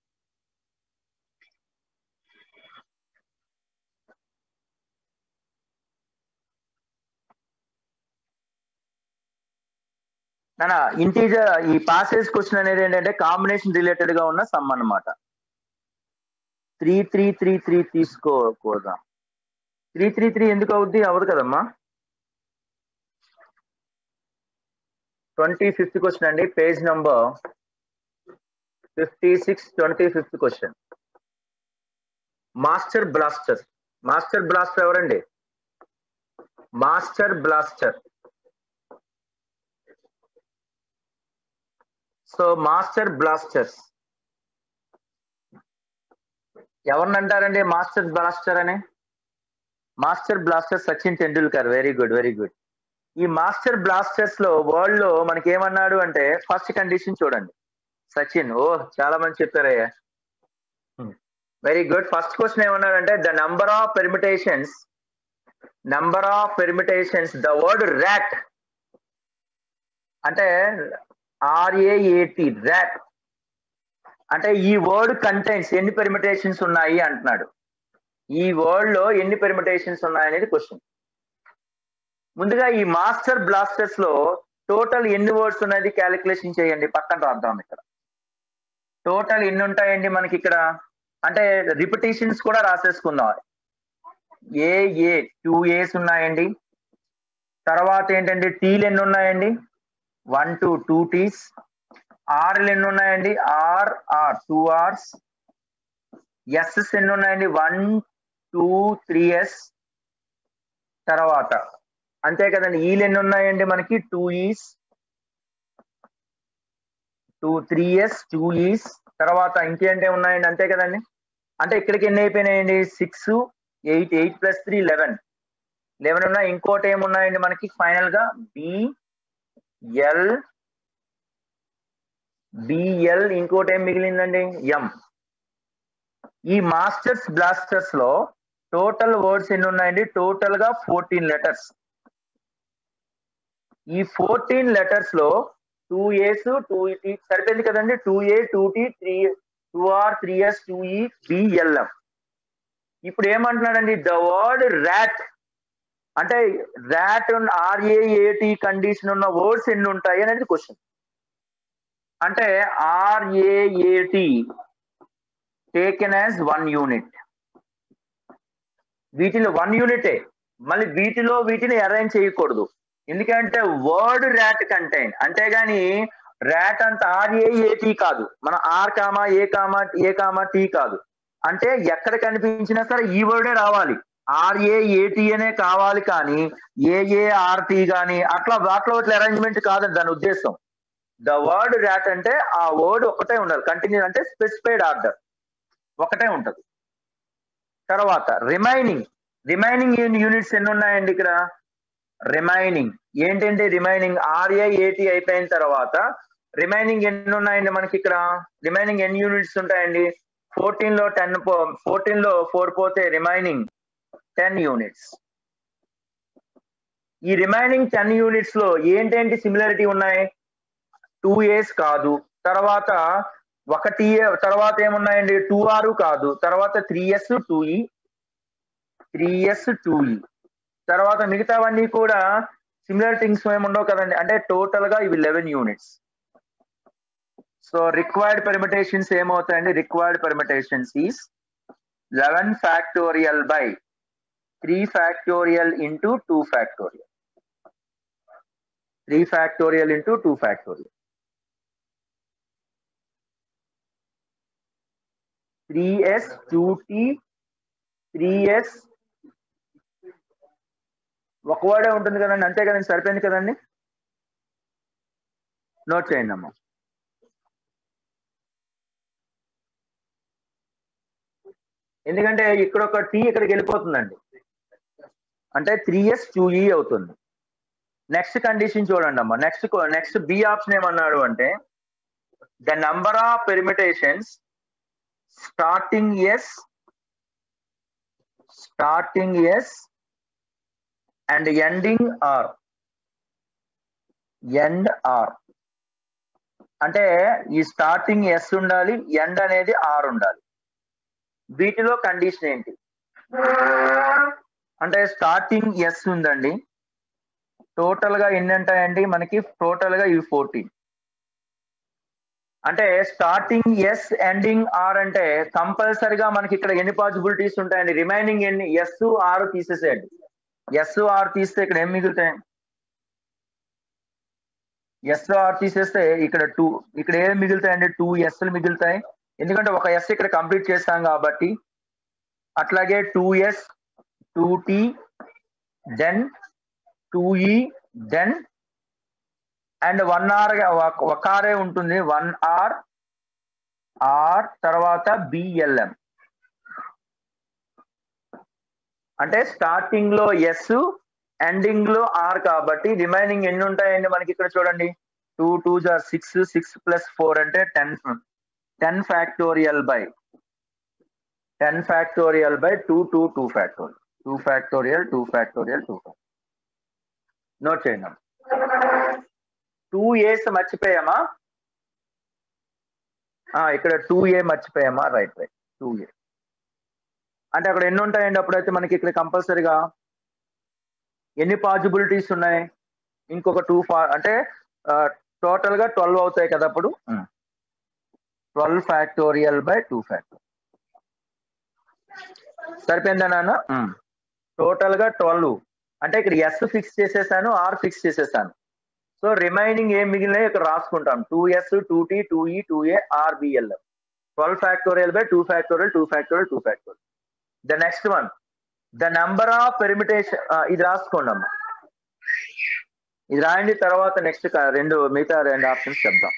నానా ఇంటీజర్ ఈ పాసేజ్ క్వశ్చన్ అనేది ఏంటంటే కాంబినేషన్ రిలేటెడ్ గా ఉన్న సమ్ అన్నమాట త్రీ త్రీ త్రీ త్రీ తీసుకోకూడదా త్రీ త్రీ త్రీ ఎందుకు అవుద్ది అవదు కదమ్మా ట్వంటీ ఫిఫ్త్ క్వశ్చన్ అండి page number fifty six twenty fifth question master blaster master blaster ఎవరండి master blaster so master blasters ఎవరిని అంటారండి మాస్టర్ బ్లాస్టర్ అని master blaster Sachin Tendulkar very good very good ఈ మాస్టర్ బ్లాస్టర్స్ లో వరల్డ్ లో మనకి ఏమన్నాడు అంటే ఫస్ట్ కండిషన్ చూడండి సచిన్ ఓ చాలా మంది చెప్పారయ్యా వెరీ గుడ్ ఫస్ట్ క్వశ్చన్ ఏమన్నాడంటే the number of permutations number of permutations the word rat అంటే ఆర్ఏఏటి ర్యాట్ అంటే ఈ వర్డ్ కంటెంట్స్ ఎన్ని పెర్మిటేషన్స్ ఉన్నాయి అంటున్నాడు ఈ వర్డ్ లో ఎన్ని పెర్మిటేషన్స్ ఉన్నాయనేది క్వశ్చన్ ముందుగా ఈ మాస్టర్ బ్లాస్టర్స్ లో టోటల్ ఎన్ని వర్డ్స్ ఉన్నది క్యాలిక్యులేషన్ చేయండి పక్కన రాద్దాం ఇక్కడ టోటల్ ఎన్ని ఉంటాయండి మనకి ఇక్కడ అంటే రిపిటేషన్స్ కూడా రాసేసుకుందాం ఏ ఏ టూ ఏస్ ఉన్నాయండి తర్వాత ఏంటంటే టీలు ఎన్ని ఉన్నాయండి వన్ టు టూ టీస్ ఆర్లు ఎన్ని ఉన్నాయండి R R two Rs Ss ఎన్ని ఉన్నాయండి వన్ టూ త్రీ ఎస్ తర్వాత అంతే కదండి ఈలు ఎన్ని ఉన్నాయండి మనకి two Es two three S two Es తర్వాత ఇంకేంటే ఉన్నాయండి అంతే కదండి అంటే ఇక్కడికి ఎన్ని అయిపోయినాయండి six eight eight plus three eleven eleven ఉన్నాయి ఇంకోటి ఏమున్నాయండి మనకి ఫైనల్ గా బిఎల్ బిఎల్ ఇంకోటి ఏం మిగిలిందండి ఎం ఈ మాస్టర్స్ బ్లాస్టర్స్ లో టోటల్ వర్డ్స్ ఎన్ని ఉన్నాయండి టోటల్ గా ఫోర్టీన్ లెటర్స్ ఈ ఫోర్టీన్ లెటర్స్ లో టూ ఏస్ టూ టీ సరిపోయింది కదండి two A two T three two R three S two E BLM ఇప్పుడు ఏమంటున్నాడండి ద వర్డ్ ర్యాట్ అంటే ర్యాట్ ఆర్ఏఏటి కండిషన్ ఉన్న వర్డ్స్ ఎన్ని ఉంటాయి అనేది క్వశ్చన్ అంటే RAAT taken as one unit వీటిలో వన్ యూనిటే మళ్ళీ వీటిలో వీటిని అరేంజ్ చేయకూడదు ఎందుకంటే వర్డ్ ర్యాట్ కంటైన్ అంతేగాని ర్యాట్ అంత ఆర్ఏఏటి కాదు మన R comma A comma A comma T కాదు అంటే ఎక్కడ కనిపించినా సరే ఈ వర్డే రావాలి ఆర్ఏఏటి అనే కావాలి కానీ ఏఏఆర్టీ కానీ అట్లా వాటిలో ఇట్లా అరేంజ్మెంట్ కాదండి దాని ఉద్దేశం ద వర్డ్ ర్యాట్ అంటే ఆ వర్డ్ ఒకటే ఉండాలి కంటిన్యూ అంటే స్పెసిఫైడ్ ఆర్డర్ ఒకటే ఉంటది తర్వాత రిమైనింగ్ రిమైనింగ్ యూనిట్స్ ఎన్ని ఉన్నాయండి ఇక్కడ రిమైనింగ్ ఏంటంటే రిమైనింగ్ ఆర్ఏ ఏటీ అయిపోయిన తర్వాత రిమైనింగ్ ఎన్ని ఉన్నాయండి మనకి ఇక్కడ రిమైనింగ్ ఎన్ని యూనిట్స్ ఉంటాయండి ఫోర్టీన్ లో టెన్ ఫోర్టీన్ లో ఫోర్ పోతే రిమైనింగ్ టెన్ యూనిట్స్ ఈ రిమైనింగ్ టెన్ యూనిట్స్ లో ఏంటేంటి సిమిలారిటీ ఉన్నాయి టూ ఏస్ కాదు తర్వాత ఒక టీ తర్వాత ఏమున్నాయండి టూ ఆరు కాదు తర్వాత three S two E three S two E తర్వాత మిగతావన్నీ కూడా సిమిలర్ థింగ్స్ ఏమి ఉండవు కదండి అంటే టోటల్ గా ఇవి eleven units so required permutations ఏమవుతాయండి required permutations is eleven factorial by three factorial into two factorial three factorial into two factorial three S two T three S ఒక వర్డే ఉంటుంది కదండి అంతే కదండి సరిపోయింది కదండి నోట్ చేయండి అమ్మా ఎందుకంటే ఇక్కడ ఒక టీ ఇక్కడికి వెళ్ళిపోతుందండి అంటే త్రీ ఎస్ టూ ఈ అవుతుంది నెక్స్ట్ కండిషన్ చూడండి అమ్మా నెక్స్ట్ నెక్స్ట్ బి ఆప్షన్ ఏమన్నాడు అంటే the number of permutations starting S starting S and ending R end R అంటే ఈ స్టార్టింగ్ ఎస్ ఉండాలి ఎండ్ అనేది ఆర్ ఉండాలి వీటిలో కండిషన్ ఏంటి అంటే స్టార్టింగ్ ఎస్ ఉందండి టోటల్ గా ఎన్ని ఉంటాయండి మనకి టోటల్ గా ఇవి ఫోర్టీన్ అంటే స్టార్టింగ్ ఎస్ ఎండింగ్ ఆర్ అంటే కంపల్సరిగా మనకి ఇక్కడ ఎన్ని పాసిబిలిటీస్ ఉంటాయండి రిమైనింగ్ ఎన్ని ఎస్ ఆర్ తీసేసేయండి ఎస్ ఆర్ తీస్తే ఇక్కడ ఏం మిగులుతాయి ఎస్ ఆర్ తీసేస్తే ఇక్కడ టూ ఇక్కడ ఏం మిగులుతాయండి టూ ఎస్లు మిగులుతాయి ఎందుకంటే ఒక ఎస్ ఇక్కడ కంప్లీట్ చేస్తాం కాబట్టి అట్లాగే two S two T then two E then and one R ఒక ఆరే ఉంటుంది వన్ ఆర్ ఆర్ తర్వాత బిఎల్ఎం అంటే స్టార్టింగ్ లో ఎస్ ఎండింగ్ లో ఆర్ కాబట్టి రిమైనింగ్ ఎన్ని ఉంటాయండి మనకి ఇక్కడ చూడండి టూ టూ జార్ సిక్స్ సిక్స్ ప్లస్ ఫోర్ అంటే ten ten factorial by ten factorial by two two two factorial two factorial two factorial two note చేయండి టూ ఏస్ మర్చిపోయామా ఇక్కడ two A మర్చిపోయామా right right two A అంటే అక్కడ ఎన్ని ఉంటాయండి అప్పుడైతే మనకి ఇక్కడ కంపల్సరీగా ఎన్ని పాసిబిలిటీస్ ఉన్నాయి ఇంకొక టూ ఫా అంటే టోటల్ గా ట్వెల్వ్ అవుతాయి కదా అప్పుడు twelve factorial by two factorial సరిపోయిందా నాన్న టోటల్ గా ట్వెల్వ్ అంటే ఇక్కడ ఎస్ ఫిక్స్ చేసేసాను ఆర్ ఫిక్స్ చేసేసాను సో రిమైనింగ్ ఏం మిగిలినాయి ఇక్కడ రాసుకుంటాం two S two T two E two A RBL twelve factorial by two factorial two factorial two factorial the next one the number of permutation ఇది రాసుకోండి అమ్మా ఇది రాయండి తర్వాత నెక్స్ట్ రెండు మిగతా రెండు ఆప్షన్స్ చెప్దాం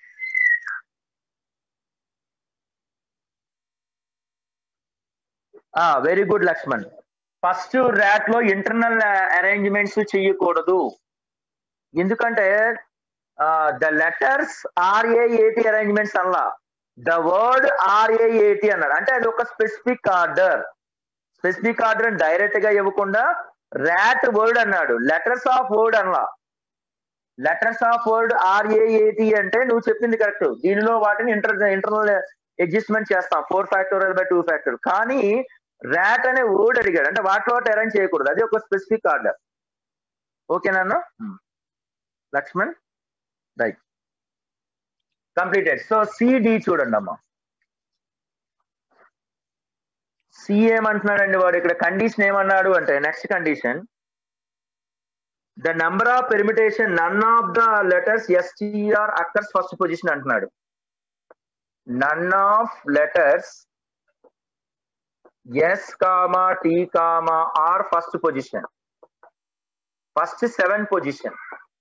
very good Lakshman first rat లో ఇంటర్నల్ అరేంజ్మెంట్స్ చెయ్యకూడదు ఎందుకంటే ద లెటర్స్ ఆర్ఏఏటి అరేంజ్మెంట్స్ అలా ద వర్డ్ ఆర్ఏఏటి అన్నాడు అంటే అది ఒక specific order specific order direct గా ఇవ్వకుండా ర్యాట్ వర్డ్ అన్నాడు లెటర్స్ ఆఫ్ వర్డ్ అనలా లెటర్స్ ఆఫ్ వర్డ్ ఆర్ఏఏటి అంటే నువ్వు చెప్పింది కరెక్ట్ దీనిలో వాటిని ఇంటర్ ఇంటర్నల్ అడ్జస్ట్మెంట్ చేస్తాం four factorial by two factorial కానీ ర్యాట్ అనే వర్డ్ అడిగాడు అంటే వాటిలో అరేంజ్ చేయకూడదు అది ఒక స్పెసిఫిక్ ఆర్డర్ ఓకేనా Lakshman right completed so C D చూడండి అమ్మా సి ఏమంటున్నాడండి వాడు ఇక్కడ కండిషన్ ఏమన్నాడు అంటే next condition the number of permutation none of the letters S T R occurs first position అంటున్నాడు none of letters S comma T comma R first position first seven position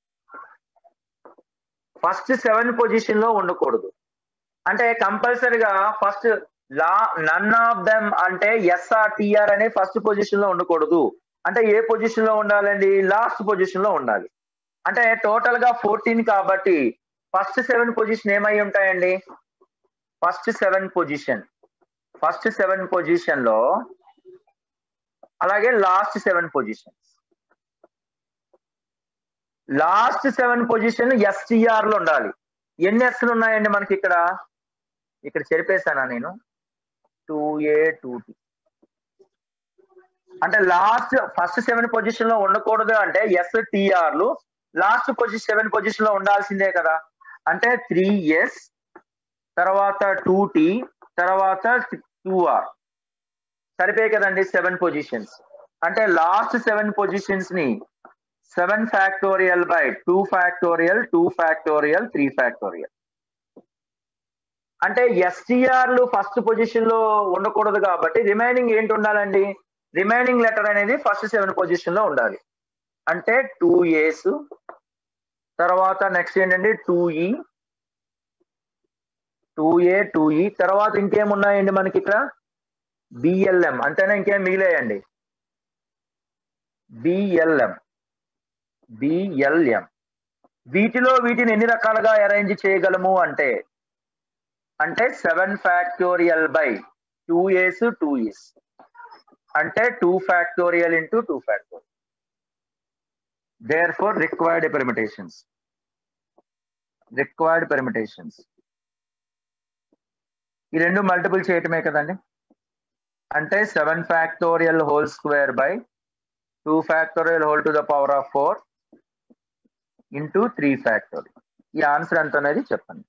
first seven position లో ఉండకూడదు అంటే కంపల్సరిగా first లా none of them అంటే S R T R అనే first position లో ఉండకూడదు అంటే ఏ పొజిషన్ లో ఉండాలండి లాస్ట్ పొజిషన్ లో ఉండాలి అంటే టోటల్ గా ఫోర్టీన్ కాబట్టి ఫస్ట్ సెవెన్ పొజిషన్ ఏమై ఉంటాయండి first seven position first seven position లో అలాగే last seven positions last seven position S T R లో ఉండాలి ఎన్ని ఎస్లు ఉన్నాయండి మనకి ఇక్కడ ఇక్కడ చెరిపేశానా నేను టూ ఏ టూ టీ అంటే లాస్ట్ ఫస్ట్ సెవెన్ పొజిషన్ లో ఉండకూడదు అంటే ఎస్ టిఆర్లు లాస్ట్ పొజిషన్ సెవెన్ పొజిషన్ లో ఉండాల్సిందే కదా అంటే త్రీ ఎస్ తర్వాత టూ టీ తర్వాత టూ ఆర్ సరిపోయి కదండి సెవెన్ పొజిషన్స్ అంటే లాస్ట్ సెవెన్ పొజిషన్స్ ని seven factorial by two factorial two factorial three factorial అంటే ఎస్టీఆర్లు ఫస్ట్ పొజిషన్ లో ఉండకూడదు కాబట్టి రిమైనింగ్ ఏంటి ఉండాలండి రిమైనింగ్ లెటర్ అనేది ఫస్ట్ సెవెన్ పొజిషన్ లో ఉండాలి అంటే టూ ఏస్ తర్వాత నెక్స్ట్ ఏంటంటే two E two A two E తర్వాత ఇంకేమున్నాయండి మనకి ఇక్కడ బిఎల్ఎం అంతేనా ఇంకేం మిగిలేయండి బిఎల్ఎం బిఎల్ఎం వీటిలో వీటిని ఎన్ని రకాలుగా అరేంజ్ చేయగలము అంటే అంటే seven factorial by two ace two E's అంటే two factorial into two factorial there four required permutations required permutations ఈ రెండు మల్టిపుల్ చేయటమే కదండి అంటే seven factorial whole square by two factorial whole to the power of four into three factorial ఈ answer ఎంత అనేది చెప్పండి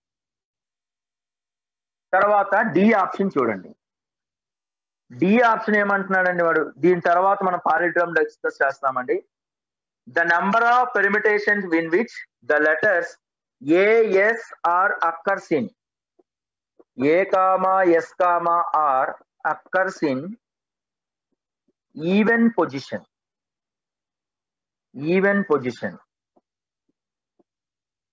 తర్వాత డి ఆప్షన్ చూడండి డి ఆప్షన్ ఏమంటున్నాడండి వాడు దీని తర్వాత మనం పాలిడ్రమ్ డిస్కస్ చేస్తామండి the number of permutations in which the letters A S R occurs in A comma S comma R occurs in even position even position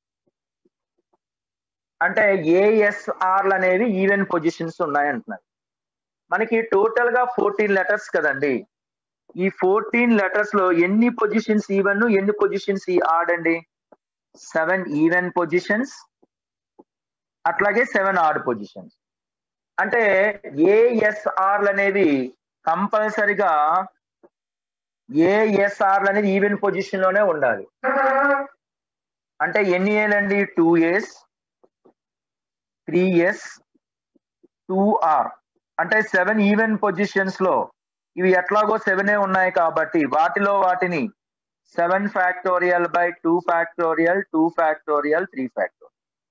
అంటే ఏఎస్ఆర్లు అనేవి ఈవెన్ పొజిషన్స్ ఉన్నాయంటున్నారు మనకి టోటల్ గా ఫోర్టీన్ లెటర్స్ కదండి ఈ ఫోర్టీన్ లెటర్స్ లో ఎన్ని పొజిషన్స్ ఈవెన్ ఎన్ని పొజిషన్స్ ఈ ఆడ్ అండి సెవెన్ ఈవెన్ పొజిషన్స్ అట్లాగే సెవెన్ ఆడ్ పొజిషన్స్ అంటే ఏఎస్ఆర్లు అనేవి కంపల్సరిగా ఏఎస్ఆర్లు అనేది ఈవెన్ పొజిషన్ లోనే ఉండాలి అంటే ఎన్ని ఏలండి two years three years two R అంటే సెవెన్ ఈవెన్ పొజిషన్స్ లో ఇవి ఎట్లాగో సెవెనే ఉన్నాయి కాబట్టి వాటిలో వాటిని seven factorial by two factorial two factorial three factorial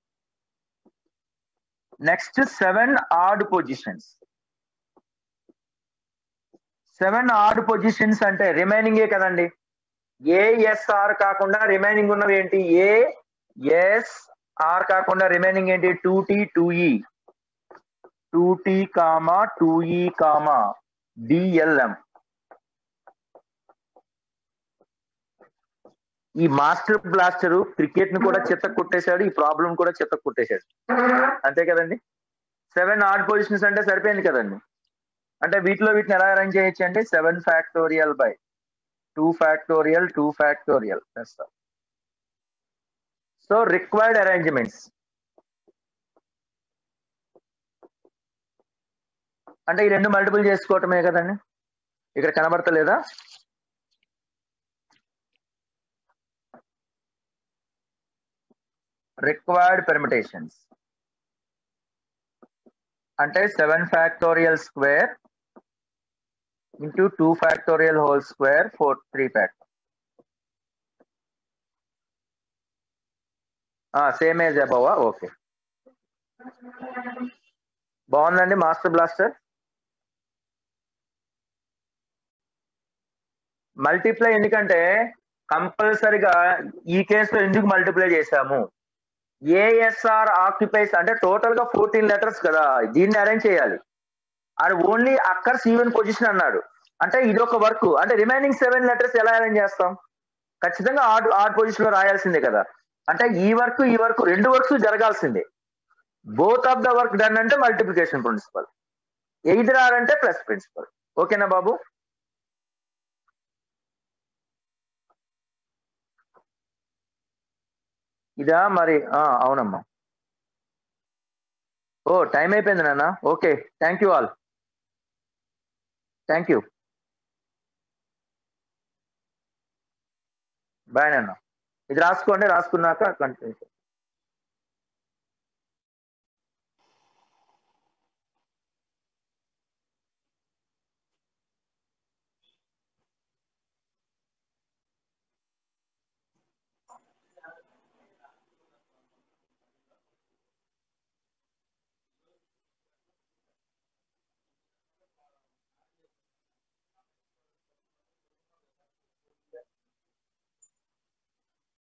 next seven odd positions seven odd positions అంటే రిమైనింగ్ ఏ కదండి ఏఎస్ఆర్ కాకుండా రిమైనింగ్ ఉన్నవి ఏంటి ఏ ఎస్ ఆర్ కాకుండా రిమైనింగ్ ఏంటి two T two E two T comma two E comma D L M ఈ master blaster cricket ని కూడా చెత్త కొట్టేశాడు ఈ ప్రాబ్లం కూడా చెత్త కొట్టేశాడు అంతే కదండి సెవెన్ ఆడ్ పొజిషన్స్ అంటే సరిపోయింది కదండి అంటే వీటిలో వీటిని ఎలా అరేంజ్ చేయొచ్చు అంటే seven factorial by two factorial two factorial చేస్తాం సో రిక్వైర్డ్ అరేంజ్మెంట్స్ అంటే ఈ రెండు మల్టిపుల్ చేసుకోవటమే కదండి ఇక్కడ కనబడతలేదా రిక్వైర్డ్ పెర్మిటేషన్స్ అంటే seven factorial square into two factorial whole square four three factor same as అబవా ఓకే బాగుందండి మాస్టర్ బ్లాస్టర్ మల్టిప్లై ఎందుకంటే కంపల్సరిగా ఈ కేసులో ఎందుకు మల్టిప్లై చేశాము ఏఎస్ఆర్ ఆక్యుపైస్ అంటే టోటల్ గా ఫోర్టీన్ లెటర్స్ కదా దీన్ని అరేంజ్ చేయాలి అది ఓన్లీ అక్కర్స్ ఈవెన్ పొజిషన్ అన్నాడు అంటే ఇది ఒక వర్క్ అంటే రిమైనింగ్ సెవెన్ లెటర్స్ ఎలా అరేంజ్ చేస్తాం ఖచ్చితంగా ఆడ్ ఆడ్ పొజిషన్ లో రాయాల్సిందే కదా అంటే ఈ వర్క్ ఈ వర్క్ రెండు వర్క్స్ జరగాల్సిందే both of the work done అంటే మల్టిప్లికేషన్ ప్రిన్సిపల్ ఎయిదర్ ఆర్ అంటే ప్లస్ ప్రిన్సిపల్ ఓకేనా బాబు ఇదా మరి అవునమ్మా ఓ టైం అయిపోయింది నాన్న okay thank you all thank you bye నాన్న ఇది రాసుకోండి రాసుకున్నాక కంటిన్యూ